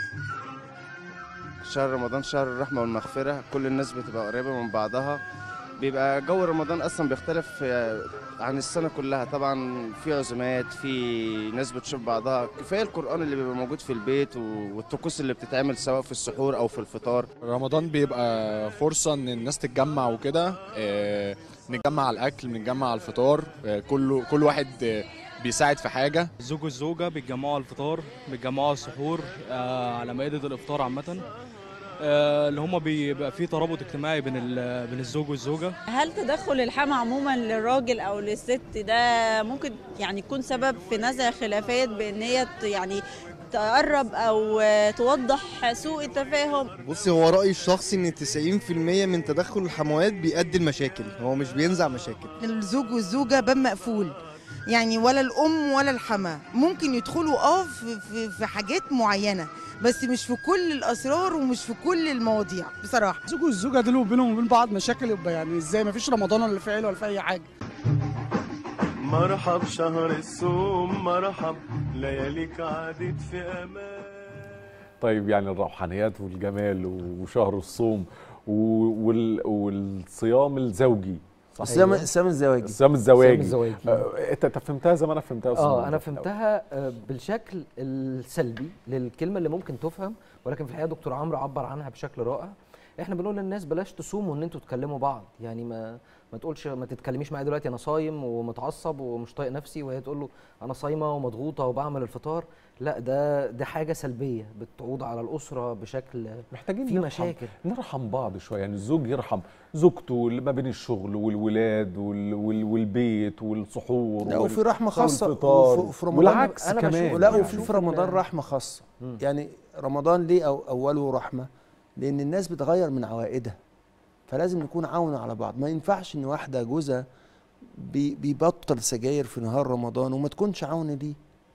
شهر رمضان شهر الرحمة والمغفرة كل الناس بتبقى قريبة من بعضها بيبقى جو رمضان اصلا بيختلف آه، عن السنه كلها طبعا في عزومات في ناس بتشوف بعضها كفايه القران اللي بيبقى موجود في البيت و- والطقوس اللي بتتعمل سواء في السحور او في الفطار رمضان بيبقى فرصة إن الناس تتجمع وكده آه، نتجمع على الأكل نتجمع على الفطار آه، كله كل واحد آه، بيساعد في حاجة الزوج والزوجة بيتجمعوا على الفطار بيتجمعوا على السحور آه، على مائدة الإفطار عامة آه، اللي هما بيبقى فيه ترابط اجتماعي بين ال- بين الزوج والزوجة هل تدخل الحما عموما للراجل او للست ده ممكن يعني يكون سبب في نزع خلافات بان هي ت- يعني تقرب او توضح سوء التفاهم بصي هو رأيي الشخصي ان 90% من تدخل الحموات بيؤدي لمشاكل هو مش بينزع مشاكل الزوج والزوجة باب مقفول يعني ولا الأم ولا الحما ممكن يدخلوا اه في, في, في حاجات معينة بس مش في كل الأسرار ومش في كل المواضيع بصراحة الزوج والزوجه دول وبينهم وبين بعض مشاكل يبقى يعني ازاي ما فيش رمضان ولا في عيله ولا في اي حاجه مرحب شهر الصوم مرحب لياليك عادت في امان طيب يعني الروحانيات والجمال وشهر الصوم و- وال- والصيام الزوجي صح؟ الصيام- الصيام الزواجي. الصيام الزواجي الصيام الزواجي. آه، انت أنت فهمتها زي ما انا فهمتها يا أستاذ اه محمد انا في الأول. فهمتها آه، بالشكل السلبي للكلمه اللي ممكن تفهم ولكن في الحقيقه دكتور عمرو عبر عنها بشكل رائع احنا بنقول للناس بلاش تصوموا ان انتوا تكلموا بعض يعني ما ما تقولش ما تتكلميش معايا دلوقتي انا صايم ومتعصب ومش طايق نفسي وهي تقول له انا صايمه ومضغوطه وبعمل الفطار لا ده ده حاجه سلبيه بتعود على الاسره بشكل محتاجين في نرحم مشاكل نرحم بعض شويه يعني الزوج يرحم زوجته اللي ما بين الشغل والولاد وال وال والبيت والسحور لا وال- وفي رحمه خاصه والفطار وفي- في رمضان والعكس أنا كمان بشوف لا يعني. وفي في رمضان رحمه خاصه مم. يعني رمضان ليه أو اوله رحمه لان الناس بتغير من عوائدها فلازم نكون عون على بعض ما ينفعش ان واحده جوزها بي- بيبطل سجاير في نهار رمضان وما تكونش عون ليه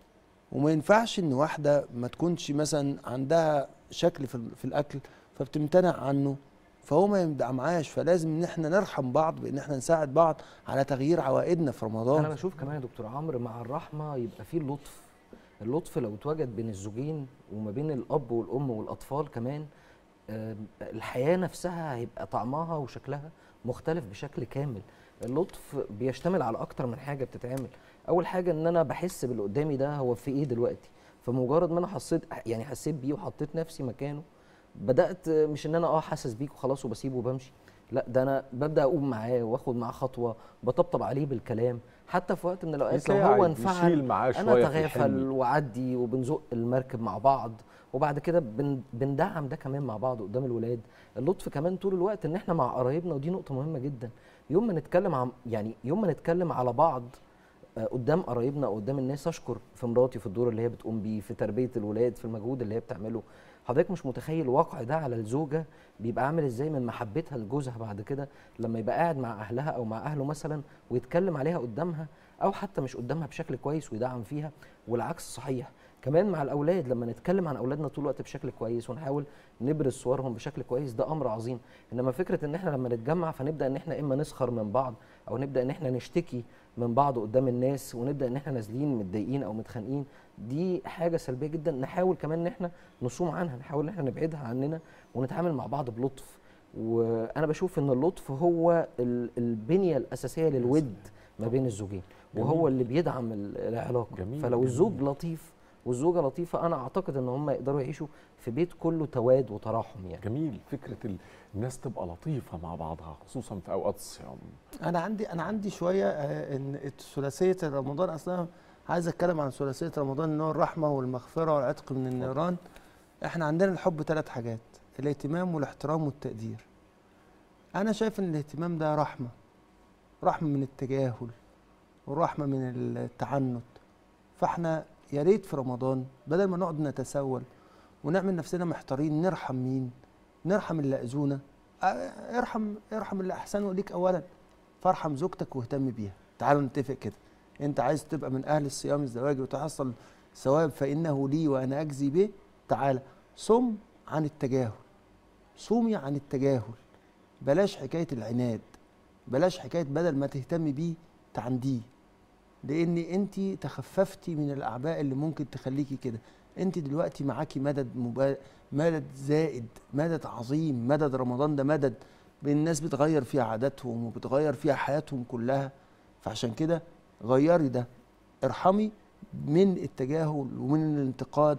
وما ينفعش ان واحده ما تكونش مثلا عندها شكل في, ال- في الاكل فبتمتنع عنه فهو ما يدعمهاش فلازم ان احنا نرحم بعض بان احنا نساعد بعض على تغيير عوائدنا في رمضان انا بشوف كمان يا دكتور عمرو مع الرحمه يبقى فيه اللطف اللطف لو اتوجد بين الزوجين وما بين الاب والام والاطفال كمان آم، الحياه نفسها هيبقى طعمها وشكلها مختلف بشكل كامل اللطف بيشتمل على اكتر من حاجه بتتعمل اول حاجه ان انا بحس باللي قدامي ده هو في ايه دلوقتي فمجرد ما انا حسيت يعني حسيت بيه وحطيت نفسي مكانه بدات مش ان انا اه حاسس بيك وخلاص وبسيبه وبمشي لا ده انا ببدا اقوم معاه واخد معاه خطوه بطبطب عليه بالكلام حتى في وقت من الاوقات لو هو يساعد، انفعل يشيل معاه انا شوية في اتغافل الحمل. وعدي وبنزق المركب مع بعض وبعد كده بن بندعم ده كمان مع بعض قدام الولاد اللطف كمان طول الوقت ان احنا مع قرايبنا ودي نقطه مهمه جدا يوم ما نتكلم عن يعني يوم ما نتكلم على بعض آه، قدام قرايبنا او قدام الناس اشكر في مراتي في الدور اللي هي بتقوم بيه في تربيه الولاد في المجهود اللي هي بتعمله حضرتك مش متخيل واقع ده على الزوجه بيبقى عامل ازاي من محبتها لجوزها بعد كده لما يبقى قاعد مع اهلها او مع اهله مثلا ويتكلم عليها قدامها او حتى مش قدامها بشكل كويس ويدعم فيها والعكس صحيح كمان مع الاولاد لما نتكلم عن اولادنا طول الوقت بشكل كويس ونحاول نبرز صورهم بشكل كويس ده امر عظيم انما فكره ان احنا لما نتجمع فنبدا ان احنا اما نسخر من بعض او نبدا ان احنا نشتكي من بعض قدام الناس ونبدا ان احنا نازلين متضايقين او متخانقين دي حاجه سلبيه جدا نحاول كمان ان احنا نصوم عنها نحاول ان احنا نبعدها عننا ونتعامل مع بعض بلطف وانا بشوف ان اللطف هو ال- البنيه الاساسيه للود ما بين الزوجين وهو جميل. اللي بيدعم ال- العلاقه جميل، فلو جميل. الزوج لطيف والزوجه لطيفه انا اعتقد ان هم يقدروا يعيشوا في بيت كله تواد وتراحم يعني جميل فكره ال- الناس تبقى لطيفه مع بعضها خصوصا في اوقات الصيام انا عندي انا عندي شويه آه، ان ثلاثيه رمضان اصلا عايز اتكلم عن ثلاثيه رمضان ان هو الرحمه والمغفره والعتق من النيران احنا عندنا الحب ثلاث حاجات الاهتمام والاحترام والتقدير انا شايف ان الاهتمام ده رحمه رحمه من التجاهل ورحمه من التعنت فاحنا يا ريت في رمضان بدل ما نقعد نتسول ونعمل نفسنا محتارين نرحم مين نرحم اللي اذونا آه، ارحم ارحم اللي احسنوا ليك اولا فارحم زوجتك واهتم بيها تعالوا نتفق كده انت عايز تبقى من اهل الصيام الزواجي وتحصل ثواب فانه لي وانا اجزي به تعالى صم عن التجاهل صومي عن التجاهل بلاش حكايه العناد بلاش حكايه بدل ما تهتمي بيه تعنديه لان انت تخففتي من الاعباء اللي ممكن تخليكي كده انت دلوقتي معاكي مدد مبا... مدد زائد مدد عظيم مدد رمضان ده مدد بين الناس بتغير فيها عاداتهم وبتغير فيها حياتهم كلها فعشان كده غيري ده ارحمي من التجاهل ومن الانتقاد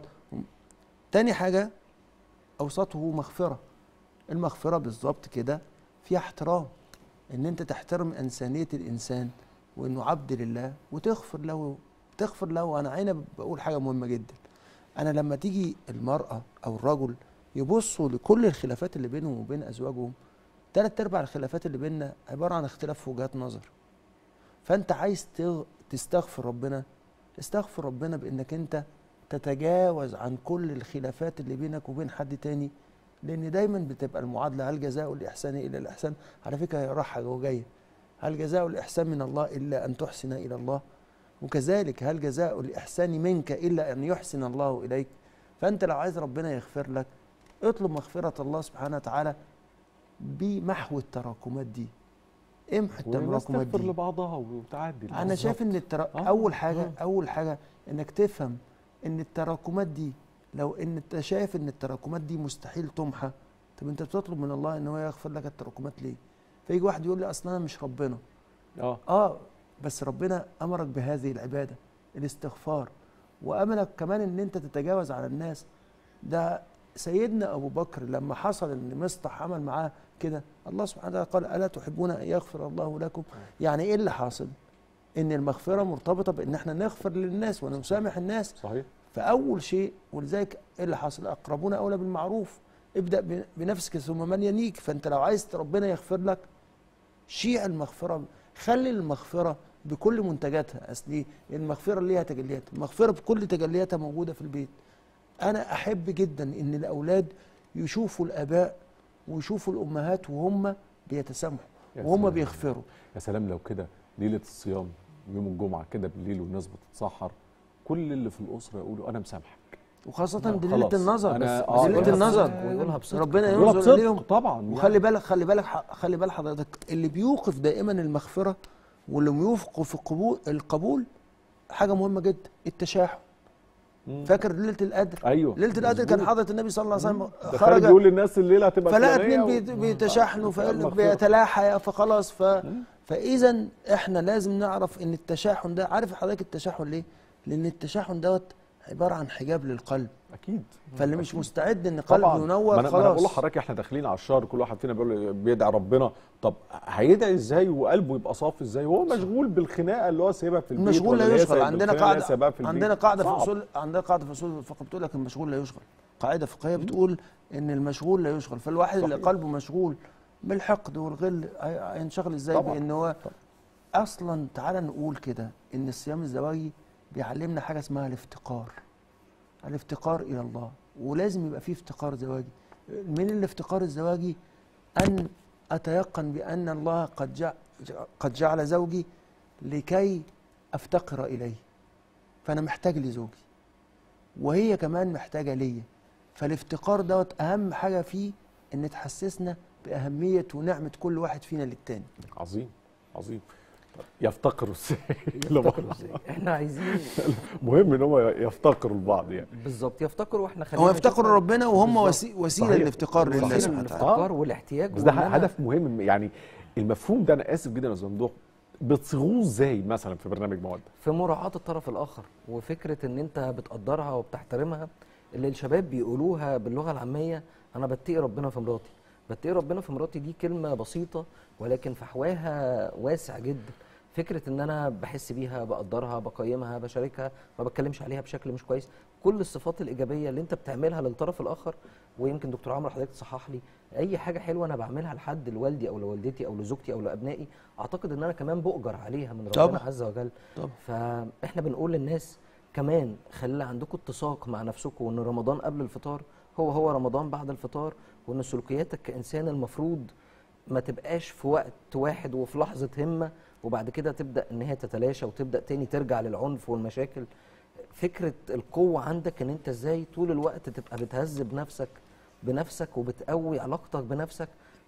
تاني حاجة أوسطه مغفرة المغفرة بالظبط كده فيها احترام ان انت تحترم انسانية الانسان وانه عبد لله وتغفر له تغفر له انا هنا بقول حاجة مهمة جدا انا لما تيجي المرأة او الرجل يبصوا لكل الخلافات اللي بينهم وبين ازواجهم تلات ارباع الخلافات اللي بيننا عبارة عن اختلاف في وجهات نظر فانت عايز تغ- تستغفر ربنا استغفر ربنا بانك انت تتجاوز عن كل الخلافات اللي بينك وبين حد تاني لان دايما بتبقى المعادله هل جزاء الاحسان الا الاحسان على فكره هي راحه وجايه هل جزاء الاحسان من الله الا ان تحسن الى الله وكذلك هل جزاء الاحسان منك الا ان يحسن الله اليك فانت لو عايز ربنا يغفر لك اطلب مغفره الله سبحانه وتعالى بمحو التراكمات دي امحو والناس التراكمات تغفر دي لبعضها وتعدي انا شايف ان الترا... آه. اول حاجه آه. اول حاجه انك تفهم ان التراكمات دي لو ان انت شايف ان التراكمات دي مستحيل تمحى طب انت بتطلب من الله ان هو يغفر لك التراكمات ليه فيجي واحد يقول لي اصل انا مش ربنا اه اه بس ربنا امرك بهذه العباده الاستغفار وامرك كمان ان انت تتجاوز على الناس ده سيدنا ابو بكر لما حصل ان مصطح عمل معاه كده الله سبحانه وتعالى قال الا تحبون ان يغفر الله لكم يعني ايه اللي حاصل ان المغفره مرتبطه بان احنا نغفر للناس ونسامح الناس صحيح فاول شيء ولذلك ايه اللي حصل اقربون اولى بالمعروف ابدا ب- بنفسك ثم من يليك فانت لو عايز ربنا يغفر لك شيع المغفره خلي المغفره بكل منتجاتها اصل إيه؟ المغفره ليها تجليات المغفره بكل تجلياتها موجوده في البيت انا احب جدا ان الاولاد يشوفوا الاباء ويشوفوا الامهات وهم بيتسامحوا يا وهم سلام. بيغفروا يا سلام لو كده ليله الصيام يوم الجمعه كده بالليل والناس بتتسحر كل اللي في الاسره يقولوا انا مسامحك وخاصة لا، دليلة خلاص. النظر أنا- بس آه، دليلة يقولها النظر بصدق ويقولها بصدق. ربنا يقولها ينظر بصدق اليهم طبعا وخلي بالك خلي بالك ح- خلي بال حضرتك اللي بيوقف دائما المغفرة واللي بيوقف في القبول القبول حاجة مهمة جدا التشاحن فاكر ليلة القدر ايوه ليلة القدر كان مظبوط. حضرة النبي صلى الله عليه وسلم ده خارج يقول للناس الليله هتبقى فلقى فلانية اتنين و- بيت- بيتشاحنوا فقال له المغفرة. بيتلاحى فخلاص ف فاذا احنا لازم نعرف ان التشاحن ده عارف حضرتك التشاحن ليه؟ لان التشاحن دوت عباره عن حجاب للقلب اكيد فاللي مش أكيد. مستعد ان قلبه طبعا ينور ما انا ما انا بقول خلاص لحضرتك احنا داخلين على الشهر كل واحد فينا بيقول بيدعي ربنا طب هيدعي ازاي وقلبه يبقى صافي ازاي وهو مشغول بالخناقه اللي هو سايبها في البيت المشغول ولا لا اللي هي يشغل سايب- عندنا الخناقة اللي هي سايباها قاعده في البيت. عندنا قاعده في صعب. اصول عندنا قاعده في اصول الفقه بتقول لك المشغول لا يشغل قاعده فقهيه بتقول ان المشغول لا يشغل فالواحد اللي صحيح. قلبه مشغول بالحقد والغل هي- هينشغل ازاي طبعاً. بان هو اصلا تعالى نقول كده ان الصيام الزواجي بيعلمنا حاجه اسمها الافتقار الافتقار الى الله ولازم يبقى فيه افتقار زواجي من الافتقار الزواجي ان اتيقن بان الله قد جعل قد جعل زوجي لكي افتقر اليه فانا محتاج لزوجي وهي كمان محتاجه ليا فالافتقار دوت اهم حاجه فيه ان تحسسنا باهميه ونعمه كل واحد فينا للتاني عظيم عظيم يفتقروا ازاي يفتقروا ازاي احنا عايزين مهم ان هو يفتقروا لبعض يعني بالظبط يفتقروا واحنا خلينا هو يفتقروا نشوفها- ربنا وهم بالظبط. وسي- وسيله صحيح. للافتقار لله وسيلة سبحانه وتعالى للافتقار والاحتياج بس ده وإن أنا- هدف مهم يعني المفهوم ده انا اسف جدا يا استاذ ممدوح بتصيغوه ازاي مثلا في برنامج مواد في مراعاة الطرف الآخر وفكرة إن أنت بتقدرها وبتحترمها اللي الشباب بيقولوها باللغة العامية أنا بتقي ربنا في مراتي بتقي ربنا في مراتي دي كلمة بسيطة ولكن فحواها واسع جدا فكرة إن أنا بحس بيها بقدرها بقيمها بشاركها ما بتكلمش عليها بشكل مش كويس كل الصفات الإيجابية اللي أنت بتعملها للطرف الآخر ويمكن دكتور عمرو حضرتك تصحح لي أي حاجة حلوة أنا بعملها لحد لوالدي أو لوالدتي أو لزوجتي أو لأبنائي أعتقد إن أنا كمان بؤجر عليها من ربنا طبعا. عز وجل طبعا. فاحنا بنقول للناس كمان خلي عندكم اتساق مع نفسكم وان رمضان قبل الفطار هو هو رمضان بعد الفطار وان سلوكياتك كانسان المفروض ما تبقاش في وقت واحد وفي لحظه همه وبعد كده تبدا ان هي تتلاشى وتبدا تاني ترجع للعنف والمشاكل فكره القوه عندك ان انت ازاي طول الوقت تبقى بتهذب نفسك بنفسك وبتقوي علاقتك بنفسك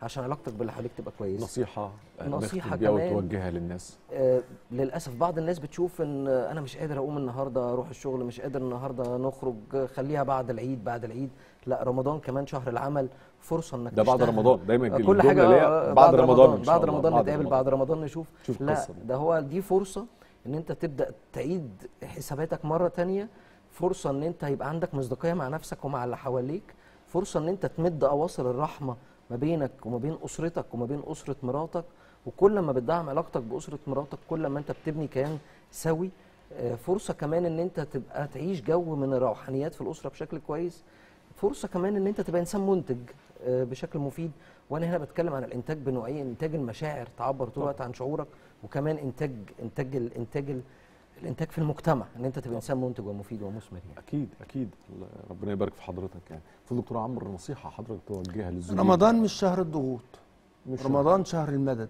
عشان علاقتك باللي حواليك تبقى كويسه نصيحه نصيحه نختم بيها كمان وتوجهها للناس آه للاسف بعض الناس بتشوف ان آه، انا مش قادر اقوم النهارده اروح الشغل مش قادر النهارده نخرج آه، خليها بعد العيد بعد العيد لا رمضان كمان شهر العمل فرصه انك ده بعد تشتغل. رمضان، دايما آه، الجملة كل حاجه اللي هي آه، بعد رمضان إن شاء بعد الله، رمضان بعد نتقابل رمضان. بعد رمضان نشوف شوف لا قصة. ده هو دي فرصه ان انت تبدا تعيد حساباتك مره تانية فرصه ان انت يبقى عندك مصداقيه مع نفسك ومع اللي حواليك فرصه ان انت تمد اواصر الرحمه ما بينك وما بين اسرتك وما بين اسره مراتك وكل ما بتدعم علاقتك باسره مراتك كل ما انت بتبني كيان سوي آه، فرصه كمان ان انت تبقى تعيش جو من الروحانيات في الاسره بشكل كويس فرصه كمان ان انت تبقى انسان منتج آه، بشكل مفيد وانا هنا بتكلم عن الانتاج بنوعين انتاج المشاعر تعبر طول الوقت عن شعورك وكمان انتاج انتاج الانتاج ال- الانتاج في المجتمع ان انت تبقى انسان منتج ومفيد ومثمر يعني. اكيد اكيد الله- ربنا يبارك في حضرتك يعني في دكتور عمرو نصيحه حضرتك توجهها للزملاء رمضان مش شهر الضغوط مش شهر. رمضان شهر المدد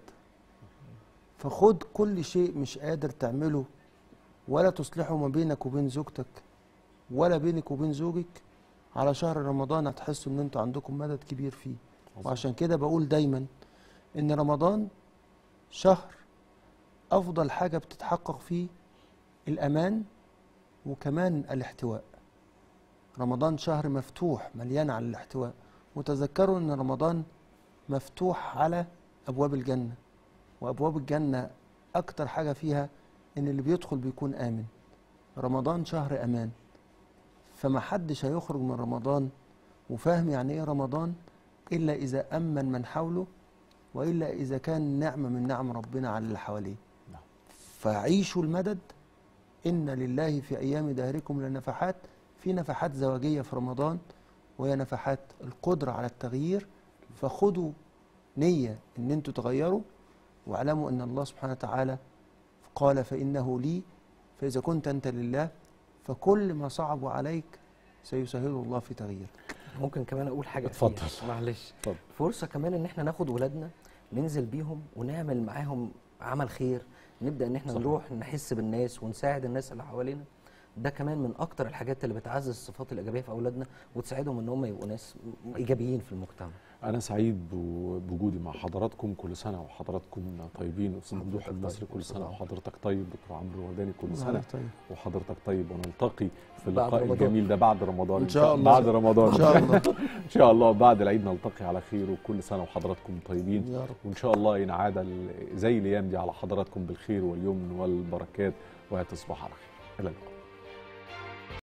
فخد كل شيء مش قادر تعمله ولا تصلحه ما بينك وبين زوجتك ولا بينك وبين زوجك على شهر رمضان هتحسوا ان انتوا عندكم مدد كبير فيه وعشان كده بقول دايما ان رمضان شهر افضل حاجه بتتحقق فيه الامان وكمان الاحتواء رمضان شهر مفتوح مليان على الاحتواء وتذكروا ان رمضان مفتوح على ابواب الجنه وابواب الجنه اكتر حاجه فيها ان اللي بيدخل بيكون امن رمضان شهر امان فما حدش هيخرج من رمضان وفاهم يعني ايه رمضان الا اذا امن من حوله والا اذا كان نعمه من نعم ربنا على اللي حواليه فعيشوا المدد ان لله في ايام دهركم لنفحات في نفحات زواجيه في رمضان وهي نفحات القدره على التغيير فخدوا نيه ان انتوا تغيروا واعلموا ان الله سبحانه وتعالى قال فانه لي فاذا كنت انت لله فكل ما صعب عليك سيسهله الله في تغييرك ممكن كمان اقول حاجه اتفضل. أخيرة، معلش اتفضل. فرصه كمان ان احنا ناخد ولادنا ننزل بيهم ونعمل معاهم عمل خير نبدا ان احنا صحيح. نروح نحس بالناس ونساعد الناس اللي حوالينا ده كمان من اكتر الحاجات اللي بتعزز الصفات الايجابيه في اولادنا وتساعدهم ان هم يبقوا ناس م- ايجابيين في المجتمع انا سعيد بو- بوجودي مع حضراتكم كل سنه وحضراتكم طيبين استاذ ممدوح المصري كل سنه وحضرتك طيب دكتور عمرو ورداني كل سنه وحضرتك طيب. وحضرتك طيب ونلتقي في بعد اللقاء رمضان. الجميل ده بعد رمضان إن شاء الله. بعد رمضان إن شاء الله. ان شاء الله بعد العيد نلتقي على خير وكل سنه وحضراتكم طيبين يا رب. وان شاء الله ينعاد ال- زي الايام دي على حضراتكم بالخير واليمن والبركات وهتصبح على خير الى اللقاء